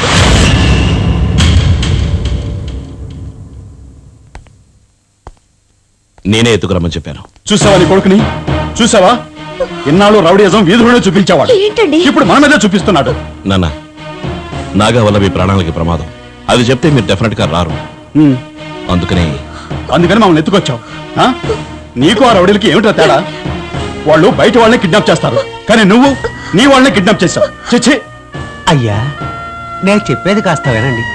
నేనే ఎత్తుకురమ్మని చెప్పాను చూసావా నీ కొడుకుని చూసావా ఇన్నాళ్ళు రౌడీజం వీధులోనే చూపించేవాడు ఏంటండి ఇప్పుడు మన మీదే చూపిస్తున్నాడు నాన్న నాగా వల్ల మీ ప్రాణాలకి ప్రమాదం అది చెప్తే మీరు డెఫినెట్ గా రారు ఉమ్, అందుకని అందుకని మమ్మల్ని ఎత్తుకొచ్చావు ఆ? నీకు ఆ రౌడీలకి ఏమిటో తేడా వాళ్ళు బయట వాళ్ళని కిడ్నాప్ చేస్తారు కానీ నువ్వు నీ వాళ్ళని కిడ్నాప్ చేశావు చిచ్చి అయ్యా నేను చెప్పేది కాస్త వినండి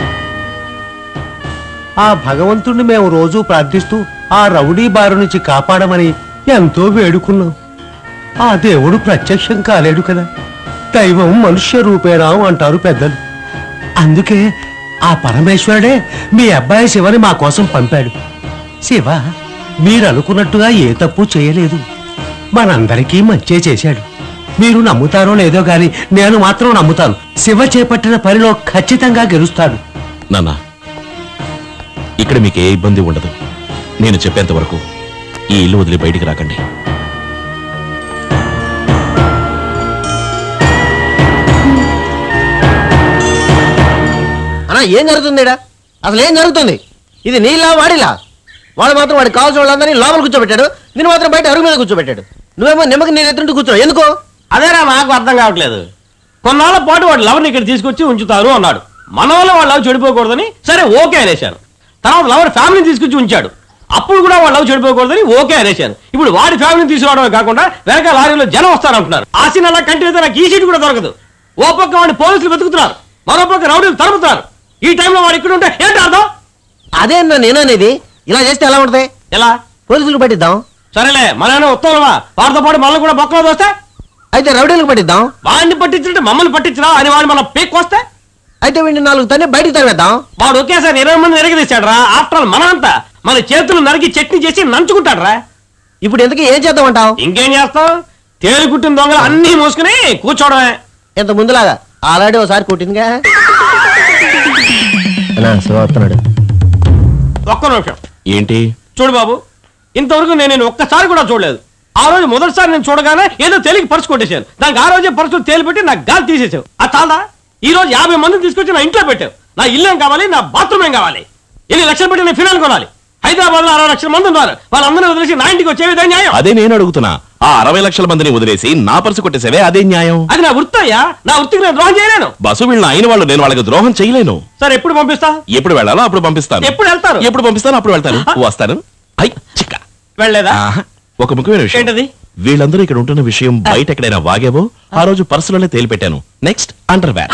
ఆ భగవంతుణ్ణి మేము రోజు ప్రార్థిస్తూ ఆ రౌడీ బారు నుంచి కాపాడమని ఎంతో వేడుకున్నాం ఆ దేవుడు ప్రత్యక్షం కాలేడు కదా దైవం మనుష్య రూపేణా అంటారు పెద్దలు అందుకే ఆ పరమేశ్వరుడే మీ అబ్బాయి శివని మా కోసం పంపాడు శివ మీరు అనుకున్నట్టుగా ఏ తప్పు చేయలేదు మనందరికీ మంచే చేశాడు మీరు నమ్ముతారో లేదో గాని నేను మాత్రం నమ్ముతాను శివ చేపట్టిన పనిలో ఖచ్చితంగా గెలుస్తాడు నాన్న ఇక్కడ మీకు ఏ ఇబ్బంది ఉండదు నేను చెప్పేంత వరకు ఈ ఇల్లు వదిలి బయటికి రాకండి అన్నా ఏం జరుగుతుంది ఈడ? అసలు ఏం జరుగుతుంది ఇది నీలా వాడిలా వాడు మాత్రం వాడి కావాల్సిన వాళ్ళందరినీ లోపల కూర్చోబెట్టాడు నేను మాత్రం బయట అరుగు మీద కూర్చోబెట్టాడు నువ్వేమో నిమ్మకి నేను ఎత్తుంటూ కూర్చో ఎందుకు అదేరా నాకు అర్థం కావట్లేదు కొన్నాళ్ళ పాటు వాడు లవర్ని ఇక్కడ తీసుకొచ్చి ఉంచుతారు అన్నాడు మన వల్ల వాళ్ళ లవ్ చెడిపోకూడదని సరే ఓకే అనేశాను తర్వాత లవర్ ఫ్యామిలీని తీసుకొచ్చి ఉంచాడు అప్పుడు కూడా వాళ్ళ లవ్ చెడిపోకూడదని ఓకే అనేశాను ఇప్పుడు వాడి ఫ్యామిలీని తీసుకురావడమే కాకుండా వెనక లారీలో జనం వస్తారంటున్నారు ఆ సీన్ అలా కంటిన్యూ నాకు ఈ సీట్ కూడా దొరకదు ఓ పక్క వాడిని పోలీసులు వెతుకుతున్నారు మరో పక్క రౌడీలు తరుముతున్నారు ఈ టైంలో వాడు ఇక్కడ ఉంటే ఏంటి అర్థం అదే అన్న నేననేది ఇలా చేస్తే ఎలా ఉంటుంది ఎలా పోలీసులకు పట్టిద్దాం సరేలే మన ఉత్తమా వారితో పాటు మనల్ని కూడా బొక్కలో దోస్తే అయితే రౌడీలకు పట్టిద్దాం వాడిని పట్టించినట్టు మమ్మల్ని పట్టించరా అని వాడు మన పీక్ వస్తే అయితే వీడిని నాలుగు తన్ని బయటికి తరివేద్దాం వాడు ఒకేసారి ఇరవై మంది ఎరగదీశాడు రా ఆఫ్టర్ ఆల్ మన అంతా మన చేతులు నరికి చట్నీ చేసి నంచుకుంటాడు రా ఇప్పుడు ఎందుకు ఏం చేద్దామంటావు ఇంకేం చేస్తాం తేలి కుట్టిన దొంగలు అన్ని మూసుకుని కూర్చోవడమే ఇంత ముందులాగా ఆల్రెడీ ఒకసారి కుట్టిందిగా అన్నా శివ వస్తున్నాడు ఒక్క నిమిషం ఏంటి చూడు బాబు ఇంతవరకు నేను నేను ఒక్కసారి కూడా చూడలేదు ఆ రోజు మొదటిసారి నేను చూడగానే ఏదో తెలియక పర్సు కొట్టేశాను దానికి ఆ రోజే పర్సులు తేలిపెట్టి నాకు గాలి తీసేసావు ఆ చాలదా ఈ రోజు యాభై మందిని తీసుకొచ్చి నా ఇంట్లో పెట్టావు నా ఇల్లు ఏం కావాలి నా బాత్రూమ్ ఏం కావాలి ఎన్ని లక్షలు పెట్టి నేను ఫినాల్ కొనాలి హైదరాబాద్ లో అరవై లక్షల మంది ఉన్నారు వాళ్ళందరినీ వదిలేసి నా ఇంటికి వచ్చేవి న్యాయం అదే నేను అడుగుతున్నా ఆ అరవై లక్షల మందిని వదిలేసి నా పర్సు కొట్టేసేవే అదే న్యాయం అది నా వృత్తి అయ్యా నా వృత్తికి నేను ద్రోహం చేయలేను బస్సు వీళ్ళ అయిన వాళ్ళు నేను వాళ్ళకి ద్రోహం చేయలేను సరే ఎప్పుడు పంపిస్తా ఎప్పుడు వెళ్ళాలో అప్పుడు పంపిస్తాను ఎప్పుడు వెళ్తారు ఎప్పుడు పంపిస్తాను అప్పుడు వెళ్తాను వస్తాను ఐ చిక్క వెళ్ళలేదా ఆహా, ఒక ముఖ్యమైన విషయం ఏంటది వీళ్ళందరూ ఇక్కడ ఉంటున్న విషయం బయట ఎక్కడైనా వాగేవో ఆ రోజు పర్సులోనే తేలిపెట్టాను నెక్స్ట్ అండర్ వేర్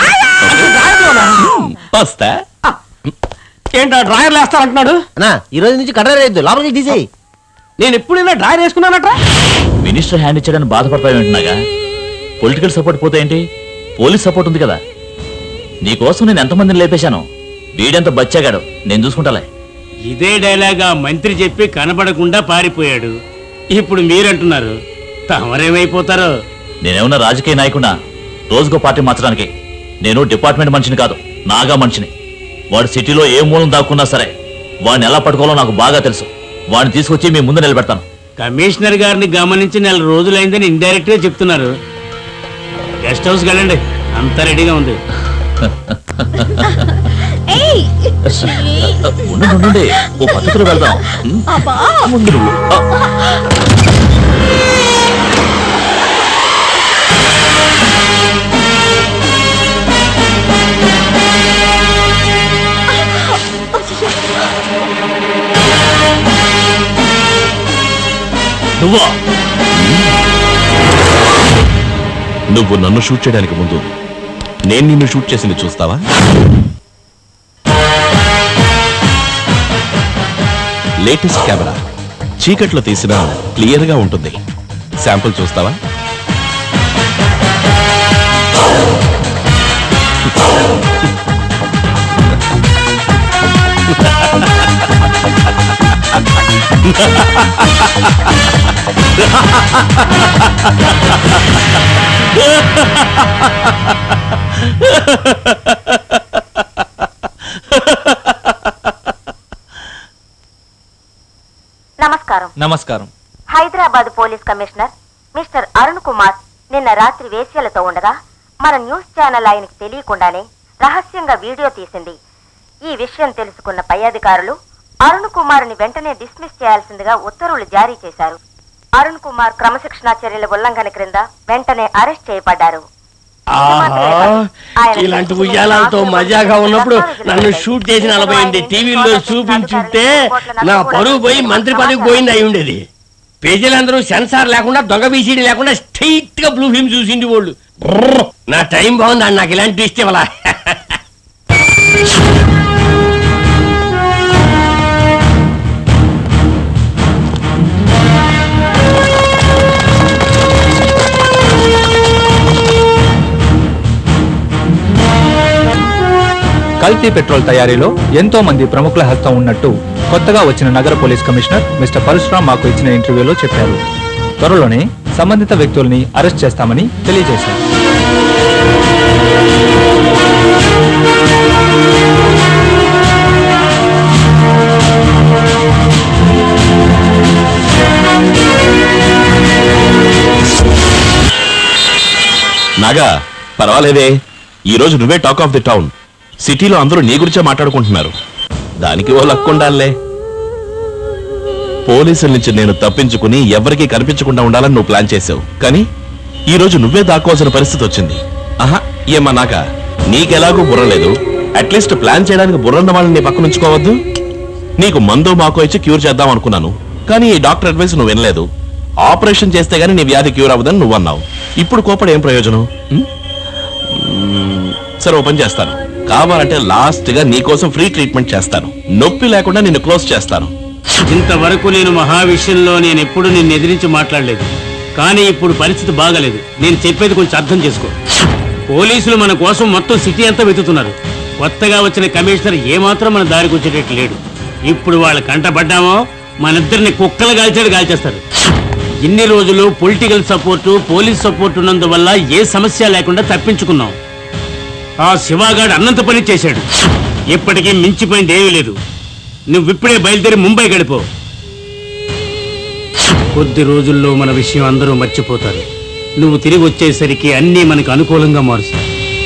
వస్తా ఏంటా డ్రాయర్ వేస్తానంటున్నాడు అన్నా ఈ రోజు నుంచి కట్టర్ వేయద్దు లోపలికి తీసేయి నేను ఎప్పుడైనా డ్రాయర్ వేసుకున్నానట్రా మినిస్టర్ హ్యాండ్ ఇచ్చాడని బాధపడతావు ఏంటున్నాగా పొలిటికల్ సపోర్ట్ పోతే ఏంటి పోలీస్ సపోర్ట్ ఉంది కదా నీకోసం నేను ఎంతమందిని లేపేశాను వీడెంత బచ్చాగాడు నేను చూసుకుంటాలే ఇదే డైలాగ్ ఆ మంత్రి చెప్పి కనబడకుండా పారిపోయాడు ఇప్పుడు మీరంటున్నారు తమరేమైపోతారో నేనేమన్నా రాజకీయ నాయకుడా రోజుకో పార్టీ మార్చడానికి నేను డిపార్ట్మెంట్ మనిషిని కాదు నాగా మనిషిని వాడు సిటీలో ఏ మూలం దాక్కున్నా సరే వాడిని ఎలా పట్టుకోవాలో నాకు బాగా తెలుసు వాడిని తీసుకొచ్చి మీ ముందు నిలబెడతాను కమిషనర్ గారిని గమనించి నెల రోజులైందని ఇండైరెక్ట్ గా చెప్తున్నారు గెస్ట్ హౌస్ వెళ్ళండి అంతా రెడీగా ఉంది ఉండండి ఉండండి ఓ పద్ధతిలో వెళ్దాం ఉం? ముందు నువ్వు. ఆ. నువ్వా నువ్వు నన్ను షూట్ చేయడానికి ముందు నేను నిన్ను షూట్ చేసింది చూస్తావా లేటెస్ట్ కెమెరా చీకట్లో తీసినా క్లియర్ గా ఉంటుంది శాంపుల్ చూస్తావా నమస్కారం నమస్కారం Hyderabad police commissioner Mr Arun Kumar నిన్న రాత్రి వేశ్యలతో ఉండగా మన న్యూస్ ఛానల్ ఆయనకి తెలియకుండానే రహస్యంగా వీడియో తీసింది ఈ విషయం తెలుసుకున్న పై అధికారులు అరుణ్ కుమార్ని వెంటనే డిస్మిస్ చేయాల్సిందిగా ఉత్తర్వులు జారీ చేశారు అరుణ్ కుమార్ క్రమశిక్షణా చర్యల ఉల్లంఘన క్రింద వెంటనే అరెస్ట్ చేయబడ్డారు ఆహా ఇలాంటి ఉయ్యాలతో మజాగా ఉన్నప్పుడు నన్ను షూట్ చేసి నలభై ఎనిమిది టీవీల్లో చూపించుంటే నా పరువు పోయి మంత్రి పదవి పోయింది అయి ఉండేది ప్రజలందరూ సెన్సార్ లేకుండా దొంగ బీసీడీ లేకుండా స్ట్రైట్ గా బ్లూ ఫిల్మ్ చూసిండి వాళ్ళు బ్రర్. నా టైం బాగుంది అన్న నాకు ఇలాంటి ఇష్టం ఇవ్వాలా కల్తీ పెట్రోల్ తయారీలో ఎంతో మంది ప్రముఖుల హస్తం ఉన్నట్టు కొత్తగా వచ్చిన నగర పోలీస్ కమిషనర్ మిస్టర్ పరశురామ్ మాకు ఇచ్చిన ఇంటర్వ్యూలో చెప్పారు త్వరలోనే సంబంధిత వ్యక్తుల్ని అరెస్ట్ చేస్తామని తెలియజేశారు నాగా పర్వాలేదే ఈ రోజు నువ్వే టాక్ ఆఫ్ ది టౌన్ సిటీలో అందరూ నీ గురించే మాట్లాడుకుంటున్నారు దానికి ఓ లక్కు ఉండాలే పోలీసుల నుంచి నేను తప్పించుకుని ఎవరికీ కనిపించకుండా ఉండాలని నువ్వు ప్లాన్ చేసావు కానీ ఈ రోజు నువ్వే దాక్కోవాల్సిన పరిస్థితి వచ్చింది ఆహా ఏమ్మా నాగా నీకెలాగూ బుర్ర లేదు అట్లీస్ట్ ప్లాన్ చేయడానికి బుర్రన్న వాళ్ళని నీ పక్కన ఉంచుకోవద్దు నీకు మందు మాకో ఇచ్చి క్యూర్ చేద్దాం అనుకున్నాను కానీ ఈ డాక్టర్ అడ్వైస్ నువ్వు వినలేదు ఆపరేషన్ చేస్తే గానీ నీ వ్యాధి క్యూర్ అవ్వదని నువ్వు అన్నావు ఇప్పుడు కోపడు ఏం ప్రయోజనం ఉం? మ్మ్, సరే ఓపెన్ చేస్తాను కావాలంటే లాస్ట్ గా నీకోసం ఫ్రీ ట్రీట్మెంట్ చేస్తాను నొప్పి లేకుండా నిన్ను క్లోజ్ చేస్తాను ఇంతవరకు నేను మహా విషయంలో నేను ఎప్పుడు నిన్ను ఎదిరించి మాట్లాడలేదు కానీ ఇప్పుడు పరిస్థితి బాగలేదు నేను చెప్పేది కొంచెం అర్థం చేసుకో పోలీసులు మన కోసం మొత్తం సిటీ అంతా వెతుకుతున్నారు కొత్తగా వచ్చిన కమిషనర్ ఏమాత్రం మన దారికి వచ్చేటట్టు లేడు ఇప్పుడు వాళ్ళ కంటపడ్డామో మనిద్దరిని కుక్కలు కాల్చాడు కాల్చేస్తారు ఇన్ని రోజులు పొలిటికల్ సపోర్టు పోలీస్ సపోర్ట్ ఉన్నందువల్ల ఏ సమస్య లేకుండా తప్పించుకున్నాం ఆ శివాగాడు అన్నంత పని చేశాడు ఇప్పటికీ మించిపోయింది ఏమీ లేదు నువ్వు ఇప్పుడే బయలుదేరి ముంబై గడిపో కొద్ది రోజుల్లో మన విషయం అందరూ మర్చిపోతారు నువ్వు తిరిగి వచ్చేసరికి అన్నీ మనకు అనుకూలంగా మారుస్తాయి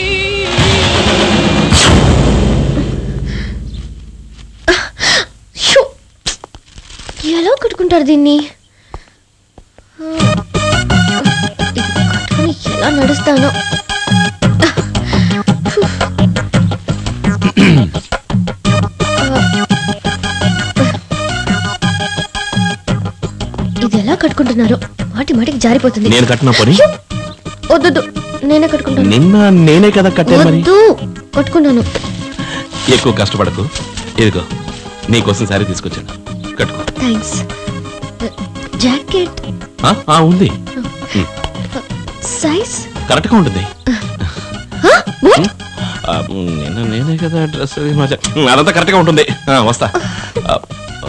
షూ! ఎలా కట్టుకుంటారు దీన్ని ఇది కట్టుకుని ఎలా నడుస్తానో ఇది ఎలా కట్టుకుంటున్నారో మాటి మాటికి జారిపోతుంది నేను కట్టిన పని వద్దొద్దు నేనే కట్టుకుంటాను నిన్న నేనే కదా కట్టాను మరి వద్దు కట్టుకున్నాను ఎక్కువ కష్టపడకు ఇదిగో నీకోసం సారీ తీసుకొచ్చాను కట్టుకో థ్యాంక్స్ జాకెట్ ఆ, ఆ, ఉంది సైజ్ కరెక్ట్గా ఉంటుంది ఆ, నిన్న నేనే కదా డ్రెస్ అది మార్చా. ఉమ్, అదంతా కరెక్ట్గా ఉంటుంది ఆ, వస్తా ఆ, ఆ,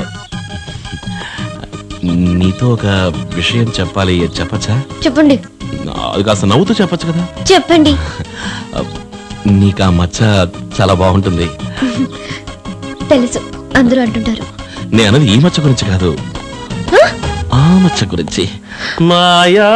నీతో ఒక విషయం చెప్పాలి చెప్పచ్చా చెప్పండి అది కాస్త నవ్వుతూ చెప్పచ్చు కదా చెప్పండి నీకు ఆ మచ్చ చాలా బాగుంటుంది తెలుసు అందరూ అంటుంటారు నేను అన్నది ఈ మచ్చ గురించి కాదు ఆ మచ్చ గురించి మాయా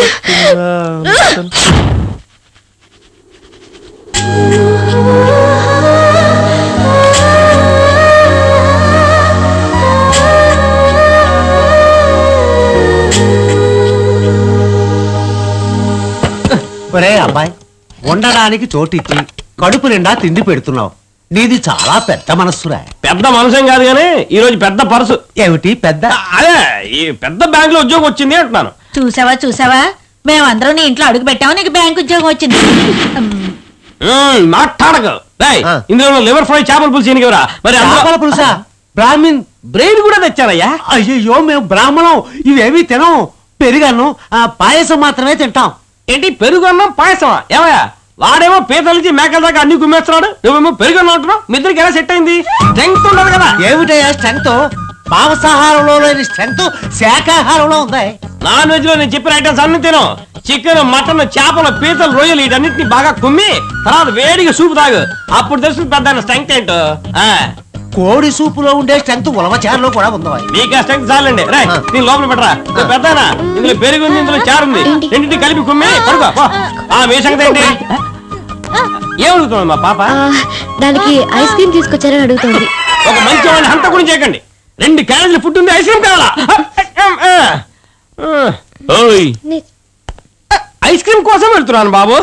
ఒరే అబ్బాయి ఉండడానికి చోటిచ్చి కడుపు నిండా తిండి పెడుతున్నావు నీది చాలా పెద్ద మనస్సురా పెద్ద మనసేం కాదు కానీ ఈ రోజు పెద్ద పర్సు ఏమిటి పెద్ద అదే ఈ పెద్ద బ్యాంక్ లో ఉద్యోగం వచ్చింది అంటున్నాను చూసావా చూసావా మేమందరం నీ ఇంట్లో అడుగు పెట్టాము నీకు బ్యాంక్ ఉద్యోగం వచ్చింది మ్మ్, మాట్లాడకు రేయ్, ఇందులో లివర్ ఫ్రై చేపల పులుసు ఎనికివరా మరి అందులో- చేపల పులుసా బ్రాహ్మిన్ బ్రెయిన్ కూడా తెచ్చారయ్యా అయ్యో మేము బ్రాహ్మణం ఇవేవి తినం పెరిగాను ఆ పాయసం మాత్రమే తింటాం ఏంటి పెరుగన్నం పాయసమా ఏమయ్యా వాడేమో పీతల నుంచి మేకల దాకా అన్ని గుమ్మేస్తున్నాడు నువ్వేమో పెరుగన్నం అంటున్నావు మీ ఇద్దరికి ఎలా సెట్ అయింది స్ట్రెంగ్త్ ఉండదు కదా ఏమిటయ్యా స్ట్రెంగ్త్ మాంసాహారంలో లేని స్ట్రెంగ్త్ శాకాహారంలో ఉంది నాన్ వెజ్ లో నేను చెప్పిన ఐటమ్స్ అన్ని తిను చికెన్ మటన్ చేపలు పీతలు రొయ్యలు వీటన్నిటిని బాగా కుమ్మి తర్వాత వేడిగా సూపు తాగు అప్పుడు తెలుస్తుంది పెద్ద స్ట్రెంగ్త్ ఏంటో ఆ. కోడి సూపులో ఉండే స్ట్రెంగ్త్ ఉలవచారులో కూడా ఉంది మీకు ఆ స్ట్రెంగ్త్ చాలండి రే నేను లోపల పెట్టరా పెద్ద ఇందులో పెరుగు ఉంది ఇందులో చారు ఉంది రెండింటి కలిపి కుమ్మి పడుకో పో. ఆ మీ సంగతి ఏంటి ఏమడుగుతున్నావు మా పాప ఆ, దానికి ఐస్ క్రీమ్ తీసుకొచ్చారని అడుగుతోంది ఒక మంచి వాడిని హంత గురించి చేయకండి రెండు క్యారేజీల ఫుడ్ ఉంది ఐస్ క్రీమ్ కావాలా ఓయ్ ఐస్ క్రీమ్ కోసం వెళ్తున్నాను బాబు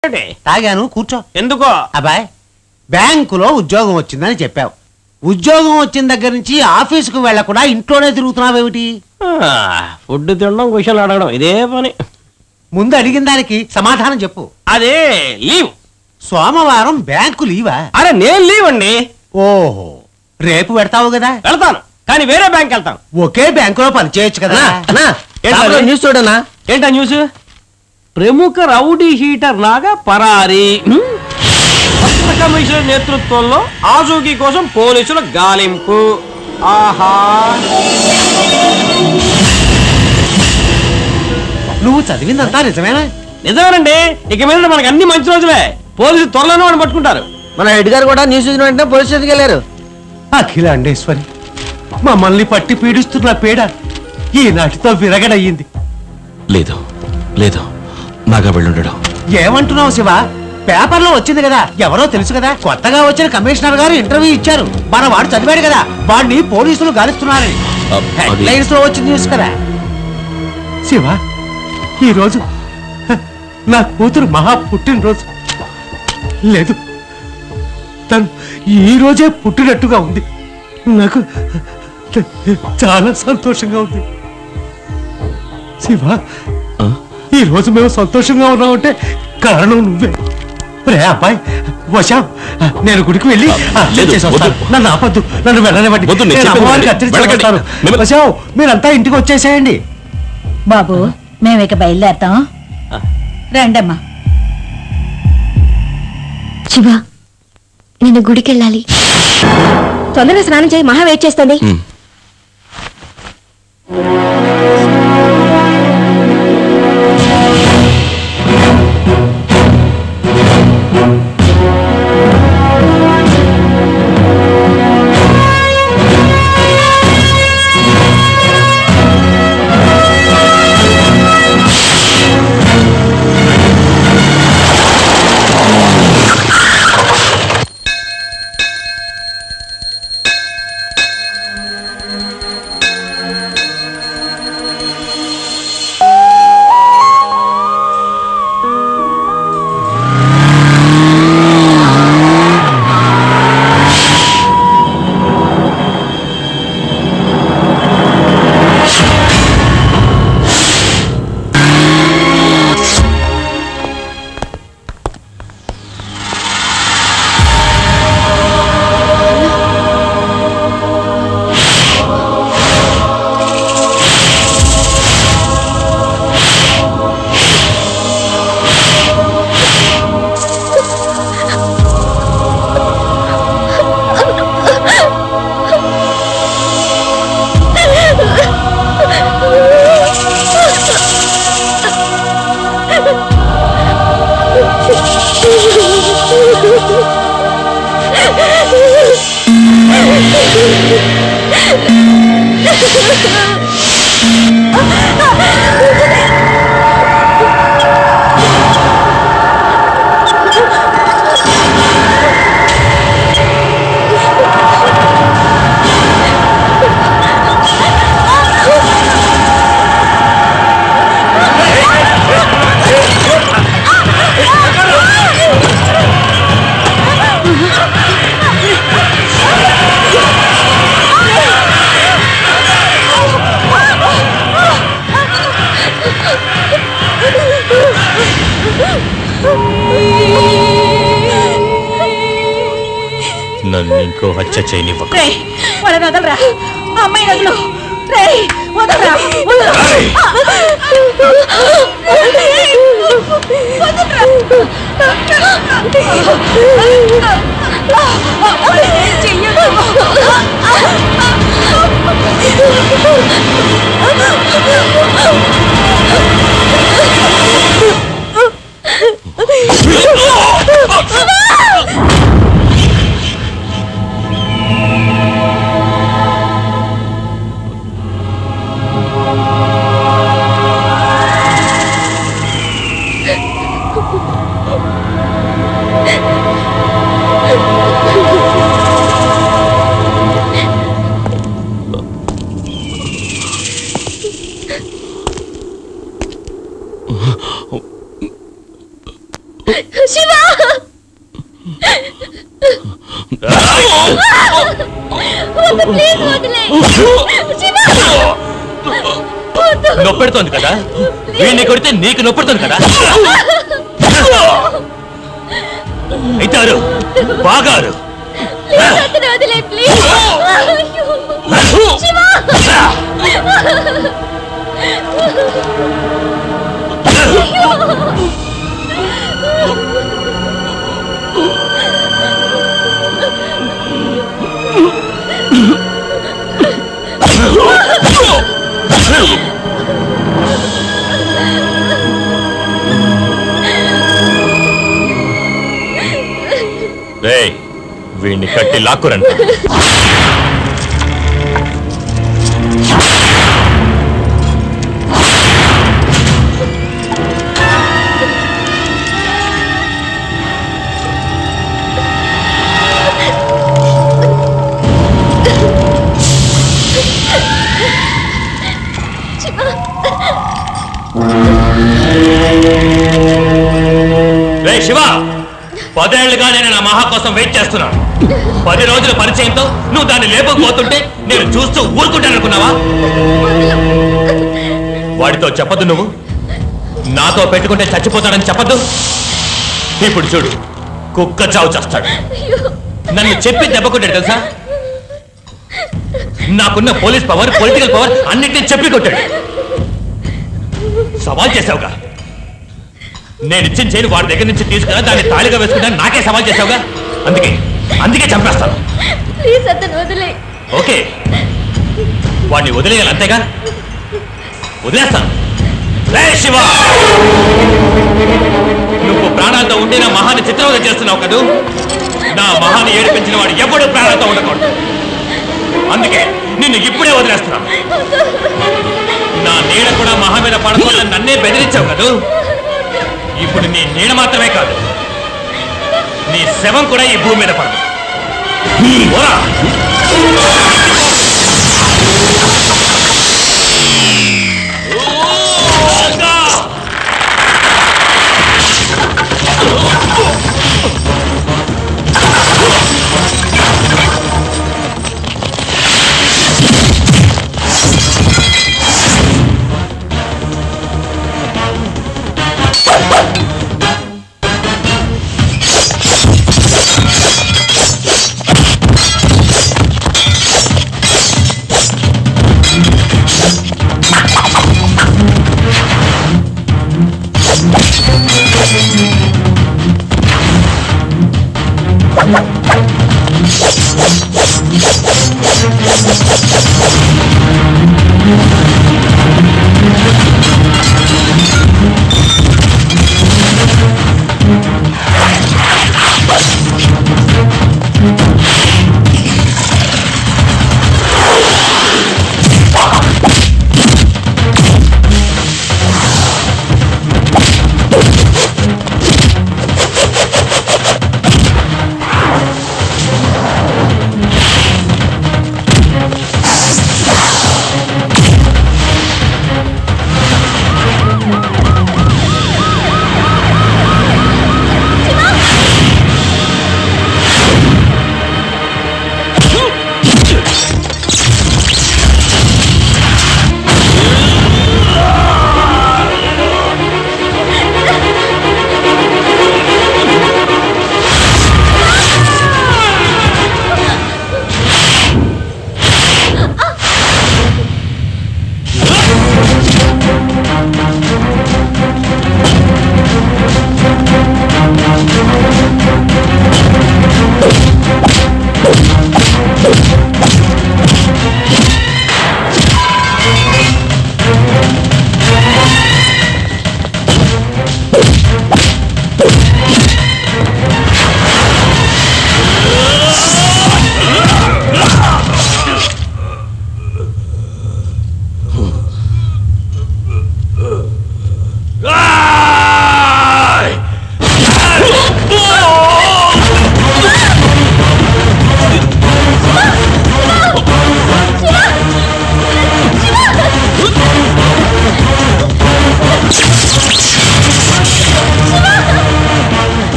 తాగాను కూర్చో ఎందుకో అబ్బాయ్ బ్యాంకులో ఉద్యోగం వచ్చిందని చెప్పావు ఉద్యోగం వచ్చిన దగ్గర నుంచి ఆఫీసుకు వెళ్ళకుండా ఇంట్లోనే తిరుగుతున్నావేమిటి ఫుడ్ తినడం క్వశ్చన్లు అడగడం ఇదే పని ముందు అడిగిన దానికి సమాధానం చెప్పు అదే లీవ్ సోమవారం బ్యాంకు లీవా అరే నేను లీవ్ అండి ఓహో రేపు పెడతావు కదా వెళ్తాను కానీ వేరే బ్యాంక్ వెళ్తాను ఒకే బ్యాంకులో పనిచేయచ్చు కదా అన్నా, ఏంటది? న్యూస్ చూడనా ఏంటా న్యూస్ ప్రముఖ రౌడీ హీటర్ నాగా పరారి హ్మ్? కొత్త కమిషనర్ నేతృత్వంలో ఆజూకీ కోసం పోలీసుల గాలింపు ఆహా నువ్వు చదివిందంతా నిజమేనా నిజమేనండి ఇక మీద మనకి అన్ని మంచి రోజులే పోలీసు త్వరలోనే వాడిని పట్టుకుంటారు మన హెడ్ గారు కూడా న్యూస్ చూసిన వెంటనే పోలీస్ స్టేషన్కి వెళ్ళారు అఖిలాండేశ్వరి మమ్మల్ని పట్టి పీడిస్తున్న పీడ ఈనాటితో విరగడయ్యింది లేదు లేదు నాగా వెళ్ళుండడు ఏమంటున్నావు శివ పేపర్లో వచ్చింది కదా ఎవరో తెలుసు కదా కొత్తగా వచ్చిన కమిషనర్ గారు ఇంటర్వ్యూ ఇచ్చారు మన వాడు చదివాడు కదా వాడిని పోలీసులు గాలిస్తున్నారని హెడ్లైన్స్ లో వచ్చింది న్యూస్ కదా శివ ఈరోజు హ, నా కూతురు మహా పుట్టినరోజు లేదు తను ఈ రోజే పుట్టినట్టుగా ఉంది నాకు చాలా సంతోషంగా ఉంది శివ ఈ రోజు మేము సంతోషంగా ఉన్నామంటే కారణం నువ్వే రే అబ్బాయి వశా నేను గుడికి వెళ్ళి అర్చన లేదు, చేసి వస్తాను. వద్దు. నన్ను ఆపద్దు నన్ను వెళ్ళనివ్వండి వద్దు, నేను నేను చెప్పేది అమ్మవారికి వినండి. అర్చన చేసి వెళ్ళకండి. వస్తాను. మిమ్మల్ని- వశావ్, మీరంతా ఇంటికి వచ్చేసేయండి బాబు మేము ఇక బయలుదేరతాం రండమ్మా శివ నేను గుడికి వెళ్ళాలి తొందరగా స్నానం చేయి మహా వెయిట్ చేస్తుంది నన్ను ఇంకో హత్య చేయనివ్వకు రేయ్ వాళ్ళని వదలరా అమ్మాయి వదలు రేయ్ వదలరా వదలరా శివ వద్దు, ప్లీజ్ వదిలేయ్. శివ వద్దు. నొప్పెడుతోంది కదా వీడిని కొడితే నీకు నొప్పెడుతుంది కదా అయితే అరు బాగా అరు ప్లీజ్ అతను వదిలేయ్, ప్లీజ్ అయ్యో. శివ రేయ్ వీడిని కట్టి లాక్కురండి రే శివ పదేళ్లుగా నేను నా మహా కోసం వెయిట్ చేస్తున్నాను పది రోజుల పరిచయంతో నువ్వు దాన్ని లేపకపోతుంటే నేను చూస్తూ ఊరుకుంటాననుకున్నావా వాడితో చెప్పద్దు నువ్వు నాతో పెట్టుకుంటే చచ్చిపోతాడని చెప్పద్దు ఇప్పుడు చూడు కుక్క చావు చేస్తాడు నన్ను చెప్పి దెబ్బకొట్టాడు తెలుసా నాకున్న పోలీస్ పవర్ పొలిటికల్ పవర్ అన్నిటినీ చెప్పి కొట్టాడు సవాల్ చేసావుగా నేను ఇచ్చిన చేయను వాడి దగ్గర నుంచి తీసుకురా దాన్ని తాళిగా వేసుకుంటా నాకే సవాల్ చేసావుగా అందుకే అందుకే చంపేస్తాను ప్లీజ్ అతను వదిలేయ్ ఓకే వాడిని వదిలేయాలి అంతేగా వదిలేస్తాను రే శివ నువ్వు ప్రాణాలతో ఉండి నా మహాన్ని చిత్రవద చేస్తున్నావు కదూ నా మహాన్ని ఏడిపించిన వాడు ఎప్పుడూ ప్రాణాలతో ఉండకూడదు అందుకే నిన్ను ఇప్పుడే వదిలేస్తున్నాను నా నీడ కూడా మహా మీద పడకుండా నన్నే బెదిరించావు కదూ ఇప్పుడు నీ నీడ మాత్రమే కాదు నీ శవం కూడా ఈ భూమి మీద పడదు ఓరా!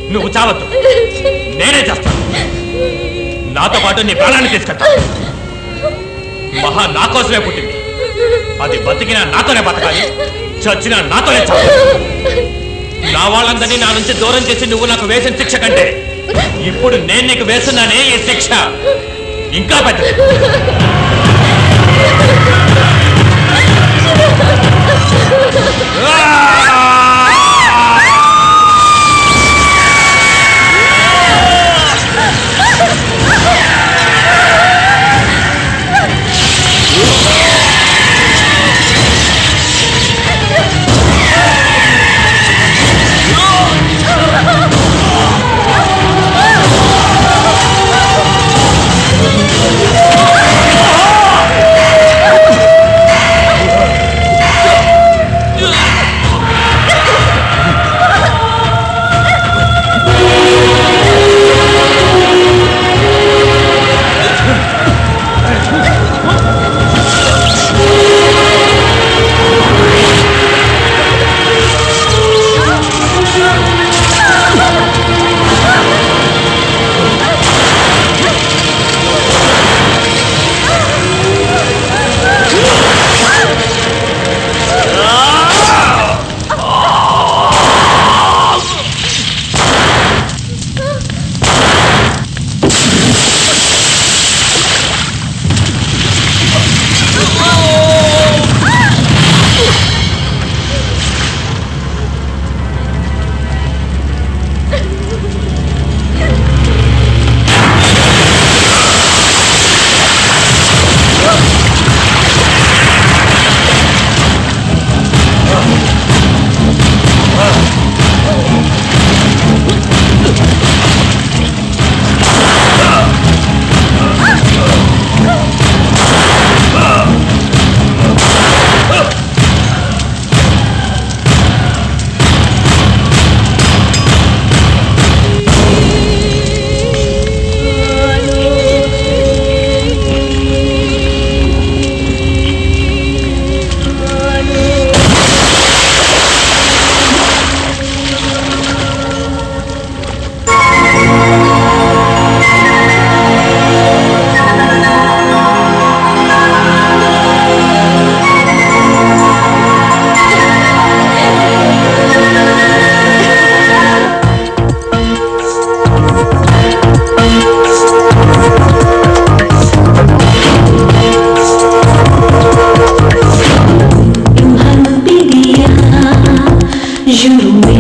నువ్వు చావద్దు నేనే చేస్తాను నాతో పాటు నీ ప్రాణాన్ని తీసుకెళ్తాను మహా నా కోసమే పుట్టింది అది బతికినా నాతోనే బతకాలి చచ్చినా నాతోనే చావాలి నా వాళ్ళందరినీ నా నుంచి దూరం చేసి నువ్వు నాకు వేసిన శిక్ష కంటే ఇప్పుడు నేను నీకు వేస్తున్నానే ఈ శిక్ష ఇంకా పెద్దది Juro